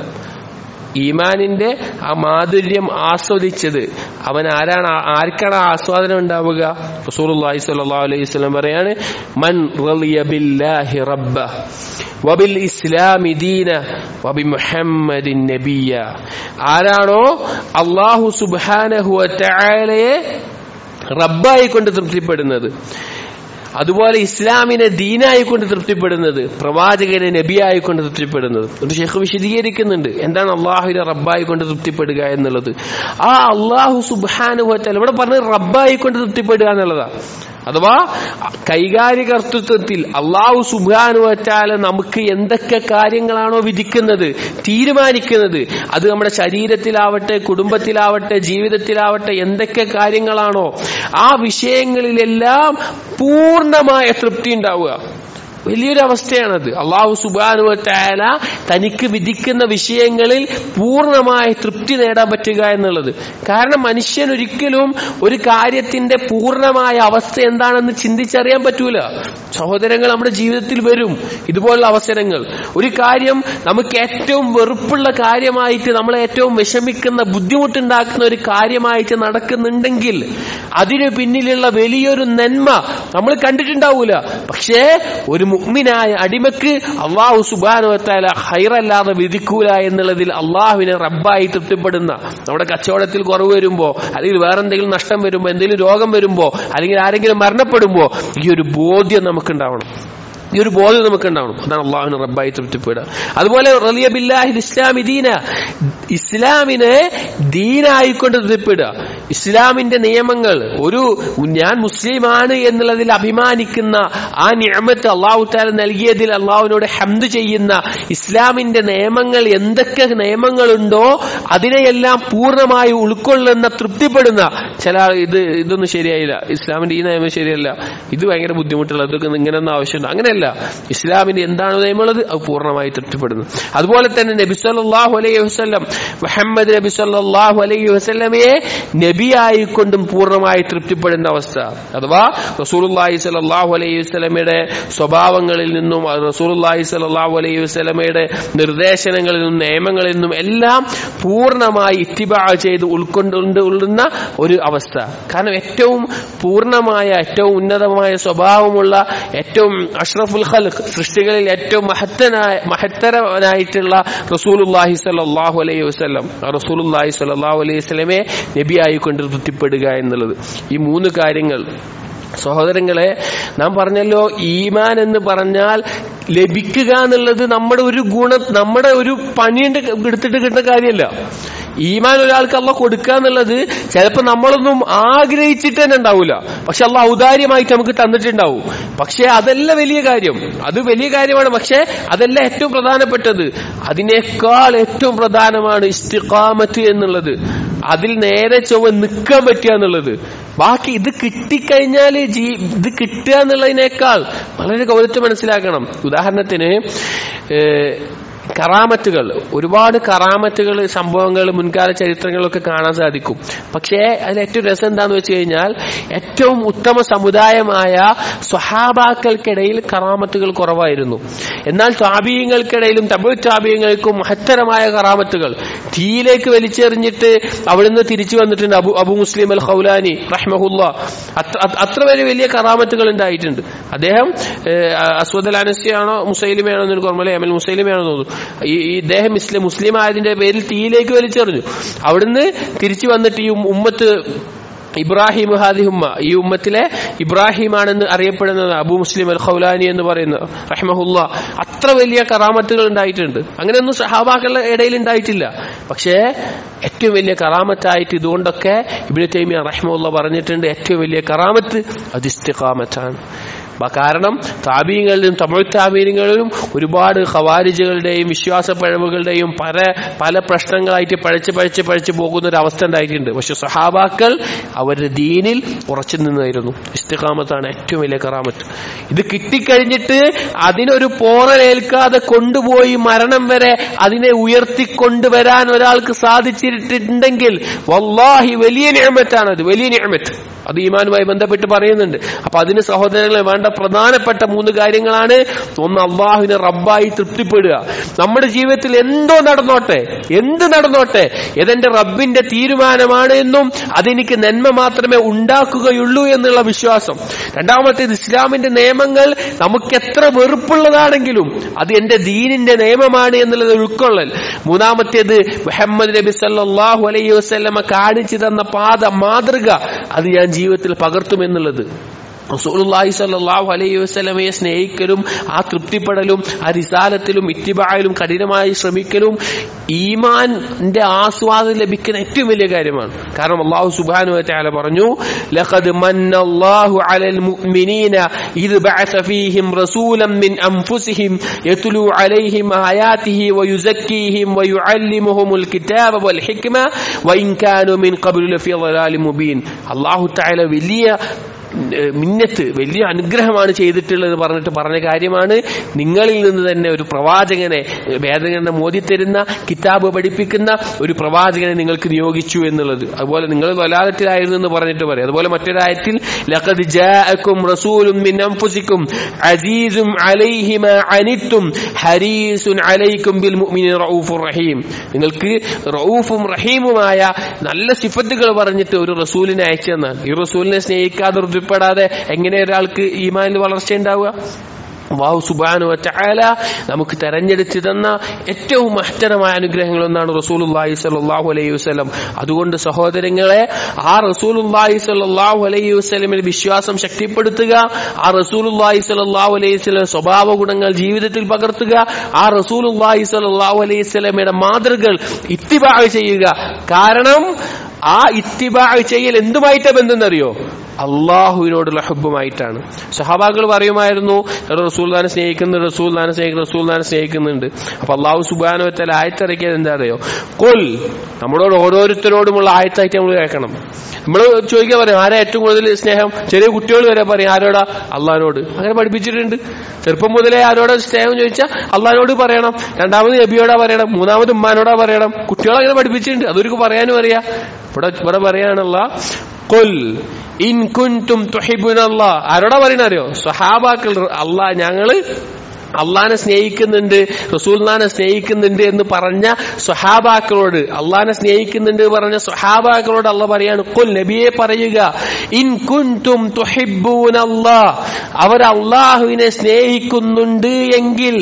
ഈമാനിന്റെ ആ മാധുര്യം ആസ്വദിച്ചത് അവൻ ആരാണ് ആ- ആർക്കാണ് ആ ആസ്വാദനം ഉണ്ടാവുക റസൂലുള്ളാഹി സ്വല്ലല്ലാഹു അലൈഹി വസല്ലം പറയാണ് മൻ റളിയ ബില്ലാഹി റബ്ബ വബിൽ ഇസ്ലാമി ദീന വബി മുഹമ്മദിൻ നബിയ ആരാണോ അല്ലാഹു സുബ്ഹാനഹു വ തആലയെ റബ്ബായി കൊണ്ട് തൃപ്തിപ്പെടുന്നത് അതുപോലെ ഇസ്ലാമിനെ ദീനായി കൊണ്ട് തൃപ്തിപ്പെടുന്നത് പ്രവാചകനെ നബിയായി കൊണ്ട് തൃപ്തിപ്പെടുന്നത് ഒരു ഷെയ്ഖ് വിശദീകരിക്കുന്നുണ്ട് എന്താണ് അള്ളാഹുവിനെ റബ്ബായി കൊണ്ട് തൃപ്തിപ്പെടുക എന്നുള്ളത് ആ അള്ളാഹു സുബാനുഭവത്തല്ല ഇവിടെ പറഞ്ഞത് റബ്ബായി കൊണ്ട് തൃപ്തിപ്പെടുക എന്നുള്ളതാ അഥവാ കൈകാര്യകർത്തൃത്വത്തിൽ അള്ളാഹു സുബാനുവറ്റാല് നമുക്ക് എന്തൊക്കെ കാര്യങ്ങളാണോ വിധിക്കുന്നത് തീരുമാനിക്കുന്നത് അത് നമ്മുടെ ശരീരത്തിലാവട്ടെ കുടുംബത്തിലാവട്ടെ ജീവിതത്തിലാവട്ടെ എന്തൊക്കെ കാര്യങ്ങളാണോ ആ വിഷയങ്ങളിലെല്ലാം പൂർണ്ണമായ തൃപ്തി ഉണ്ടാവുക വലിയൊരു അവസ്ഥയാണത് അള്ളാഹു സുബാനുവറ്റായ തനിക്ക് വിധിക്കുന്ന വിഷയങ്ങളിൽ പൂർണ്ണമായ തൃപ്തി നേടാൻ പറ്റുക എന്നുള്ളത് കാരണം മനുഷ്യൻ ഒരിക്കലും ഒരു കാര്യത്തിന്റെ പൂർണ്ണമായ അവസ്ഥ എന്താണെന്ന് ചിന്തിച്ചറിയാൻ പറ്റൂല സഹോദരങ്ങൾ നമ്മുടെ ജീവിതത്തിൽ വരും ഇതുപോലുള്ള അവസരങ്ങൾ ഒരു കാര്യം നമുക്ക് ഏറ്റവും വെറുപ്പുള്ള കാര്യമായിട്ട് നമ്മളെ ഏറ്റവും വിഷമിക്കുന്ന ബുദ്ധിമുട്ടുണ്ടാക്കുന്ന ഒരു കാര്യമായിട്ട് നടക്കുന്നുണ്ടെങ്കിൽ അതിനു പിന്നിലുള്ള വലിയൊരു നന്മ നമ്മൾ കണ്ടിട്ടുണ്ടാവൂല പക്ഷേ ഒരു മുഗ്മിനായ അടിമക്ക് അള്ളാഹു സുബാനുവത്താല ഹൈറല്ലാതെ വിധിക്കൂല എന്നുള്ളതിൽ അള്ളാഹുവിനെ റബ്ബായി തൃപ്തിപ്പെടുന്ന നമ്മുടെ കച്ചവടത്തിൽ കുറവ് വരുമ്പോ അല്ലെങ്കിൽ വേറെ എന്തെങ്കിലും നഷ്ടം വരുമ്പോ എന്തെങ്കിലും രോഗം വരുമ്പോ അല്ലെങ്കിൽ ആരെങ്കിലും മരണപ്പെടുമ്പോ ഈ ഒരു ബോധ്യം നമുക്കുണ്ടാവണം ഈ ഒരു ബോധം നമുക്ക് ഉണ്ടാവണം അതാണ് അള്ളാഹുവിന് റബ്ബായി തൃപ്തിപ്പെടുക അതുപോലെ റലിയ ബില്ലാഹിൽ ഇസ്ലാമി ദീന ഇസ്ലാമിനെ ദീനായിക്കൊണ്ട് തൃപ്തിപ്പെടുക ഇസ്ലാമിന്റെ നിയമങ്ങൾ ഒരു ഞാൻ മുസ്ലിമാണ് എന്നുള്ളതിൽ അഭിമാനിക്കുന്ന ആ നിയമത്ത് അള്ളാഹു താല നൽകിയതിൽ അള്ളാഹുവിനോട് ഹംദ് ചെയ്യുന്ന ഇസ്ലാമിന്റെ നിയമങ്ങൾ എന്തൊക്കെ നിയമങ്ങളുണ്ടോ അതിനെയെല്ലാം പൂർണ്ണമായി ഉൾക്കൊള്ളുന്ന തൃപ്തിപ്പെടുന്ന ചില ആൾ ഇത് ഇതൊന്നും ശരിയായില്ല ഇസ്ലാമിന്റെ ഈ നിയമം ശരിയല്ല ഇത് ഭയങ്കര ബുദ്ധിമുട്ടുള്ള ഇതൊക്കെ ഇങ്ങനെയൊന്നും ആവശ്യമുണ്ട് അങ്ങനെയല്ല ഇസ്ലാമിന്റെ എന്താണ് നിയമമുള്ളത് അത് പൂർണ്ണമായി തൃപ്തിപ്പെടുന്നു അതുപോലെ തന്നെ നബി സല്ലല്ലാഹു അലൈഹി വസല്ലം മുഹമ്മദ് നബി സല്ലല്ലാഹു അലൈഹി വസല്ലമയെ നബി നബിയായിക്കൊണ്ടും പൂർണ്ണമായി തൃപ്തിപ്പെടുന്ന അവസ്ഥ അഥവാ റസൂലുള്ളാഹി സ്വല്ലല്ലാഹു അലൈഹി വസല്ലമയുടെ സ്വഭാവങ്ങളിൽ നിന്നും റസൂലുള്ളാഹി സ്വല്ലല്ലാഹു അലൈഹി വസല്ലമയുടെ നിർദ്ദേശങ്ങളിൽ നിന്നും നിയമങ്ങളിൽ നിന്നും എല്ലാം പൂർണ്ണമായി ഇത്തിബാ ചെയ്ത് ഉൾക്കൊണ്ടുകൊണ്ട് ഉള്ളുന്ന ഒരു അവസ്ഥ കാരണം ഏറ്റവും പൂർണ്ണമായ ഏറ്റവും ഉന്നതമായ സ്വഭാവമുള്ള ഏറ്റവും അഷ്റഫുൽ ഖൽഖ് സൃഷ്ടികളിൽ ഏറ്റവും മഹത്തനായ മഹത്തരനായിട്ടുള്ള റസൂലുള്ളാഹി സ്വല്ലല്ലാഹു അലൈഹി വസല്ലം ആ റസൂലുള്ളാഹി സ്വല്ലല്ലാഹു അലൈഹി വസല്ലമയെ നബിയായിക്കൊണ്ട് തൃപ്തിപ്പെടുക എന്നുള്ളത് ഈ മൂന്ന് കാര്യങ്ങൾ സഹോദരങ്ങളെ നാം പറഞ്ഞല്ലോ ഈമാൻ എന്ന് പറഞ്ഞാൽ ലഭിക്കുക എന്നുള്ളത് നമ്മുടെ ഒരു ഗുണ നമ്മുടെ ഒരു പണിയുണ്ട് എടുത്തിട്ട് കിട്ടുന്ന കാര്യമല്ല ഈമാൻ ഒരാൾക്ക് അള്ള കൊടുക്കുക എന്നുള്ളത് ചിലപ്പോൾ നമ്മളൊന്നും ആഗ്രഹിച്ചിട്ട് തന്നെ ഉണ്ടാവില്ല പക്ഷെ അള്ള ഔദാര്യമായിട്ട് നമുക്ക് തന്നിട്ടുണ്ടാവും പക്ഷെ അതല്ല വലിയ കാര്യം അത് വലിയ കാര്യമാണ് പക്ഷെ അതല്ല ഏറ്റവും പ്രധാനപ്പെട്ടത് അതിനേക്കാൾ ഏറ്റവും പ്രധാനമാണ് ഇസ്തിഖാമത്ത് എന്നുള്ളത് അതിൽ നേരെ ചൊവ്വ നിൽക്കാൻ പറ്റുക എന്നുള്ളത് ബാക്കി ഇത് കിട്ടിക്കഴിഞ്ഞാൽ ജീ ഇത് കിട്ടുക എന്നുള്ളതിനേക്കാൾ വളരെ ഗൗരവത്തിൽ മനസ്സിലാക്കണം ഉദാഹരണത്തിന് ഏഹ് കറാമത്തുകൾ ഒരുപാട് കറാമത്തുകൾ സംഭവങ്ങൾ മുൻകാല ചരിത്രങ്ങളൊക്കെ കാണാൻ സാധിക്കും പക്ഷേ അതിൽ ഏറ്റവും രസം എന്താന്ന് വെച്ച് കഴിഞ്ഞാൽ ഏറ്റവും ഉത്തമ സമുദായമായ സ്വഹാബാക്കൾക്കിടയിൽ കറാമത്തുകൾ കുറവായിരുന്നു എന്നാൽ താപീയങ്ങൾക്കിടയിലും തമിഴ് താപീയങ്ങൾക്കും മഹത്തരമായ കറാമത്തുകൾ തീയിലേക്ക് വലിച്ചെറിഞ്ഞിട്ട് അവിടുന്ന് തിരിച്ചു വന്നിട്ടുണ്ട് അബു അബു മുസ്ലിം അൽ ഖൗലാനി റഹ്മഹുല്ല അത്ര അത്ര വരെ വലിയ കറാമത്തുകൾ ഉണ്ടായിട്ടുണ്ട് അദ്ദേഹം അസ്വദ് അൽ അനസിയാണോ മുസൈലിമയാണോ എന്ന് എനിക്ക് ഓർമ്മയില്ല എം എൽ മുസൈലിമയാണോ തോന്നുന്നു ഈ ഈ ഇദ്ദേഹം മുസ്ലിം മുസ്ലിം ആയതിന്റെ പേരിൽ തീയിലേക്ക് വലിച്ചെറിഞ്ഞു അവിടുന്ന് തിരിച്ചു വന്നിട്ട് ഈ ഉമ്മത്ത് ഇബ്രാഹിം ഹാദി ഉമ്മ ഈ ഉമ്മത്തിലെ ഇബ്രാഹിമാണെന്ന് അറിയപ്പെടുന്നത് അബു മുസ്ലിം അൽ ഖൗലാനി എന്ന് പറയുന്ന റഹ്മഹുല്ല അത്ര വലിയ കറാമത്തുകൾ ഉണ്ടായിട്ടുണ്ട് അങ്ങനെയൊന്നും സഹാബാക്കളുടെ ഇടയിൽ ഉണ്ടായിട്ടില്ല പക്ഷേ ഏറ്റവും വലിയ കറാമത്തായിട്ട് ഇതുകൊണ്ടൊക്കെ ഇബിന് തൈമിയ റഹ്മുല്ല പറഞ്ഞിട്ടുണ്ട് ഏറ്റവും വലിയ കറാമത്ത് അത് ഇസ്തിഖാമത്താണ് കാരണം താപീയങ്ങളിലും തമിഴ് താപീയങ്ങളിലും ഒരുപാട് ഖവാരിജുകളുടെയും വിശ്വാസ പഴവുകളുടെയും പല പല പ്രശ്നങ്ങളായിട്ട് പഴച്ച് പഴച്ച് പഴച്ച് പോകുന്ന ഒരു അവസ്ഥ ഉണ്ടായിട്ടുണ്ട് പക്ഷെ സഹാബാക്കൾ അവരുടെ ദീനിൽ ഉറച്ചു നിന്നായിരുന്നു ഇസ്തിഖാമത്താണ് ഏറ്റവും വലിയ കറാമത്ത് ഇത് കിട്ടിക്കഴിഞ്ഞിട്ട് അതിനൊരു പോറലേൽക്കാതെ കൊണ്ടുപോയി മരണം വരെ അതിനെ ഉയർത്തിക്കൊണ്ടുവരാൻ ഒരാൾക്ക് സാധിച്ചിട്ടുണ്ടെങ്കിൽ വല്ലാഹി വലിയ നിയമത്താണ് അത് വലിയ നിയമത്ത് അത് ഈമാനുമായി ബന്ധപ്പെട്ട് പറയുന്നുണ്ട് അപ്പൊ അതിന് സഹോദരങ്ങളെ വേണ്ട പ്രധാനപ്പെട്ട മൂന്ന് കാര്യങ്ങളാണ് ഒന്ന് അള്ളാഹുവിനെ റബ്ബായി തൃപ്തിപ്പെടുക നമ്മുടെ ജീവിതത്തിൽ എന്തോ നടന്നോട്ടെ എന്ത് നടന്നോട്ടെ ഇതെന്റെ റബ്ബിന്റെ തീരുമാനമാണ് എന്നും അതെനിക്ക് നന്മ മാത്രമേ ഉണ്ടാക്കുകയുള്ളൂ എന്നുള്ള വിശ്വാസം രണ്ടാമത്തേത് ഇസ്ലാമിന്റെ നിയമങ്ങൾ നമുക്ക് എത്ര വെറുപ്പുള്ളതാണെങ്കിലും അത് എന്റെ ദീനിന്റെ നിയമമാണ് എന്നുള്ളത് ഉൾക്കൊള്ളൽ മൂന്നാമത്തേത് മുഹമ്മദ് നബി സല്ലാഹു അലൈഹി വസ്ലമ കാണിച്ചു തന്ന പാത മാതൃക അത് ഞാൻ ജീവിതത്തിൽ പകർത്തുമെന്നുള്ളത് റസൂലുള്ളാഹി സ്വല്ലല്ലാഹു അലൈഹി വസല്ലമയെ സ്നേഹിക്കലും ആ തൃപ്തിപ്പെടലും ആ റിസാലത്തിലും ഇത്തിബായിലും കഠിനമായി ശ്രമിക്കലും ഈമാന്റെ ആസ്വാദം ലഭിക്കുന്ന ഏറ്റവും വലിയ കാര്യമാണ് കാരണം അള്ളാഹു സുബ്ഹാനഹു വതആല പറഞ്ഞു ലഖദ് മന്നല്ലാഹു അലൽ മുഅ്മിനീന ഇദ് ബഅസ ഫീഹിം റസൂലൻ മിൻ അൻഫുസിഹിം യത്ലു അലൈഹിം ആയാതിഹി വയുസക്കീഹിം വയുഅല്ലിമുഹുമുൽ കിതാബ വൽ ഹിക്മ വഇൻ കാനൂ മിൻ ഖബ്ലു ലഫീ ളലാലിൻ മുബീൻ അള്ളാഹു തആല വലിയ മിന്നത്ത് വലിയ അനുഗ്രഹമാണ് ചെയ്തിട്ടുള്ളത് പറഞ്ഞിട്ട് പറഞ്ഞ കാര്യമാണ് നിങ്ങളിൽ നിന്ന് തന്നെ ഒരു പ്രവാചകനെ വേദന മോദിത്തരുന്ന കിതാബ് പഠിപ്പിക്കുന്ന ഒരു പ്രവാചകനെ നിങ്ങൾക്ക് നിയോഗിച്ചു എന്നുള്ളത് അതുപോലെ നിങ്ങൾ വലാലത്തിലായിരുന്നു എന്ന് പറഞ്ഞിട്ട് പറയും അതുപോലെ മറ്റൊരായത്തിൽ ലഖദ് ജാഅക്കും റസൂലും മിൻ അൻഫുസിക്കും അസീസും അലൈഹി മാ അനിത്തും ഹരീസുൻ അലൈക്കും ബിൽ മുഅ്മിനീന റഊഫുർ റഹീം നിങ്ങൾക്ക് റഊഫും റഹീമുമായ നല്ല സിഫത്തുകൾ പറഞ്ഞിട്ട് ഒരു റസൂലിനെ അയച്ചു തന്നാൽ ഈ റസൂലിനെ സ്നേഹിക്കാതെ തൃപ്തിപ്പെടാതെ എങ്ങനെ ഒരാൾക്ക് ഈമാനിൽ വളർച്ച ഉണ്ടാവുക വാഹു സുബാനു വറ്റാല നമുക്ക് തെരഞ്ഞെടുത്ത് തന്ന ഏറ്റവും മഹത്തരമായ അനുഗ്രഹങ്ങൾ ഒന്നാണ് റസൂലുല്ലാഹി സല്ലാഹു അലൈഹി വസ്ലം അതുകൊണ്ട് സഹോദരങ്ങളെ ആ റസൂലുല്ലാഹി സല്ലാഹു അലൈഹി വസ്ലമിൽ വിശ്വാസം ശക്തിപ്പെടുത്തുക ആ റസൂലുല്ലാഹി സല്ലാഹു അലൈഹി വസ്ലം സ്വഭാവ ഗുണങ്ങൾ ജീവിതത്തിൽ പകർത്തുക ആ റസൂലുല്ലാഹി സല്ലാഹു അലൈഹി വസ്ലമയുടെ മാതൃകൾ ഇത്തിബാ ചെയ്യുക കാരണം ആ ഇത്തിബാ ചെയ്യൽ എന്തുമായിട്ടാ ബന്ധം എന്നറിയോ അള്ളാഹുവിനോടുള്ള ഹുബുമായിട്ടാണ് സഹാബാക്കൾ പറയുമായിരുന്നു റസൂൽദാനെ സ്നേഹിക്കുന്നു റസൂൽദാനെ സ്നേഹിക്കുന്നു റസൂൽദാനെ സ്നേഹിക്കുന്നുണ്ട് അപ്പൊ അള്ളാഹു സുബാനുവത്തല ആയത്തിറക്കിയത് എന്താ അറിയോ കൊൽ നമ്മളോട് ഓരോരുത്തരോടുമുള്ള ആയത്തായിട്ട് നമ്മൾ കേൾക്കണം നമ്മൾ ചോദിക്കാൻ പറയും ആരാ ഏറ്റവും കൂടുതൽ സ്നേഹം ചെറിയ കുട്ടികൾ വരെ പറയും ആരോടാ അള്ളഹാനോട് അങ്ങനെ പഠിപ്പിച്ചിട്ടുണ്ട് ചെറുപ്പം മുതലേ ആരോടാ സ്നേഹം ചോദിച്ചാൽ അള്ളഹാനോട് പറയണം രണ്ടാമത് നബിയോടാ പറയണം മൂന്നാമത് ഉമ്മാനോടാ പറയണം കുട്ടികളെ അങ്ങനെ പഠിപ്പിച്ചിട്ടുണ്ട് അതൊരു പറയാനും അറിയാം ഇവിടെ ഇവിടെ പറയാനുള്ള കൊൽ ഇൻ കുൻതും തുഹിബുനല്ലാ ആരോടാ പറയണ അറിയോ സഹാബാക്കൾ അള്ളാ ഞങ്ങള് അള്ളാനെ സ്നേഹിക്കുന്നുണ്ട് റസൂൽനാനെ സ്നേഹിക്കുന്നുണ്ട് എന്ന് പറഞ്ഞ സ്വഹാബാക്കളോട് അള്ളാനെ സ്നേഹിക്കുന്നുണ്ട് പറഞ്ഞ സ്വഹാബാക്കളോട് അള്ള പറയാണ് കൊൽ നബിയെ പറയുക ഇൻ കുൻതും തുഹിബൂനല്ലാ അവർ അള്ളാഹുവിനെ സ്നേഹിക്കുന്നുണ്ട് എങ്കിൽ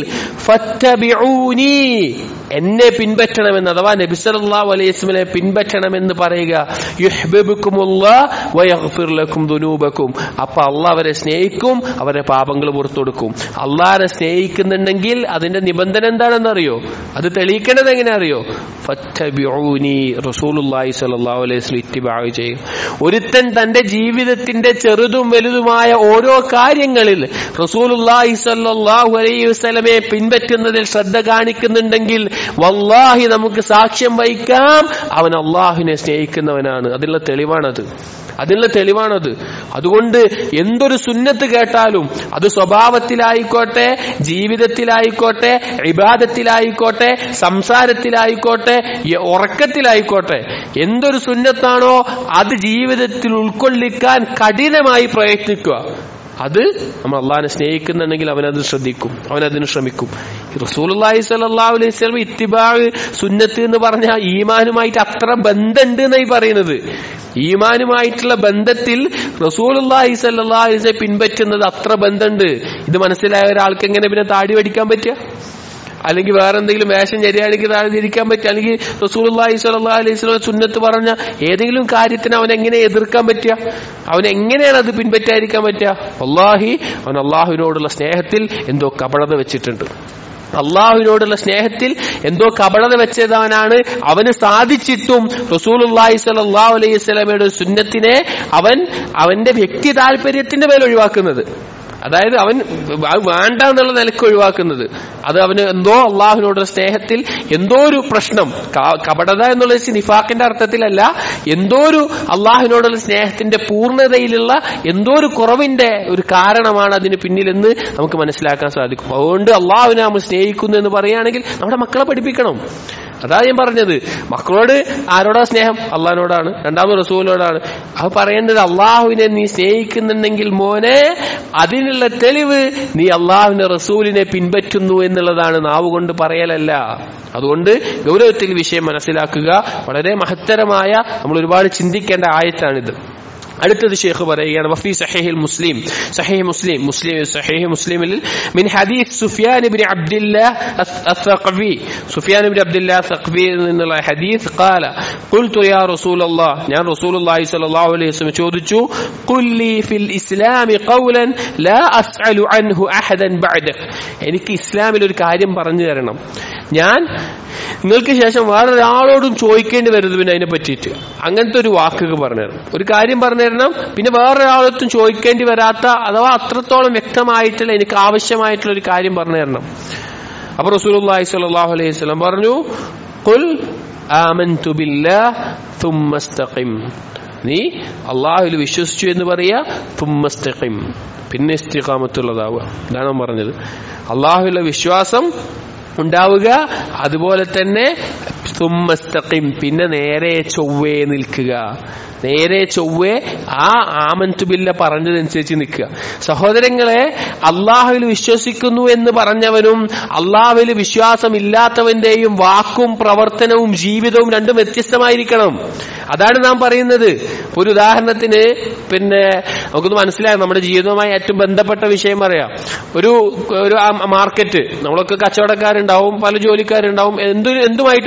ഫത്തബിഊനി എന്നെ പിൻപറ്റണമെന്ന് അഥവാ നബി സല്ലല്ലാഹു അലൈഹി വസല്ലമയെ പിൻപറ്റണമെന്ന് പറയുക യുഹ്ബിബുക്കുമുല്ലാഹ് വയഗ്ഫിർ ലക്കും ദുനൂബക്കും അപ്പൊ അള്ളാഹ് അവരെ സ്നേഹിക്കും അവരെ പാപങ്ങൾ പുറത്തു കൊടുക്കും അള്ളാഹിനെ സ്നേഹിക്കുന്നുണ്ടെങ്കിൽ അതിന്റെ നിബന്ധന എന്താണെന്ന് അറിയോ അത് തെളിയിക്കേണ്ടത് എങ്ങനെ അറിയോ ഫത്തബിഊനി റസൂലുള്ളാഹി സ്വല്ലല്ലാഹു അലൈഹി വസല്ലം ഇത്തിബാ ചെയ്യും ഒരുത്തൻ തന്റെ ജീവിതത്തിന്റെ ചെറുതും വലുതുമായ ഓരോ കാര്യങ്ങളിൽ റസൂലുള്ളാഹി സ്വല്ലല്ലാഹു അലൈഹി വസല്ലമയെ പിൻപറ്റുന്നതിൽ ശ്രദ്ധ കാണിക്കുന്നുണ്ടെങ്കിൽ വല്ലാഹി നമുക്ക് സാക്ഷ്യം വഹിക്കാം അവൻ അള്ളാഹുവിനെ സ്നേഹിക്കുന്നവനാണ് അതിനുള്ള തെളിവാണത് അതിനുള്ള തെളിവാണത് അതുകൊണ്ട് എന്തൊരു സുന്നത്ത് കേട്ടാലും അത് സ്വഭാവത്തിലായിക്കോട്ടെ ജീവിതത്തിലായിക്കോട്ടെ ഇബാദത്തിലായിക്കോട്ടെ സംസാരത്തിലായിക്കോട്ടെ ഈ ഉറക്കത്തിലായിക്കോട്ടെ എന്തൊരു സുന്നത്താണോ അത് ജീവിതത്തിൽ ഉൾക്കൊള്ളിക്കാൻ കഠിനമായി പ്രയത്നിക്കുക അത് നമ്മൾ അള്ളാഹിനെ സ്നേഹിക്കുന്നുണ്ടെങ്കിൽ അവനത് ശ്രദ്ധിക്കും അവനതിന് ശ്രമിക്കും റസൂലി സല്ലാഹു അലൈഹി സ്വലം ഇത്തിബാവ് സുന്നത്ത് എന്ന് പറഞ്ഞാൽ ഈമാനുമായിട്ട് അത്ര ബന്ധമുണ്ട് എന്നായി പറയുന്നത് ഈമാനുമായിട്ടുള്ള ബന്ധത്തിൽ റസൂലി സല്ലാ അലൈഹി പിൻപറ്റുന്നത് അത്ര ബന്ധമുണ്ട് ഇത് മനസ്സിലായ ഒരാൾക്ക് എങ്ങനെ പിന്നെ താടി പഠിക്കാൻ പറ്റുക അല്ലെങ്കിൽ വേറെ എന്തെങ്കിലും വേഷം ശരിയാണെങ്കിൽ താഴെ തിരിക്കാൻ പറ്റുക അല്ലെങ്കിൽ റസൂലി സ്വലാ അലൈഹി സ്വലം സുന്നത്ത് പറഞ്ഞ ഏതെങ്കിലും കാര്യത്തിന് അവൻ എങ്ങനെ എതിർക്കാൻ പറ്റുക അവൻ എങ്ങനെയാണ് അത് പിൻപറ്റാതിരിക്കാൻ പറ്റുക അള്ളാഹി അവൻ അള്ളാഹുവിനോടുള്ള സ്നേഹത്തിൽ എന്തോ കപടത വെച്ചിട്ടുണ്ട് അള്ളാഹുവിനോടുള്ള സ്നേഹത്തിൽ എന്തോ കപടത വെച്ചതവനാണ് അവന് സാധിച്ചിട്ടും റസൂലുല്ലാഹി സലാഹു അലൈഹി സ്വലമയുടെ സുന്നത്തിനെ അവൻ അവന്റെ വ്യക്തി താല്പര്യത്തിന്റെ മേൽ ഒഴിവാക്കുന്നത് അതായത് അവൻ വേണ്ട എന്നുള്ള നിലക്ക് ഒഴിവാക്കുന്നത് അത് അവന് എന്തോ അള്ളാഹുവിനോടുള്ള സ്നേഹത്തിൽ എന്തോ ഒരു പ്രശ്നം കപടത എന്നുള്ള നിഫാഖിന്റെ അർത്ഥത്തിലല്ല എന്തോ ഒരു അള്ളാഹുവിനോടുള്ള സ്നേഹത്തിന്റെ പൂർണ്ണതയിലുള്ള എന്തോ ഒരു കുറവിന്റെ ഒരു കാരണമാണ് അതിന് പിന്നിലെന്ന് നമുക്ക് മനസ്സിലാക്കാൻ സാധിക്കും അതുകൊണ്ട് അള്ളാഹുവിനെ നമ്മൾ സ്നേഹിക്കുന്നു എന്ന് പറയുകയാണെങ്കിൽ നമ്മുടെ മക്കളെ പഠിപ്പിക്കണം അതാ ഞാൻ പറഞ്ഞത് മക്കളോട് ആരോടാ സ്നേഹം അള്ളഹാനോടാണ് രണ്ടാമത് റസൂലിനോടാണ് അത് പറയേണ്ടത് അള്ളാഹുവിനെ നീ സ്നേഹിക്കുന്നുണ്ടെങ്കിൽ മോനെ അതിനുള്ള തെളിവ് നീ അള്ളാഹുവിന്റെ റസൂലിനെ പിൻപറ്റുന്നു എന്നുള്ളതാണ് നാവ് കൊണ്ട് പറയലല്ല അതുകൊണ്ട് ഗൗരവത്തിൽ വിഷയം മനസ്സിലാക്കുക വളരെ മഹത്തരമായ നമ്മൾ ഒരുപാട് ചിന്തിക്കേണ്ട ആയത്താണിത് അടുത്തത് ഷെയ്ഖ് പറയുകയാണ് വഫി സഹീഹ് മുസ്ലിം സഹീഹ് മുസ്ലിം മുസ്ലിം സഹീഹ് മുസ്ലിമിൽ മിൻ ഹദീസ് സുഫിയാൻ ഇബ്നു അബ്ദുല്ലാഹ് الثقفي സുഫിയാൻ ഇബ്നു അബ്ദുല്ലാഹ് الثقفي നിന്നുള്ള ഹദീസ് قال قلت يا رسول الله ഞാൻ റസൂലുള്ളാഹി സ്വല്ലല്ലാഹു അലൈഹി വസല്ലം ചോദിച്ചു قل لي في الاسلام قولا لا اسال عنه احدا بعدك എനിക്ക് ഇസ്ലാമിൽ ഒരു കാര്യം പറഞ്ഞു തരണം ഞാൻ നിങ്ങൾക്ക് ശേഷം വേറൊരാളോടും ചോദിക്കേണ്ടി വരുന്നത് പിന്നെ അതിനെ പറ്റിയിട്ട് അങ്ങനത്തെ ഒരു വാക്കുകൾ പറഞ്ഞു തരണം ഒരു കാര്യം പറഞ്ഞു തരണം പിന്നെ വേറൊരാളത്തും ചോദിക്കേണ്ടി വരാത്ത അഥവാ അത്രത്തോളം വ്യക്തമായിട്ടുള്ള എനിക്ക് ആവശ്യമായിട്ടുള്ള ഒരു കാര്യം പറഞ്ഞു തരണം അപ്പൊ റസൂലുള്ളാഹി സ്വല്ലല്ലാഹു അലൈഹി വസല്ലം പറഞ്ഞു ഖുൽ ആമൻതു ബില്ലാഹ് ثم استقم നീ അള്ളാഹുവിൽ വിശ്വസിച്ചു എന്ന് പറയാ തുമ്മസ്തഖിം പിന്നെ ഇസ്തിഖാമത്തുള്ളതാവുക ഇതാണ് പറഞ്ഞത് അള്ളാഹുവിലെ വിശ്വാസം ഉണ്ടാവുക അതുപോലെ തന്നെ തുമ്മസ്തഖിം പിന്നെ നേരെ ചൊവ്വേ നിൽക്കുക നേരെ ചൊവ്വേ ആ ആമൻതുബില്ല പറഞ്ഞതനുസരിച്ച് നിൽക്കുക സഹോദരങ്ങളെ അള്ളാഹുവിൽ വിശ്വസിക്കുന്നു എന്ന് പറഞ്ഞവനും അള്ളാഹുവിൽ വിശ്വാസമില്ലാത്തവന്റെയും വാക്കും പ്രവർത്തനവും ജീവിതവും രണ്ടും വ്യത്യസ്തമായിരിക്കണം അതാണ് നാം പറയുന്നത് ഒരു ഉദാഹരണത്തിന് പിന്നെ നമുക്കൊന്ന് മനസ്സിലാകും നമ്മുടെ ജീവിതവുമായി ഏറ്റവും ബന്ധപ്പെട്ട വിഷയം പറയാം ഒരു ഒരു മാർക്കറ്റ് നമ്മളൊക്കെ കച്ചവടക്കാരുണ്ടാവും പല ജോലിക്കാരുണ്ടാവും എന്തു എന്തുമായിട്ട് ബന്ധിപ്പിക്കാം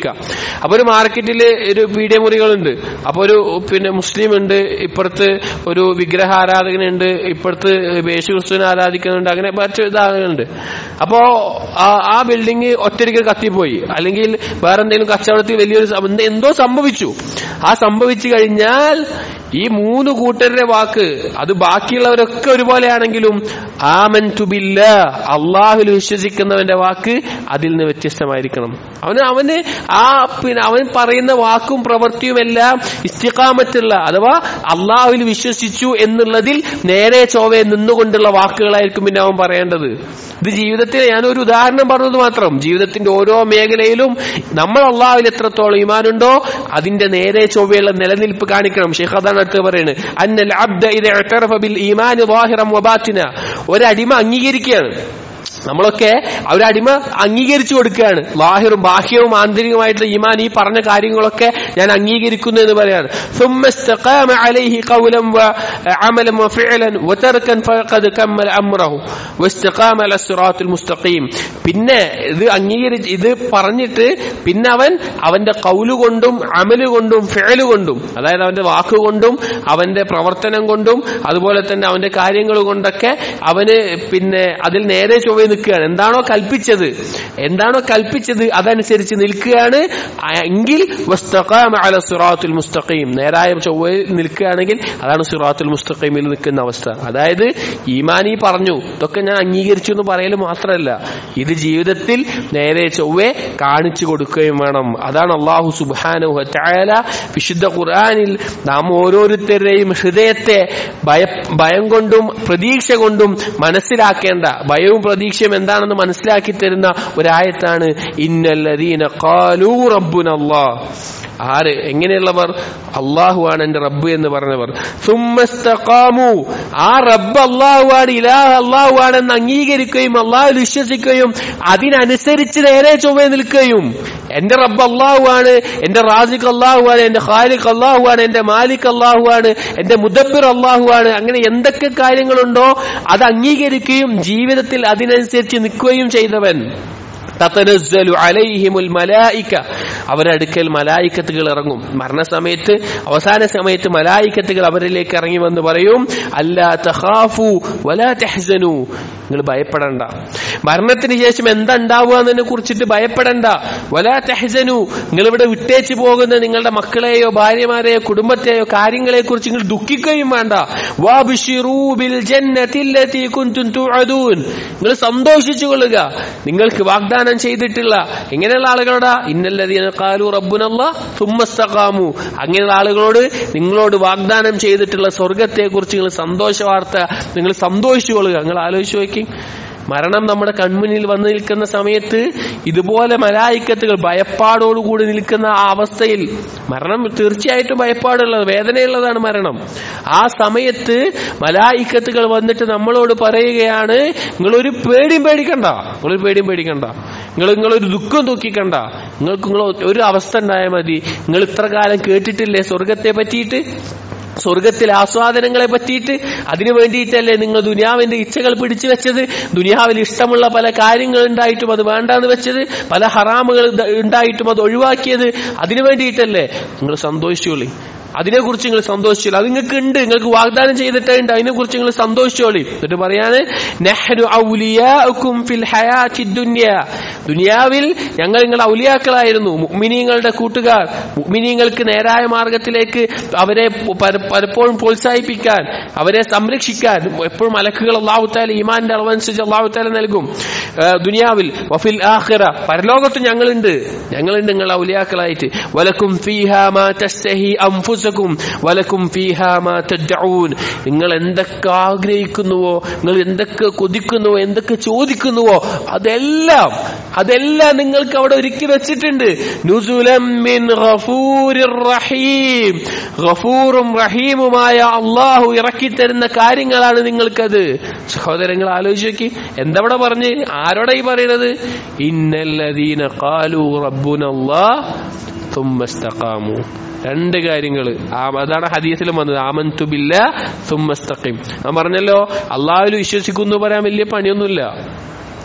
ചോദിക്കാം അപ്പൊ ഒരു മാർക്കറ്റിൽ ഒരു പീഡിയ മുറികളുണ്ട് അപ്പൊ ഒരു പിന്നെ മുസ്ലിം ഉണ്ട് ഇപ്പുറത്ത് ഒരു വിഗ്രഹ ആരാധകനുണ്ട് ഇപ്പുറത്ത് യേശു ക്രിസ്തുവിനെ ആരാധിക്കുന്നുണ്ട് അങ്ങനെ മറ്റു ഇതാകുന്നുണ്ട് അപ്പോ ആ- ആ ബിൽഡിംഗ് ഒറ്റയ്ക്ക് കത്തിപ്പോയി അല്ലെങ്കിൽ വേറെ എന്തെങ്കിലും കച്ചവടത്തിൽ വലിയൊരു സം- എന്ത് എന്തോ സംഭവിച്ചു ആ സംഭവിച്ചു കഴിഞ്ഞാൽ ഈ മൂന്ന് കൂട്ടരുടെ വാക്ക് അത് ബാക്കിയുള്ളവരൊക്കെ ഒരുപോലെയാണെങ്കിലും ആമൻ തുബില്ല അള്ളാഹുൽ വിശ്വസിക്കുന്നവന്റെ വാക്ക് അതിൽ നിന്ന് വ്യത്യസ്തമായിരിക്കണം അവന് അവന് ആ പിന്നെ അവൻ പറയുന്ന വാക്കും പ്രവൃത്തിയും എല്ലാം ഇസ്തിഖാമത്തുള്ള അഥവാ അള്ളാഹുവിൽ വിശ്വസിച്ചു എന്നുള്ളതിൽ നേരെ ചോവെ നിന്നുകൊണ്ടുള്ള വാക്കുകളായിരിക്കും പിന്നെ അവൻ പറയേണ്ടത് ഇത് ജീവിതത്തിൽ ഞാനൊരു ഉദാഹരണം പറഞ്ഞത് മാത്രം ജീവിതത്തിന്റെ ഓരോ മേഖലയിലും നമ്മൾ അള്ളാഹുവിൽ എത്രത്തോളം ഈമാനുണ്ടോ അതിന്റെ നേരെ ചൊവ്വയുള്ള നിലനിൽപ്പ് കാണിക്കണം ഷെയ്ഖ് അതാണ് അടുത്ത് പറയുന്നത് അന്നൽ അബ്ദ ഇത് ഇഅ്തറഫ ബിൽ ഈമാനി ളാഹിറൻ വബാത്തിന ഒരടിമ അംഗീകരിക്കുകയാണ് നമ്മളൊക്കെ അവരടിമ അംഗീകരിച്ചു കൊടുക്കുകയാണ് ലാഹിറും ബാഹ്യവും ആന്തരികമായിട്ടുള്ള ഈമാൻ ഈ പറഞ്ഞ കാര്യങ്ങളൊക്കെ ഞാൻ അംഗീകരിക്കുന്നു എന്ന് പറയാണ് ثم استقام عليه قولا وعملا وفعلا وتركا فقد كمل امره واستقام على الصراط المستقيم പിന്നെ ഇത് അംഗീകരിച്ച് ഇത് പറഞ്ഞിട്ട് പിന്നെ അവൻ അവന്റെ കൗല് കൊണ്ടും അമല് കൊണ്ടും ഫെയല് കൊണ്ടും അതായത് അവന്റെ വാക്കുകൊണ്ടും അവന്റെ പ്രവർത്തനം കൊണ്ടും അതുപോലെ തന്നെ അവന്റെ കാര്യങ്ങൾ കൊണ്ടൊക്കെ അവന് പിന്നെ അതിൽ നേരെ ചൊവ്വേ നിൽക്കുകയാണ് എന്താണോ കൽപ്പിച്ചത് എന്താണോ കൽപ്പിച്ചത് അതനുസരിച്ച് നിൽക്കുകയാണ് എങ്കിൽ വസ്തഖാമ അല സിറാത്തുൽ മുസ്തഖീം നേരായ ചൊവ്വയിൽ നിൽക്കുകയാണെങ്കിൽ അതാണ് സിറാത്തുൽ മുസ്തഖീമിൽ നിൽക്കുന്ന അവസ്ഥ അതായത് ഈമാനി പറഞ്ഞു ഇതൊക്കെ ഞാൻ അംഗീകരിച്ചു എന്ന് പറയൽ മാത്രമല്ല ഇത് ജീവിതത്തിൽ നേരെ ചൊവ്വെ കാണിച്ചു കൊടുക്കുകയും വേണം അതാണ് അള്ളാഹു സുബാനു ചായാല വിശുദ്ധ ഖുർആാനിൽ നാം ഓരോരുത്തരുടെയും ഹൃദയത്തെ ഭയ ഭയം കൊണ്ടും പ്രതീക്ഷ കൊണ്ടും മനസ്സിലാക്കേണ്ട ഭയവും പ്രതീക്ഷയും എന്താണെന്ന് മനസ്സിലാക്കി തരുന്ന ഒരായത്താണ് ഇന്നല്ലദീന ഖാലൂ റബ്ബുനല്ലാ ആര് എങ്ങനെയുള്ളവർ അള്ളാഹുവാണ് എന്റെ റബ്ബ് എന്ന് പറഞ്ഞവർ സുമ്മസ്തഖാമു ആ റബ്ബ് അള്ളാഹുവാണ് ഇലാഹ് അള്ളാഹുവാണ് എന്ന് അംഗീകരിക്കുകയും അള്ളാഹു വിശ്വസിക്കുകയും അതിനനുസരിച്ച് നേരെ ചൊവ്വേ നിൽക്കുകയും എന്റെ റബ്ബ് അള്ളാഹുവാണ് എന്റെ റാസിഖ് അള്ളാഹുവാണ് എന്റെ ഖാലിഖ് അള്ളാഹുവാണ് എന്റെ മാലിക് അള്ളാഹുവാണ് എന്റെ മുദബ്ബിർ അള്ളാഹുവാണ് അങ്ങനെ എന്തൊക്കെ കാര്യങ്ങളുണ്ടോ അത് അംഗീകരിക്കുകയും ജീവിതത്തിൽ അതിനനുസരിച്ച് നിൽക്കുകയും ചെയ്തവൻ തതനസ്സലു അലൈഹിമുൽ മലായിക അവരടുക്കൽ മലായിക്കത്തുകൾ ഇറങ്ങും മരണസമയത്ത് അവസാന സമയത്ത് മലായിക്കത്തുകൾ അവരിലേക്ക് ഇറങ്ങി വന്ന് പറയും അല്ലാ തഖാഫു വലാ തഹ്സനു നിങ്ങൾ ഭയപ്പെടണ്ട മരണത്തിന് ശേഷം എന്താ ഉണ്ടാവുക എന്നതിനെ കുറിച്ചിട്ട് ഭയപ്പെടണ്ട വലാ തെഹസനു നിങ്ങൾ ഇവിടെ വിട്ടേച്ച് പോകുന്ന നിങ്ങളുടെ മക്കളെയോ ഭാര്യമാരെയോ കുടുംബത്തെയോ കാര്യങ്ങളെ കുറിച്ച് നിങ്ങൾ ദുഃഖിക്കുകയും വേണ്ട വാബിഷിറൂ ബിൽ ജന്നത്തില്ലത്തി കുൻതും തുഅദൂൻ നിങ്ങൾ സന്തോഷിച്ചു കൊള്ളുക നിങ്ങൾക്ക് വാഗ്ദാനം ചെയ്തിട്ടുള്ള എങ്ങനെയുള്ള ആളുകളോടാ ഇന്നല്ലതീന കാലു റബ്ബുനല്ല സുമ്മസ്തകാമു അങ്ങനെയുള്ള ആളുകളോട് നിങ്ങളോട് വാഗ്ദാനം ചെയ്തിട്ടുള്ള സ്വർഗത്തെ കുറിച്ച് നിങ്ങൾ സന്തോഷ വാർത്ത നിങ്ങൾ സന്തോഷിച്ചു കൊള്ളുക നിങ്ങൾ ആലോചിച്ച് നോക്കി മരണം നമ്മുടെ കൺമുന്നിൽ വന്നു നിൽക്കുന്ന സമയത്ത് ഇതുപോലെ മലായിക്കത്തുകൾ ഭയപ്പാടോടുകൂടി നിൽക്കുന്ന ആ അവസ്ഥയിൽ മരണം തീർച്ചയായിട്ടും ഭയപ്പാടുള്ളത് വേദനയുള്ളതാണ് മരണം ആ സമയത്ത് മലായിക്കത്തുകൾ വന്നിട്ട് നമ്മളോട് പറയുകയാണ് നിങ്ങളൊരു പേടിയും പേടിക്കണ്ട നിങ്ങളൊരു പേടിയും പേടിക്കണ്ട നിങ്ങൾ നിങ്ങളൊരു ദുഃഖം ദുഃഖിക്കണ്ട നിങ്ങൾക്ക് നിങ്ങൾ ഒരു അവസ്ഥ ഉണ്ടായാൽ മതി നിങ്ങൾ ഇത്ര കാലം കേട്ടിട്ടില്ലേ സ്വർഗത്തെ പറ്റിയിട്ട് സ്വർഗത്തിലെ ആസ്വാദനങ്ങളെ പറ്റിയിട്ട് അതിനു വേണ്ടിയിട്ടല്ലേ നിങ്ങൾ ദുനിയാവിന്റെ ഇച്ഛകൾ പിടിച്ചു വെച്ചത് ദുനിയാവിൽ ഇഷ്ടമുള്ള പല കാര്യങ്ങൾ ഉണ്ടായിട്ടും അത് വേണ്ടാന്ന് വെച്ചത് പല ഹറാമുകൾ ഉണ്ടായിട്ടും അത് ഒഴിവാക്കിയത് അതിനു വേണ്ടിയിട്ടല്ലേ നിങ്ങൾ സന്തോഷിച്ചോളി അതിനെക്കുറിച്ച് നിങ്ങൾ സന്തോഷിച്ചോളി അത് നിങ്ങൾക്ക് ഉണ്ട് നിങ്ങൾക്ക് വാഗ്ദാനം ചെയ്തിട്ടുണ്ട് അതിനെക്കുറിച്ച് നിങ്ങൾ സന്തോഷിച്ചോളി എന്നിട്ട് പറയാണ് നെഹ്റു ഔലിയാഉക്കും ഫിൽ ഹയാത്തി ദുനിയ ദുനിയാവിൽ ഞങ്ങൾ നിങ്ങളുടെ ഔലിയാക്കളായിരുന്നു മുഅ്മിനീങ്ങളുടെ കൂട്ടുകാർ മുഅ്മിനീങ്ങൾക്ക് നേരായ മാർഗത്തിലേക്ക് അവരെ പല- പലപ്പോഴും പ്രോത്സാഹിപ്പിക്കാൻ അവരെ സംരക്ഷിക്കാൻ എപ്പോഴും മലക്കുകൾ അള്ളാഹുത്താല ഈമാന്റെ അളവനുസരിച്ച് അള്ളാഹുത്താല നൽകും ആ, ദുനിയാവിൽ വഫിൽ ആഖിറ പരലോകത്ത് ഞങ്ങളുണ്ട് ഞങ്ങളുണ്ട് നിങ്ങൾ ഔലിയാക്കളായിട്ട് വലക്കും ഫീഹാ മാ തസ്തഹി അൻഫുസകും വലക്കും ഫീഹാ മാ തദ്ഊൻ നിങ്ങൾ എന്തൊക്കെ ആഗ്രഹിക്കുന്നുവോ നിങ്ങൾ എന്തൊക്കെ കൊതിക്കുന്നുവോ എന്തൊക്കെ ചോദിക്കുന്നുവോ അതെല്ലാം അതെല്ലാം നിങ്ങൾക്ക് അവിടെ ഒരുക്കി വെച്ചിട്ടുണ്ട് നുസുലം മിൻ ഗഫൂരിർ റഹീം ഗഫൂറും റഹീമുമായ അള്ളാഹു ഇറക്കി തരുന്ന കാര്യങ്ങളാണ് നിങ്ങൾക്കത് സഹോദരങ്ങൾ ആലോചിച്ച് നോക്കി എന്തവിടെ പറഞ്ഞ് ആരോടാ ഈ പറയണത് ഇന്നല്ലദീന ഖാലു റബ്ബുനല്ലാഹ് ثم استقاموا രണ്ട് കാര്യങ്ങൾ അതാണ് ഹദീസിലും വന്നത് ആമന്തു ബില്ല സുമ്മസ്തഖിം ഞാൻ പറഞ്ഞല്ലോ അള്ളാഹുൽ വിശ്വസിക്കുന്നു പറയാൻ വലിയ പണിയൊന്നുമില്ല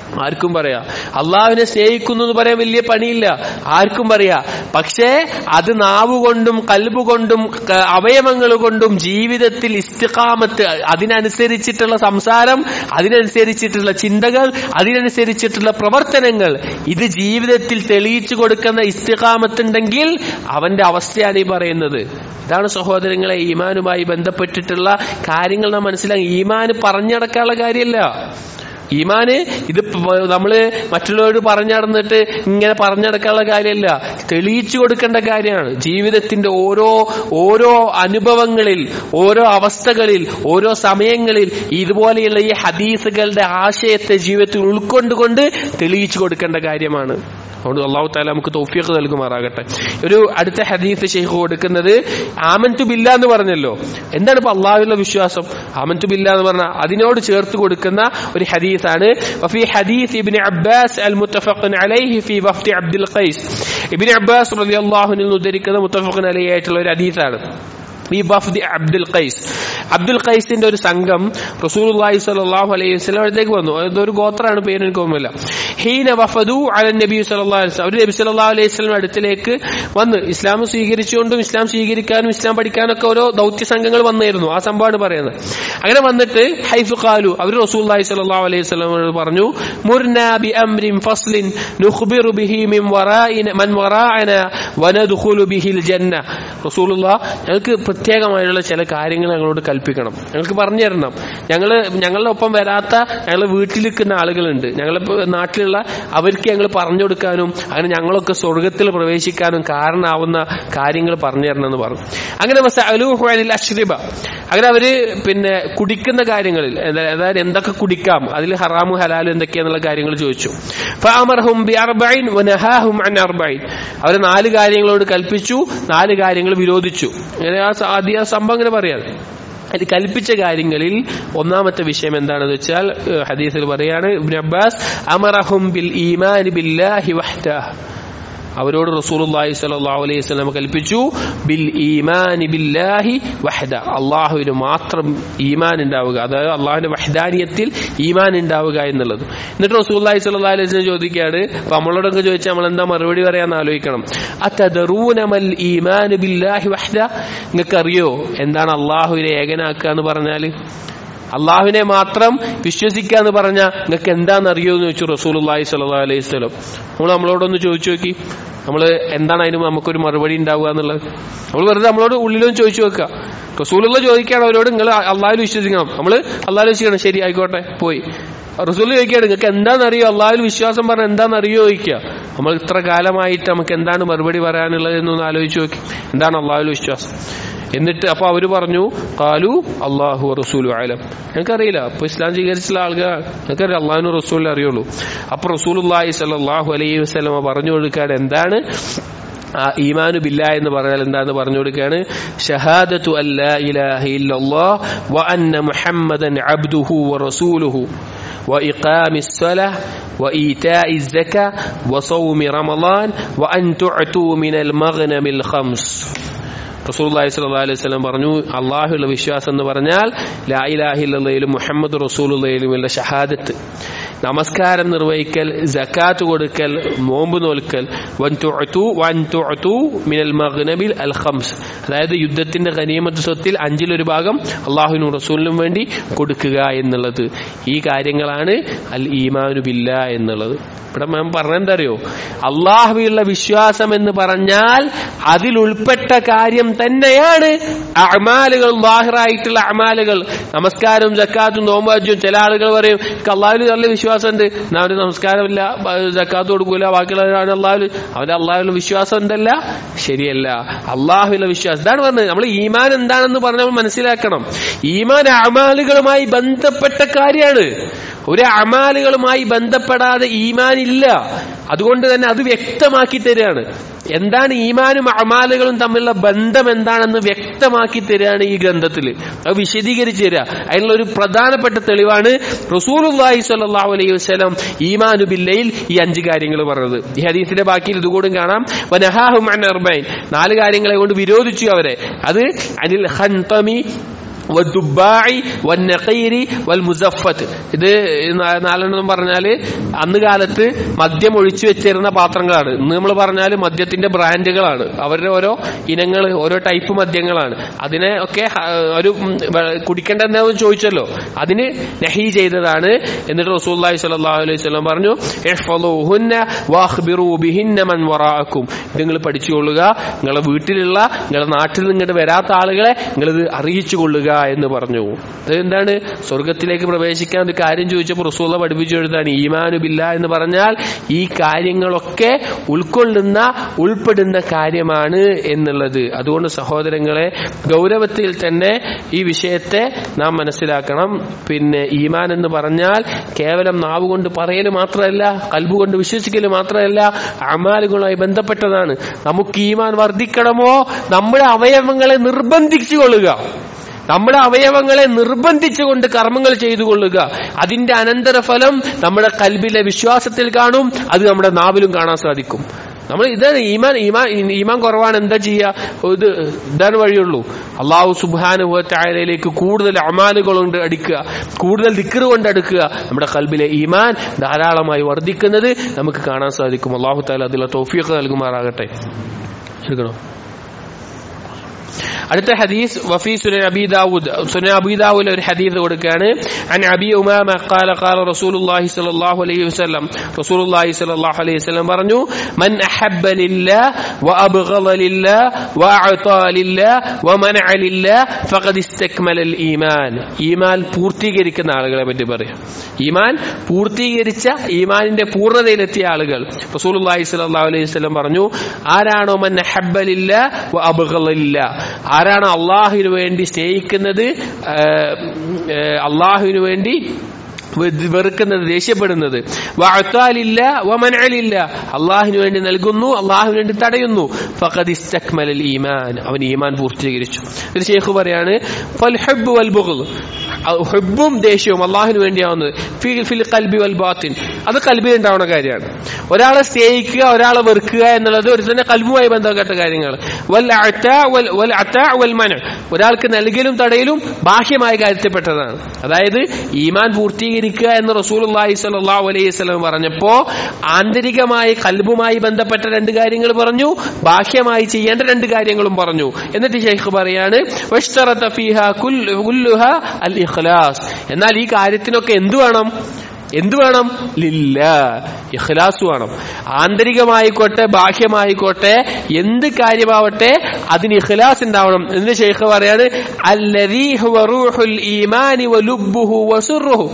ആർക്കും പറയാ അള്ളാഹുവിനെ സ്നേഹിക്കുന്നു എന്ന് പറയാൻ വലിയ പണിയില്ല ആർക്കും പറയാ പക്ഷേ അത് നാവ് കൊണ്ടും കൽബ് കൊണ്ടും ക- അവയവങ്ങൾ കൊണ്ടും ജീവിതത്തിൽ ഇസ്തിഖാമത്ത് അതിനനുസരിച്ചിട്ടുള്ള സംസാരം അതിനനുസരിച്ചിട്ടുള്ള ചിന്തകൾ അതിനനുസരിച്ചിട്ടുള്ള പ്രവർത്തനങ്ങൾ ഇത് ജീവിതത്തിൽ തെളിയിച്ചു കൊടുക്കുന്ന ഇസ്തിഖാമത്തുണ്ടെങ്കിൽ അവന്റെ അവസ്ഥയാണ് ഈ പറയുന്നത് ഇതാണ് സഹോദരങ്ങളെ ഈമാനുമായി ബന്ധപ്പെട്ടിട്ടുള്ള കാര്യങ്ങൾ നാം മനസ്സിലാക്കി ഈമാന് പറഞ്ഞടക്കാനുള്ള കാര്യമല്ല ഈമാന് ഇത് പ- നമ്മള് മറ്റുള്ളവരോട് പറഞ്ഞടന്നിട്ട് ഇങ്ങനെ പറഞ്ഞടക്കാനുള്ള കാര്യമല്ല തെളിയിച്ചു കൊടുക്കേണ്ട കാര്യമാണ് ജീവിതത്തിന്റെ ഓരോ ഓരോ അനുഭവങ്ങളിൽ ഓരോ അവസ്ഥകളിൽ ഓരോ സമയങ്ങളിൽ ഇതുപോലെയുള്ള ഈ ഹദീസുകളുടെ ആശയത്തെ ജീവിതത്തിൽ ഉൾക്കൊണ്ടുകൊണ്ട് തെളിയിച്ചു കൊടുക്കേണ്ട കാര്യമാണ് അതുകൊണ്ട് അള്ളാഹു താല നമുക്ക് തൗഫീഖ് നൽകുമാറാകട്ടെ ഒരു അടുത്ത ഹദീസ് ഷെയ്ഖ് കൊടുക്കുന്നത് ആമൻതു ബില്ല എന്ന് പറഞ്ഞല്ലോ എന്താണ് ഇപ്പൊ അള്ളാഹുവിലുള്ള വിശ്വാസം ആമൻതു ബില്ല എന്ന് പറഞ്ഞാൽ അതിനോട് ചേർത്ത് കൊടുക്കുന്ന ഒരു ഹദീസാണ് വഫി ഹദീസ് ഇബ്നു അബ്ബാസ് അൽ മുത്തഫഖൻ അലൈഹി ഫി വഫ്തി അബ്ദുൽ ഖൈസ് ഇബ്നു അബ്ബാസ് റളിയല്ലാഹു അൻഹു ഉദ്ധരിക്കുന്ന മുത്തഫഖൻ അലൈഹി ആയിട്ടുള്ള ഒരു ഹദീസാണ് ഈ വഫ്ദി അബ്ദുൽ ഖൈസ് അബ്ദുൽ ഖൈസിന്റെ ഒരു സംഘം റസൂലുള്ളാഹി സ്വല്ലല്ലാഹു അലൈഹി വസല്ലം അടുത്തേക്ക് വന്നു അതൊരു ഗോത്രമാണ് പേര് എനിക്ക് ഓർമ്മയില്ല ഹീന വഫദു അല നബി സല്ലല്ലാഹു അലൈഹി വസല്ലം അവർ നബി സല്ലല്ലാഹു അലൈഹി വസല്ലം അടുത്തിലേക്ക് വന്ന് ഇസ്ലാം സ്വീകരിച്ചുകൊണ്ടും ഇസ്ലാം സ്വീകരിക്കാനും ഇസ്ലാം പഠിക്കാനൊക്കെ ഓരോ ദൗത്യ സംഘങ്ങൾ വന്നിരുന്നു ആ സംഭവമാണ് പറയുന്നത് അങ്ങനെ വന്നിട്ട് ഹൈഫു ഖാലു അവർ റസൂലുള്ളാഹി സ്വല്ലല്ലാഹു അലൈഹി വസല്ലം പറഞ്ഞു മുർനാ ബി അംരിൻ ഫസ്ലിൻ നുഖ്ബിറു ബിഹി മിൻ വറാഇന മൻ വറാഅന വനദ്ഖുലു ബിഹിൽ ജന്ന റസൂലുള്ളാഹ് ഞങ്ങൾക്ക് പ്രത്യേകമായുള്ള ചില കാര്യങ്ങൾ ഞങ്ങളോട് കൽപ്പിക്കണം ഞങ്ങൾക്ക് പറഞ്ഞു തരണം ഞങ്ങള് ഞങ്ങളുടെ ഒപ്പം വരാത്ത ഞങ്ങളെ വീട്ടിൽ നിൽക്കുന്ന ആളുകളുണ്ട് ഞങ്ങളെ നാട്ടിലുള്ള അവർക്ക് ഞങ്ങൾ പറഞ്ഞു കൊടുക്കാനും അങ്ങനെ ഞങ്ങളൊക്കെ സ്വർഗത്തിൽ പ്രവേശിക്കാനും കാരണമാവുന്ന കാര്യങ്ങൾ പറഞ്ഞു തരണം എന്ന് പറഞ്ഞു അങ്ങനെ അലൂഹുനിൽ അശ്രിബ അങ്ങനെ അവര് പിന്നെ കുടിക്കുന്ന കാര്യങ്ങളിൽ എന്താ- അതായത് എന്തൊക്കെ കുടിക്കാം അതിൽ ഹറാമു ഹലാലും എന്തൊക്കെയാന്നുള്ള കാര്യങ്ങൾ ചോദിച്ചു ഫഅമർഹും ബിഅർബഈൻ വനഹാഹും അൻ അർബഈൻ അവർ നാല് കാര്യങ്ങളോട് കൽപ്പിച്ചു നാല് കാര്യങ്ങൾ വിരോധിച്ചു അങ്ങനെ ആ സ- ആദ്യ ആ സംഭവം ഇങ്ങനെ പറയാം അത് കൽപ്പിച്ച കാര്യങ്ങളിൽ ഒന്നാമത്തെ വിഷയം എന്താണെന്ന് വെച്ചാൽ ഏഹ് ഹദീസിൽ പറയാണ് ഇബ്നു അബ്ബാസ് അമറഹും ബിൽ ഈമാൻ ബില്ലാഹി വഹ്ദഹ് അവരോട് റസൂലുള്ളാഹി സ്വല്ലല്ലാഹു അലൈഹി വസല്ലം കൽപ്പിച്ചു ബിൽ ഈമാനി ബില്ലാഹി വഹദ അള്ളാഹുവിന് മാത്രം ഈമാൻ ഉണ്ടാവുക അതായത് അള്ളാഹുവിന്റെ വഹദാനിയത്തിൽ ഈമാൻ ഉണ്ടാവുക എന്നുള്ളത് എന്നിട്ട് റസൂലുള്ളാഹി സ്വല്ലല്ലാഹു അലൈഹി വസല്ലം ചോദിക്കുകയാണ് അപ്പൊ നമ്മളോടൊക്കെ ചോദിച്ചാൽ നമ്മൾ എന്താ മറുപടി പറയാന്ന് ആലോചിക്കണം അതദറൂനമൽ ഈമാൻ ബില്ലാഹി വഹദ നിങ്ങൾക്ക് അറിയോ എന്താണ് അള്ളാഹുവിനെ ഏകനാക്കുക എന്ന് പറഞ്ഞാല് അള്ളാഹുവിനെ മാത്രം വിശ്വസിക്കുക എന്ന് പറഞ്ഞ നിങ്ങൾക്ക് എന്താണെന്ന് അറിയോ എന്ന് ചോദിച്ചു റസൂലുള്ളാഹി സ്വല്ലല്ലാഹു അലൈഹി വസല്ലം നമ്മൾ നമ്മളോടൊന്ന് ചോദിച്ചു നോക്കി നമ്മൾ എന്താണ് അതിന് നമുക്കൊരു മറുപടി ഉണ്ടാവുക എന്നുള്ളത് നമ്മൾ വെറുതെ നമ്മളോട് ഉള്ളിലൊന്ന് ചോദിച്ചു വെക്കുക റസൂലുള്ള ചോദിക്കുകയാണ് അവരോട് നിങ്ങൾ അള്ളാഹുൽ വിശ്വസിക്കണം നമ്മൾ അള്ളാഹുൽ വിശ്വസിക്കണം ശരി ആയിക്കോട്ടെ പോയി റസൂൽ ചോദിക്കുകയാണ് നിങ്ങൾക്ക് എന്താണെന്നറിയോ അള്ളാഹുൽ വിശ്വാസം പറഞ്ഞ എന്താണെന്നറിയോ ചോദിക്കുക നമ്മൾ ഇത്ര കാലമായിട്ട് നമുക്ക് എന്താണ് മറുപടി പറയാനുള്ളത് എന്നൊന്ന് ആലോചിച്ച് നോക്കി എന്താണ് അള്ളാഹുൽ വിശ്വാസം എന്നിട്ട് അപ്പൊ അവര് പറഞ്ഞു കാലു അള്ളാഹു റസൂലു ആലം ഞങ്ങൾക്കറിയില്ല അപ്പൊ ഇസ്ലാം സ്വീകരിച്ചുള്ള ആൾക്കാർ ഞങ്ങൾക്കറിയാം അള്ളാഹുനും റസൂലിനെ അറിയുള്ളൂ അപ്പൊ റസൂലുല്ലാഹി സല്ലാഹു അലൈഹി വസ്ലമ പറഞ്ഞു കൊടുക്കാൻ എന്താണ് ആ ഈമാനു ബില്ല എന്ന് പറഞ്ഞാൽ എന്താന്ന് പറഞ്ഞു കൊടുക്കുകയാണ് ഷഹാദത്തു അല്ലാ ഇലാഹ ഇല്ലല്ലാഹ് വ അന്ന മുഹമ്മദൻ അബ്ദുഹു വ റസൂലുഹു وإقام الصلاة وإيتاء الزكاة وصوم رمضان وأن تعتوا من المغنم الخمس റസൂലുള്ളാഹി സ്വല്ലല്ലാഹു അലൈഹി വസല്ലം പറഞ്ഞു അള്ളാഹുള്ള വിശ്വാസം എന്ന് പറഞ്ഞാൽ ലാ ഇലാഹ ഇല്ലല്ലയിലും മുഹമ്മദ് റസൂലുള്ളയിലുമുള്ള ഷഹാദത്ത് നമസ്കാരം നിർവഹിക്കൽ ജക്കാത്ത് കൊടുക്കൽ നോമ്പ് നോൽക്കൽ വൻ തുഅതു വൻ തുഅതു മിനൽ മഗ്നബിൽ അൽ ഖംസ് അതായത് യുദ്ധത്തിന്റെ ഗനീമത്ത് സ്വത്തിൽ അഞ്ചിലൊരു ഭാഗം അള്ളാഹുവിനും റസൂലിനും വേണ്ടി കൊടുക്കുക എന്നുള്ളത് ഈ കാര്യങ്ങളാണ് അൽ ഈമാനു ബില്ല എന്നുള്ളത് ഇവിടെ ഞാൻ പറഞ്ഞെന്താ അറിയോ അള്ളാഹുവിലുള്ള വിശ്വാസം എന്ന് പറഞ്ഞാൽ അതിൽ ഉൾപ്പെട്ട കാര്യം തന്നെയാണ് അമാലുകൾ ബാഹിറായിട്ടുള്ള അമാലുകൾ നമസ്കാരവും ജക്കാത്തും നോമ്പാജും ചില ആളുകൾ പറയും "എനിക്ക് അള്ളാഹുവിൽ നല്ല വിശ്വാസമുണ്ട് എന്നാ അവന് നമസ്കാരമില്ല ബ- ജക്കാത്ത് കൊടുക്കൂല ബാക്കിയുള്ളവരാണ് അള്ളാഹുൽ അവന് അള്ളാഹുവിൽ വിശ്വാസം ഉണ്ടല്ല ശരിയല്ല അള്ളാഹുവിലെ വിശ്വാസം ഇതാണ് പറഞ്ഞത് നമ്മൾ ഈമാൻ എന്താണെന്ന് പറഞ്ഞ് നമ്മൾ മനസ്സിലാക്കണം ഈമാൻ അമാലുകളുമായി ബന്ധപ്പെട്ട കാര്യമാണ് ഒരു അമാലുകളുമായി ബന്ധപ്പെടാതെ ഈമാൻ ഇല്ല അതുകൊണ്ട് തന്നെ അത് വ്യക്തമാക്കി തരികയാണ് എന്താണ് ഈമാനും അമാലുകളും തമ്മിലുള്ള ബന്ധം എന്താണെന്ന് വ്യക്തമാക്കി തരികയാണ് ഈ ഗ്രന്ഥത്തിൽ അത് വിശദീകരിച്ചു തരിക അതിനുള്ള ഒരു പ്രധാനപ്പെട്ട തെളിവാണ് റസൂലുള്ളാഹി സ്വല്ലല്ലാഹു അലൈഹി വസല്ലം ഈമാനു ബില്ലയിൽ ഈ അഞ്ച് കാര്യങ്ങൾ പറഞ്ഞത് ഈ ഹദീസിന്റെ ബാക്കിയിൽ ഇതുകൂടും കാണാം വനഹാഹും അൻ അർബൈൻ നാല് കാര്യങ്ങളെ കൊണ്ട് വിരോധിച്ചു അവരെ അത് അനിൽ ഹൻതമി വദ്ദുബ്ബാഇ വന്നഖീരി വൽമുസഫത്ത് ഇത് നാ- നാലെണ്ണം പറഞ്ഞാല് അന്ന് കാലത്ത് മദ്യം ഒഴിച്ചു വെച്ചിരുന്ന പാത്രങ്ങളാണ് ഇന്ന് നമ്മൾ പറഞ്ഞാൽ മദ്യത്തിന്റെ ബ്രാൻഡുകളാണ് അവരുടെ ഓരോ ഇനങ്ങൾ ഓരോ ടൈപ്പ് മദ്യങ്ങളാണ് അതിനെ ഒക്കെ ഹ- ഒരു ഉം, വ- കുടിക്കേണ്ടെന്ന് ചോദിച്ചല്ലോ അതിന് നഹി ചെയ്തതാണ് എന്നിട്ട് റസൂലുള്ളാഹി സ്വല്ലല്ലാഹു അലൈഹി വസല്ലം പറഞ്ഞു ഇഹ്ഫളുഹുന്ന വഅഖ്ബിറൂ ബിഹിന്ന മൻ വറാഅക്കും ഇത് നിങ്ങൾ പഠിച്ചുകൊള്ളുക നിങ്ങളെ വീട്ടിലുള്ള നിങ്ങളുടെ നാട്ടിൽ നിങ്ങോട്ട് വരാത്ത ആളുകളെ നിങ്ങൾ ഇത് അറിയിച്ചു കൊള്ളുക എന്ന് പറഞ്ഞു അത് എന്താണ് സ്വർഗത്തിലേക്ക് പ്രവേശിക്കാൻ ഒരു കാര്യം ചോദിച്ചപ്പോൾ റസൂല പഠിപ്പിച്ചു എഴുതാണ് ഈമാനുബില്ല എന്ന് പറഞ്ഞാൽ ഈ കാര്യങ്ങളൊക്കെ ഉൾക്കൊള്ളുന്ന ഉൾപ്പെടുന്ന കാര്യമാണ് എന്നുള്ളത് അതുകൊണ്ട് സഹോദരങ്ങളെ ഗൗരവത്തിൽ തന്നെ ഈ വിഷയത്തെ നാം മനസ്സിലാക്കണം പിന്നെ ഈമാൻ എന്ന് പറഞ്ഞാൽ കേവലം നാവ് കൊണ്ട് പറയൽ മാത്രമല്ല കൽബ് കൊണ്ട് വിശ്വസിക്കൽ മാത്രമല്ല അമാലുകളുമായി ബന്ധപ്പെട്ടതാണ് നമുക്ക് ഈമാൻ വർദ്ധിക്കണമോ നമ്മുടെ അവയവങ്ങളെ നിർബന്ധിച്ചു കൊള്ളുക നമ്മുടെ അവയവങ്ങളെ നിർബന്ധിച്ചുകൊണ്ട് കർമ്മങ്ങൾ ചെയ്തു കൊള്ളുക അതിന്റെ അനന്തരഫലം നമ്മുടെ കൽബിലെ വിശ്വാസത്തിൽ കാണും അത് നമ്മുടെ നാവിലും കാണാൻ സാധിക്കും നമ്മൾ ഇതാണ് ഈമാൻ ഈമാൻ ഈമാൻ കുറവാണ് എന്താ ചെയ്യുക ഇത് ഇതാണ് വഴിയുള്ളൂ അള്ളാഹു സുബാനുഭവത്തായാലേക്ക് കൂടുതൽ അമാലുകൾ കൊണ്ട് അടിക്കുക കൂടുതൽ ദിക്കറ് കൊണ്ട് അടുക്കുക നമ്മുടെ കൽബിലെ ഈമാൻ ധാരാളമായി വർദ്ധിക്കുന്നത് നമുക്ക് കാണാൻ സാധിക്കും അള്ളാഹു താല അതിലുള്ള തോഫിയൊക്കെ നൽകുമാറാകട്ടെ എടുക്കണോ അടുത്ത ഹദീസ് വഫി സുനൻ അബി ദാവൂദ് സുനൻ അബി ദാവൂദിൽ ഒരു ഹദീസ് കൊടുക്കുകയാണ് അൻ അബി ഉമാമ ഖാല ഖാല റസൂലുള്ളാഹി സ്വല്ലല്ലാഹു അലൈഹി വസല്ലം റസൂലുള്ളാഹി സ്വല്ലല്ലാഹു അലൈഹി വസല്ലം പറഞ്ഞു മൻ അഹബ്ബ ലില്ലാഹ് വഅബ്ഗള ലില്ലാഹ് വഅഅതാ ലില്ലാഹ് വമനഅ ലില്ലാഹ് ഫഖദ് ഇസ്തക്മല അൽ ഈമാൻ ഈമാൻ പൂർത്തീകരിക്കുന്ന ആളുകളെ പറ്റി പറയാം ഈമാൻ പൂർത്തീകരിച്ച ഈമാനിന്റെ പൂർണ്ണതയിലെത്തിയ ആളുകൾ റസൂലുള്ളാഹി സ്വല്ലല്ലാഹു അലൈഹി വസല്ലം പറഞ്ഞു ആരാണോ മൻ അഹബ്ബ ലില്ലാഹ് വഅബ്ഗള ലില്ലാഹ് ആരാണ് അള്ളാഹുവിന് വേണ്ടി സ്നേഹിക്കുന്നത് അള്ളാഹുവിന് വേണ്ടി വെ- വെറുക്കുന്നത് ദേഷ്യപ്പെടുന്നത് വഅത്താലില്ല വമനഅലില്ല അള്ളാഹിന് വേണ്ടി നൽകുന്നു അള്ളാഹുവിന് വേണ്ടി തടയുന്നു ഫഖദ് ഇസ്തക്മലൽ ഈമാൻ അവൻ ഈമാൻ പൂർത്തീകരിച്ചു ഒരു ഷെയ്ഖ് പറയാണ് ഫൽ ഹബ്ബ് വൽ ബുഗ്ദ് ഹുബും ദേഷ്യവും അള്ളാഹുവിന് വേണ്ടിയാവുന്നത് ഫിൽ ഫിൽ കൽബി വൽ ബാത്തിൻ അത് കൽബിൽ ഉണ്ടാവുന്ന കാര്യമാണ് ഒരാളെ സ്നേഹിക്കുക ഒരാളെ വെറുക്കുക എന്നുള്ളത് ഒരു തന്നെ കൽബുമായി ബന്ധപ്പെട്ട കാര്യങ്ങൾ വൽ അത്താ വൽ വൽ അത്താ വൽ മന ഒരാൾക്ക് നൽകലും തടയലും ബാഹ്യമായ കാര്യത്തിൽപ്പെട്ടതാണ് അതായത് ഈമാൻ പൂർത്തീകരിക്കുക എന്ന് റസൂലുള്ളാഹി സ്വല്ലല്ലാഹു അലൈഹി വസല്ലം പറഞ്ഞപ്പോ ആന്തരികമായി കൽബുമായി ബന്ധപ്പെട്ട രണ്ട് കാര്യങ്ങൾ പറഞ്ഞു ബാഹ്യമായി ചെയ്യേണ്ട രണ്ട് കാര്യങ്ങളും പറഞ്ഞു എന്നിട്ട് ഷെയ്ഖ് പറയാണ് വഷ്തറത ഫീഹാ കുൽ- കുല്ലുഹാ അൽ ഇഖ്ലാസ് എന്നാൽ ഈ കാര്യത്തിനൊക്കെ എന്തു വേണം എന്തു വേണം ലില്ല ഇഖ്ലാസ് വേണം ആന്തരികമായിക്കോട്ടെ ബാഹ്യമായിക്കോട്ടെ എന്ത് കാര്യമാവട്ടെ അതിന് ഇഖ്ലാസ് ഉണ്ടാവണം എന്ന് ഷെയ്ഖ് പറയാണ് അല്ലദീ ഹുവ റൂഹുൽ ഈമാനി വലുബ്ബുഹു വസുറുഹു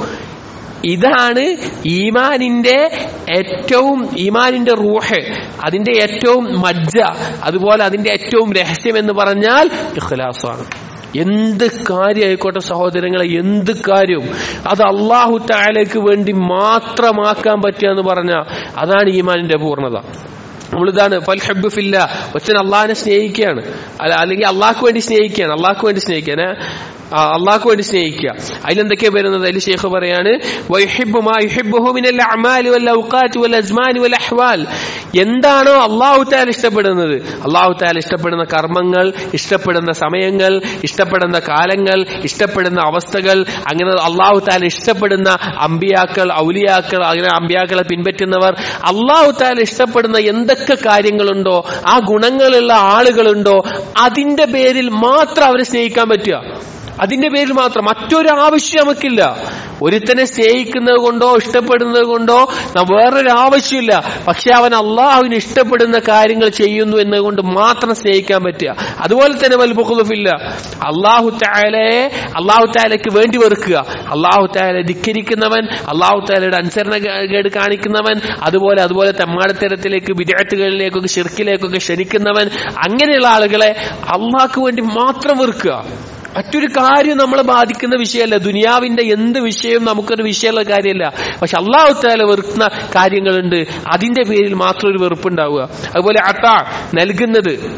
ഇതാണ് ഈമാനിന്റെ ഏറ്റവും ഈമാനിന്റെ റൂഹ് അതിന്റെ ഏറ്റവും മജ്ജ അതുപോലെ അതിന്റെ ഏറ്റവും രഹസ്യം എന്ന് പറഞ്ഞാൽ ഇഖ്ലാസാണ് എന്ത് കാര്യമായിക്കോട്ടെ സഹോദരങ്ങളെ എന്ത് കാര്യവും അത് അള്ളാഹു താലേക്ക് വേണ്ടി മാത്രമാക്കാൻ പറ്റുക എന്ന് പറഞ്ഞാൽ അതാണ് ഈമാനിന്റെ പൂർണ്ണത നമ്മളിതാണ് ഫൽഹബ് ഫില്ല ഒറ്റൻ അള്ളാഹിനെ സ്നേഹിക്കുകയാണ് അല്ല അല്ലെങ്കിൽ അള്ളാഹ്ക്ക് വേണ്ടി സ്നേഹിക്കുകയാണ് അള്ളാഹ്ക്ക് വേണ്ടി സ്നേഹിക്കാൻ അള്ളാഹ്ക്ക് വേണ്ടി സ്നേഹിക്കുക അതിലെന്തൊക്കെയാ വരുന്നത് അതിൽ ഷെയ്ഖ് പറയാണ് വയുഹിബ്ബു മാ യുഹിബ്ബുഹു മിനൽ അഅമാലി വൽ ഔഖാത്തി വൽ അസ്മാനി വൽ അഹ്വാൽ എന്താണോ അള്ളാഹു താല ഇഷ്ടപ്പെടുന്നത് അള്ളാഹു താല ഇഷ്ടപ്പെടുന്ന കർമ്മങ്ങൾ ഇഷ്ടപ്പെടുന്ന സമയങ്ങൾ ഇഷ്ടപ്പെടുന്ന കാലങ്ങൾ ഇഷ്ടപ്പെടുന്ന അവസ്ഥകൾ അങ്ങനെ അള്ളാഹു താല ഇഷ്ടപ്പെടുന്ന അമ്പിയാക്കൾ ഔലിയാക്കൾ അങ്ങനെ അമ്പിയാക്കളെ പിൻപറ്റുന്നവർ അള്ളാഹു താല ഇഷ്ടപ്പെടുന്ന എന്തൊക്കെ കാര്യങ്ങളുണ്ടോ ആ ഗുണങ്ങളുള്ള ആളുകളുണ്ടോ അതിന്റെ പേരിൽ മാത്രം അവരെ സ്നേഹിക്കാൻ പറ്റുക അതിന്റെ പേരിൽ മാത്രം മറ്റൊരു ആവശ്യം നമുക്കില്ല ഒരുത്തനെ സ്നേഹിക്കുന്നത് കൊണ്ടോ ഇഷ്ടപ്പെടുന്നത് കൊണ്ടോ ന- വേറൊരു ആവശ്യമില്ല പക്ഷെ അവൻ അള്ളാഹുവിന് ഇഷ്ടപ്പെടുന്ന കാര്യങ്ങൾ ചെയ്യുന്നു എന്നതുകൊണ്ട് മാത്രം സ്നേഹിക്കാൻ പറ്റുക അതുപോലെ തന്നെ വൽബുഖുലുഫില്ല അള്ളാഹു താലയെ അള്ളാഹു താലയ്ക്ക് വേണ്ടി വെറുക്കുക അള്ളാഹു താല ധിക്കരിക്കുന്നവൻ അള്ളാഹു താലയുടെ അനുസരണക്കേട് കാണിക്കുന്നവൻ അതുപോലെ അതുപോലെ തെമ്മാടത്തരത്തിലേക്ക് വിദേഹത്തുകളിലേക്കൊക്കെ ഷിർക്കിലേക്കൊക്കെ ക്ഷണിക്കുന്നവൻ അങ്ങനെയുള്ള ആളുകളെ അള്ളാഹ്ക്ക് വേണ്ടി മാത്രം വെറുക്കുക മറ്റൊരു കാര്യം നമ്മളെ ബാധിക്കുന്ന വിഷയമല്ല ദുനിയാവിന്റെ എന്ത് വിഷയവും നമുക്കൊരു വിഷയമുള്ള കാര്യമല്ല പക്ഷെ അള്ളാഹു താല വെറുക്കുന്ന കാര്യങ്ങളുണ്ട് അതിന്റെ പേരിൽ മാത്രം ഒരു വെറുപ്പുണ്ടാവുക അതുപോലെ അത്ത നൽകുന്നത്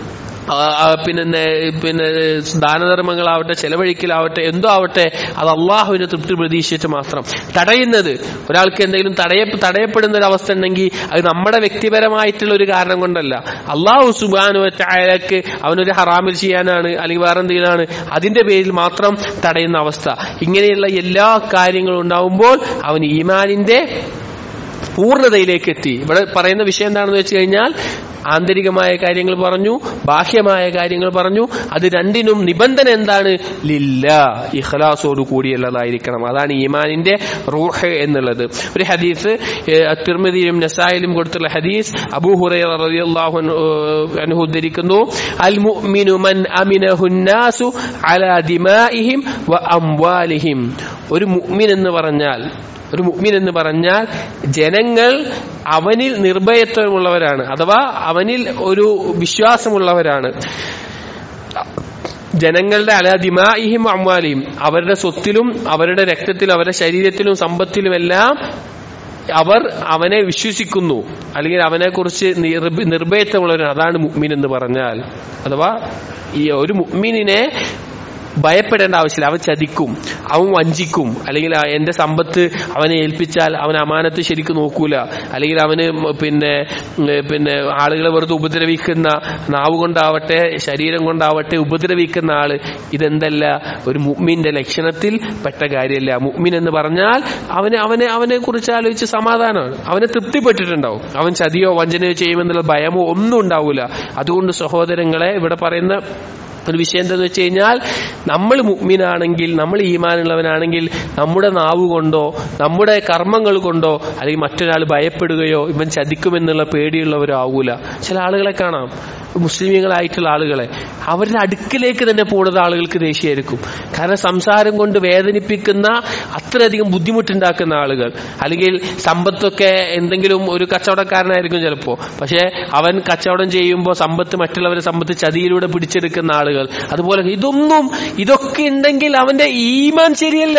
ആ, ആ, പിന്നെ നേ- പിന്നെ ദാനധർമ്മങ്ങളാവട്ടെ ചെലവഴിക്കലാവട്ടെ എന്തോ ആവട്ടെ അത് അള്ളാഹുവിനെ തൃപ്തി പ്രതീക്ഷിച്ചിട്ട് മാത്രം തടയുന്നത് ഒരാൾക്ക് എന്തെങ്കിലും തടയ തടയപ്പെടുന്ന ഒരു അവസ്ഥ ഉണ്ടെങ്കിൽ അത് നമ്മുടെ വ്യക്തിപരമായിട്ടുള്ള ഒരു കാരണം കൊണ്ടല്ല അള്ളാഹു സുബാനുവറ്റായാലക്ക് അവനൊരു ഹറാമിൽ ചെയ്യാനാണ് അല്ലെങ്കിൽ വേറെ എന്തെങ്കിലുമാണ് അതിന്റെ പേരിൽ മാത്രം തടയുന്ന അവസ്ഥ ഇങ്ങനെയുള്ള എല്ലാ കാര്യങ്ങളും ഉണ്ടാവുമ്പോൾ അവൻ ഈമാനിന്റെ പൂർണ്ണതയിലേക്ക് എത്തി ഇവിടെ പറയുന്ന വിഷയം എന്താണെന്ന് വെച്ച് കഴിഞ്ഞാൽ ആന്തരികമായ കാര്യങ്ങൾ പറഞ്ഞു ബാഹ്യമായ കാര്യങ്ങൾ പറഞ്ഞു അത് രണ്ടിനും നിബന്ധന എന്താണ് ലില്ല ഇഖ്ലാസോട് കൂടിയുള്ളതായിരിക്കണം അതാണ് ഈമാനിന്റെ റൂഹ് എന്നുള്ളത് ഒരു ഹദീസ് തിർമതിയിലും നസായിലും കൊടുത്തുള്ള ഹദീസ് അബൂ ഹുറൈറ റളിയല്ലാഹു അൻഹു, ഏഹ്, അൻഹു ഉദ്ധരിക്കുന്നു അൽ മുഅ്മിനു മൻ അമിനഹു നാസു അലാ ദിമാഇഹിം വ അംവാലിഹിം ഒരു മുഅ്മിൻ എന്ന് പറഞ്ഞാൽ ഒരു മുഅ്മിൻ എന്ന് പറഞ്ഞാൽ ജനങ്ങൾ അവനിൽ നിർഭയത്വമുള്ളവരാണ് അഥവാ അവനിൽ ഒരു വിശ്വാസമുള്ളവരാണ് ജനങ്ങളുടെ അലാദിമായിഹിം അമ്മാലിയും അവരുടെ സ്വത്തിലും അവരുടെ രക്തത്തിലും അവരുടെ ശരീരത്തിലും സമ്പത്തിലുമെല്ലാം അവർ അവനെ വിശ്വസിക്കുന്നു അല്ലെങ്കിൽ അവനെ കുറിച്ച് നിർഭയത്വമുള്ളവരാണ് അതാണ് മുഅ്മിൻ എന്ന് പറഞ്ഞാൽ അഥവാ ഈ ഒരു മുഅ്മിനിനെ ഭയപ്പെടേണ്ട ആവശ്യമില്ല അവൻ ചതിക്കും അവൻ വഞ്ചിക്കും അല്ലെങ്കിൽ ആ എന്റെ സമ്പത്ത് അവനെ ഏൽപ്പിച്ചാൽ അവൻ അമാനത്ത് ശരിക്കും നോക്കൂല അല്ലെങ്കിൽ അവന് മ- പിന്നെ ഉം, പിന്നെ ആളുകളെ വെറുതെ ഉപദ്രവിക്കുന്ന നാവ് കൊണ്ടാവട്ടെ ശരീരം കൊണ്ടാവട്ടെ ഉപദ്രവിക്കുന്ന ആള് ഇതെന്തല്ല ഒരു മുഅ്മിന്റെ ലക്ഷണത്തിൽ പെട്ട കാര്യമല്ല മുഅ്മിൻ എന്ന് പറഞ്ഞാൽ അവന് അവനെ അവനെ കുറിച്ച് ആലോചിച്ച് സമാധാനമാണ് അവനെ തൃപ്തിപ്പെട്ടിട്ടുണ്ടാവും അവൻ ചതിയോ വഞ്ചനയോ ചെയ്യുമെന്നുള്ള ഭയമോ ഒന്നും ഉണ്ടാവില്ല അതുകൊണ്ട് സഹോദരങ്ങളെ ഇവിടെ പറയുന്ന ഒരു വിഷയം എന്താന്ന് വെച്ച് കഴിഞ്ഞാൽ നമ്മൾ മുഗ്മിനാണെങ്കിൽ നമ്മൾ ഈമാനുള്ളവനാണെങ്കിൽ നമ്മുടെ നാവ് കൊണ്ടോ നമ്മുടെ കർമ്മങ്ങൾ കൊണ്ടോ അല്ലെങ്കിൽ മറ്റൊരാൾ ഭയപ്പെടുകയോ ഇവൻ ചതിക്കുമെന്നുള്ള പേടിയുള്ളവരോ ആവൂല ചില ആളുകളെ കാണാം മുസ്ലിമീങ്ങളായിട്ടുള്ള ആളുകളെ അവരുടെ അടുക്കിലേക്ക് തന്നെ പോകുന്നത് ആളുകൾക്ക് ദേഷ്യമായിരിക്കും കാരണം സംസാരം കൊണ്ട് വേദനിപ്പിക്കുന്ന അത്രയധികം ബുദ്ധിമുട്ടുണ്ടാക്കുന്ന ആളുകൾ അല്ലെങ്കിൽ സമ്പത്തൊക്കെ എന്തെങ്കിലും ഒരു കച്ചവടക്കാരനായിരിക്കും ചിലപ്പോ പക്ഷെ അവൻ കച്ചവടം ചെയ്യുമ്പോൾ സമ്പത്ത് മറ്റുള്ളവരെ സമ്പത്ത് ചതിയിലൂടെ പിടിച്ചെടുക്കുന്ന ആളുകൾ അതുപോലെ ഇതൊന്നും ഇതൊക്കെ ഉണ്ടെങ്കിൽ അവന്റെ ഈമാൻ ശരിയല്ല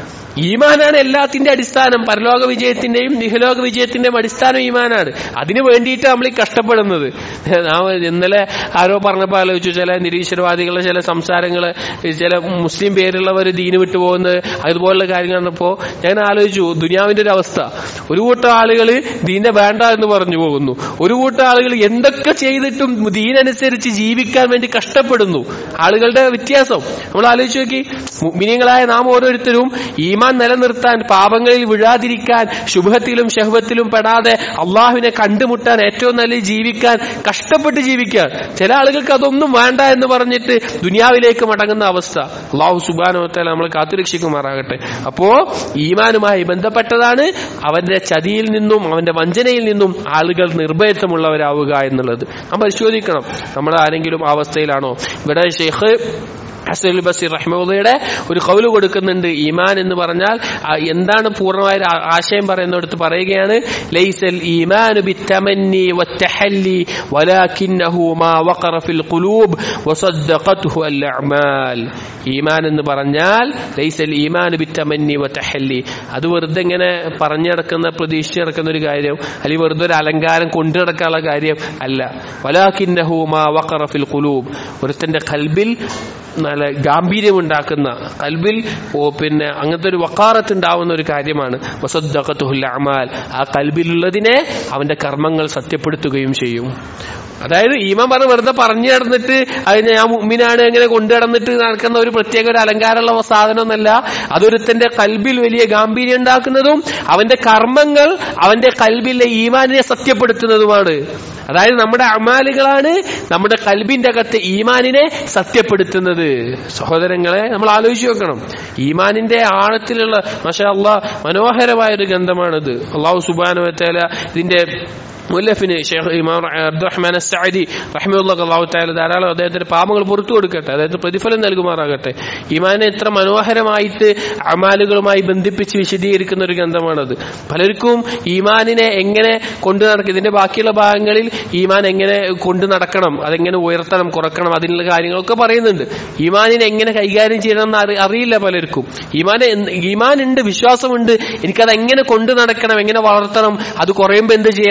ഈമാനാണ് എല്ലാത്തിന്റെ അടിസ്ഥാനം പരലോക വിജയത്തിന്റെയും നിഹലോക വിജയത്തിന്റെയും അടിസ്ഥാനം ഈമാനാണ് അതിനു വേണ്ടിയിട്ട് നമ്മൾ ഈ കഷ്ടപ്പെടുന്നത് നാം ഇന്നലെ ആരോ പറഞ്ഞപ്പോ ആലോചിച്ചു ചില നിരീശ്വരവാദികളുടെ ചില സംസാരങ്ങള് ചില മുസ്ലിം പേരുള്ളവർ ദീന് വിട്ടു പോകുന്നത് അതുപോലുള്ള കാര്യങ്ങൾ കണ്ടപ്പോ ഞാൻ ആലോചിച്ചു ദുനിയാവിന്റെ ഒരു അവസ്ഥ ഒരു കൂട്ടം ആളുകൾ ദീനെ വേണ്ട എന്ന് പറഞ്ഞു പോകുന്നു ഒരു കൂട്ടം ആളുകൾ എന്തൊക്കെ ചെയ്തിട്ടും ദീനനുസരിച്ച് ജീവിക്കാൻ വേണ്ടി കഷ്ടപ്പെടുന്നു ആളുകളുടെ വ്യത്യാസം നമ്മൾ ആലോചിച്ച് നോക്കി മിനിങ്ങളായ നാം ഓരോരുത്തരും ഈമാൻ നിലനിർത്താൻ പാപങ്ങളിൽ വീഴാതിരിക്കാൻ ശുഭത്തിലും ഷഹബത്തിലും പെടാതെ അള്ളാഹുവിനെ കണ്ടുമുട്ടാൻ ഏറ്റവും നല്ല ജീവിക്കാൻ കഷ്ടപ്പെട്ട് ജീവിക്കാൻ ചില ആളുകൾക്ക് അതൊന്നും വേണ്ട എന്ന് പറഞ്ഞിട്ട് ദുനിയാവിലേക്ക് മടങ്ങുന്ന അവസ്ഥ അള്ളാഹു സുബാനോത്താൽ നമ്മൾ കാത്തുരക്ഷിക്കുമാറാകട്ടെ അപ്പോ ഈമാനുമായി ബന്ധപ്പെട്ടതാണ് അവന്റെ ചതിയിൽ നിന്നും അവന്റെ വഞ്ചനയിൽ നിന്നും ആളുകൾ നിർഭയത്വമുള്ളവരാവുക എന്നുള്ളത് നാം പരിശോധിക്കണം നമ്മൾ ആരെങ്കിലും ആ അവസ്ഥയിലാണോ ഇവിടെ ഷെയ്ഖ് ഹസൻ ബസീർ റഹ്മുള്ളയുടെ ഒരു കൗല് കൊടുക്കുന്നുണ്ട് ഈമാൻ എന്ന് പറഞ്ഞാൽ ആ, എന്താണ് പൂർണ്ണമായ ഒരു ആ- ആശയം പറയുന്നിടത്ത് പറയുകയാണ് ലൈസൽ ഈമാനു ബിത്തമന്നി വത്തഹല്ലി വലാകിന്നഹു മാ വഖറ ഫിൽ ഖുലൂബ് വസദ്ദഖത്ഹു അൽ അഅമാൽ ഈമാൻ എന്ന് പറഞ്ഞാൽ ലൈസൽ ഈമാനു ബിത്തമന്നി വത്തഹല്ലി അത് വെറുതെ ഇങ്ങനെ പറഞ്ഞു നടക്കുന്ന പ്രതീക്ഷിച്ച് നടക്കുന്ന ഒരു കാര്യം അല്ലെങ്കിൽ വെറുതെ ഒരു അലങ്കാരം കൊണ്ടു നടക്കാനുള്ള കാര്യം അല്ല വലാകിന്നഹു മാ വഖറ ഫിൽ ഖുലൂബ് ഒരുത്തന്റെ കൽബിൽ നല്ല ഗാംഭീര്യമുണ്ടാക്കുന്ന കൽബിൽ ഓ പിന്നെ അങ്ങനത്തെ ഒരു വക്കാറത്ത് ഉണ്ടാവുന്ന ഒരു കാര്യമാണ് വസദ്ദഖത്തുഹുൽ അമാൽ ആ കൽബിലുള്ളതിനെ അവന്റെ കർമ്മങ്ങൾ സത്യപ്പെടുത്തുകയും ചെയ്യും അതായത് ഈമാൻ പറഞ്ഞ് വെറുതെ പറഞ്ഞു നടന്നിട്ട് അതിന് ഞാൻ മുമ്മിനാണ് എങ്ങനെ കൊണ്ടു നടന്നിട്ട് നടക്കുന്ന ഒരു പ്രത്യേക ഒരു അലങ്കാരമുള്ള സാധനമൊന്നല്ല അതൊരുത്തന്റെ കൽബിൽ വലിയ ഗാംഭീര്യം ഉണ്ടാക്കുന്നതും അവന്റെ കർമ്മങ്ങൾ അവന്റെ കൽബിലെ ഈമാനിനെ സത്യപ്പെടുത്തുന്നതുമാണ് അതായത് നമ്മുടെ അമാലുകളാണ് നമ്മുടെ കൽബിന്റെ അകത്ത് ഈമാനിനെ സത്യപ്പെടുത്തുന്നത് സഹോദരങ്ങളെ നമ്മൾ ആലോചിച്ച് നോക്കണം ഈമാനിന്റെ ആഴത്തിലുള്ള മഷാ അള്ളാഹ് മനോഹരമായ ഒരു ഗന്ധമാണിത് അള്ളാഹു സുബാനുവത്തേല ഇതിന്റെ മുല്ലഫിന് ഷെയ്ഖ് ഇമാം അബ്ദുറഹ്മാൻ സഅദി റഹ്മുല്ലാഹ് അള്ളാഹു താല ധാരാളം അദ്ദേഹത്തിന്റെ പാപങ്ങൾ പുറത്തു കൊടുക്കട്ടെ അദ്ദേഹത്തിന് പ്രതിഫലം നൽകുമാറാകട്ടെ ഈമാനെ ഇത്ര മനോഹരമായിട്ട് അമാലുകളുമായി ബന്ധിപ്പിച്ച് വിശദീകരിക്കുന്ന ഒരു ഗ്രന്ഥമാണത് പലർക്കും ഈമാനിനെ എങ്ങനെ കൊണ്ടു നടക്കും ഇതിന്റെ ബാക്കിയുള്ള ഭാഗങ്ങളിൽ ഈമാൻ എങ്ങനെ കൊണ്ടു നടക്കണം അതെങ്ങനെ ഉയർത്തണം കുറക്കണം അതിനുള്ള കാര്യങ്ങളൊക്കെ പറയുന്നുണ്ട് ഈമാനിനെ എങ്ങനെ കൈകാര്യം ചെയ്യണം എന്ന് അറി- അറിയില്ല പലർക്കും ഈമാനെ എന്ത്- ഈമാൻ ഉണ്ട് വിശ്വാസമുണ്ട് എനിക്കത് എങ്ങനെ കൊണ്ടു നടക്കണം എങ്ങനെ വളർത്തണം അത് കുറയുമ്പോൾ എന്ത് ചെയ്യണം അങ്ങനെ പലരും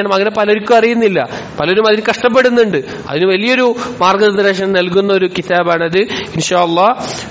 പലർക്കും അറിയുന്നില്ല പലരും അതിന് കഷ്ടപ്പെടുന്നുണ്ട് അതിന് വലിയൊരു മാർഗനിർദ്ദേശം നൽകുന്ന ഒരു കിതാബാണത് ഇൻഷാല്ലാ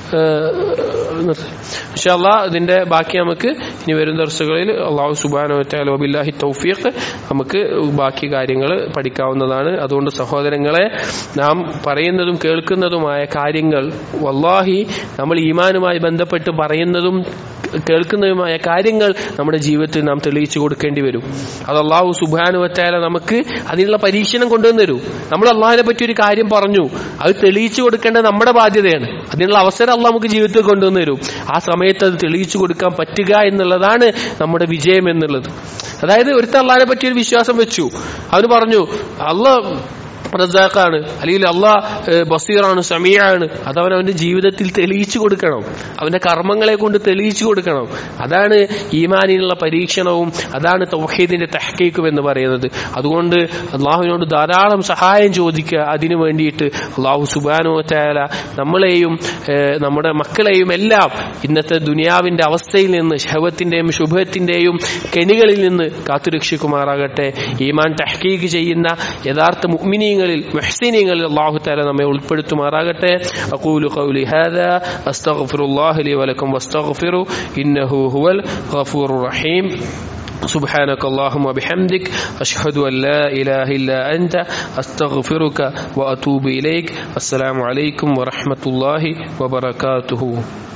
ഇൻഷാല്ലാ ഇതിന്റെ ബാക്കി നമുക്ക് ഇനി വരും ദിവസങ്ങളിൽ അള്ളാഹു സുബാനോ വബില്ലാഹി തൗഫീഖ് നമുക്ക് ബാക്കി കാര്യങ്ങൾ പഠിക്കാവുന്നതാണ് അതുകൊണ്ട് സഹോദരങ്ങളെ നാം പറയുന്നതും കേൾക്കുന്നതുമായ കാര്യങ്ങൾ വല്ലാഹി നമ്മൾ ഈമാനുമായി ബന്ധപ്പെട്ട് പറയുന്നതും കേൾക്കുന്നതുമായ കാര്യങ്ങൾ നമ്മുടെ ജീവിതത്തിൽ നാം തെളിയിച്ചു കൊടുക്കേണ്ടി വരും അത് അള്ളാഹു സുബാനുവറ്റാല നമുക്ക് അതിനുള്ള പരീക്ഷണം കൊണ്ടുവന്നു തരും നമ്മൾ അള്ളാഹിനെ പറ്റി ഒരു കാര്യം പറഞ്ഞു അത് തെളിയിച്ചു കൊടുക്കേണ്ടത് നമ്മുടെ ബാധ്യതയാണ് അതിനുള്ള അവസരം അള്ളാഹ് നമുക്ക് ജീവിതത്തിൽ കൊണ്ടുവന്നു തരും ആ സമയത്ത് അത് തെളിയിച്ചു കൊടുക്കാൻ പറ്റുക എന്നുള്ളതാണ് നമ്മുടെ വിജയം എന്നുള്ളത് അതായത് ഒരുത്ത അള്ളാഹിനെ പറ്റി ഒരു വിശ്വാസം വെച്ചു അവന് പറഞ്ഞു അള്ളാഹ് റസാഖാണ് അല്ലെങ്കിൽ അള്ളാഹ് ബസീറാണ് സമീയാണ് അതവൻ അവന്റെ ജീവിതത്തിൽ തെളിയിച്ചു കൊടുക്കണം അവന്റെ കർമ്മങ്ങളെ കൊണ്ട് തെളിയിച്ചു കൊടുക്കണം അതാണ് ഈമാനിനുള്ള പരീക്ഷണവും അതാണ് തൗഹീദിന്റെ തഹക്കീക്കും എന്ന് പറയുന്നത് അതുകൊണ്ട് അള്ളാഹുവിനോട് ധാരാളം സഹായം ചോദിക്കുക അതിനു വേണ്ടിയിട്ട് അള്ളാഹു സുബാനോ തയാല നമ്മളെയും നമ്മുടെ മക്കളെയും എല്ലാം ഇന്നത്തെ ദുനിയാവിന്റെ അവസ്ഥയിൽ നിന്ന് ശവത്തിന്റെയും ശുഭത്തിന്റെയും കെണികളിൽ നിന്ന് കാത്തുരക്ഷിക്കുമാറാകട്ടെ ഈമാൻ തഹക്കീക്ക് ചെയ്യുന്ന യഥാർത്ഥ മുഅ്മിനീ മുഹ്സീനങ്ങളിൽ മുഹ്സീനങ്ങളിൽ അള്ളാഹു താല നമ്മെ ഉൾപ്പെടുത്തുമാറാകട്ടെ അഖൂലു ഖൗലി ഹാദാ അസ്തഗ്ഫിറുല്ലാഹി ലി വലക്കും വസ്തഗ്ഫിറു ഇന്നഹു ഹുവൽ ഗഫൂറുർ റഹീം سبحانك اللهم وبحمدك أشهد أن لا إله إلا أنت أستغفرك وأتوب إليك السلام عليكم ورحمة الله وبركاته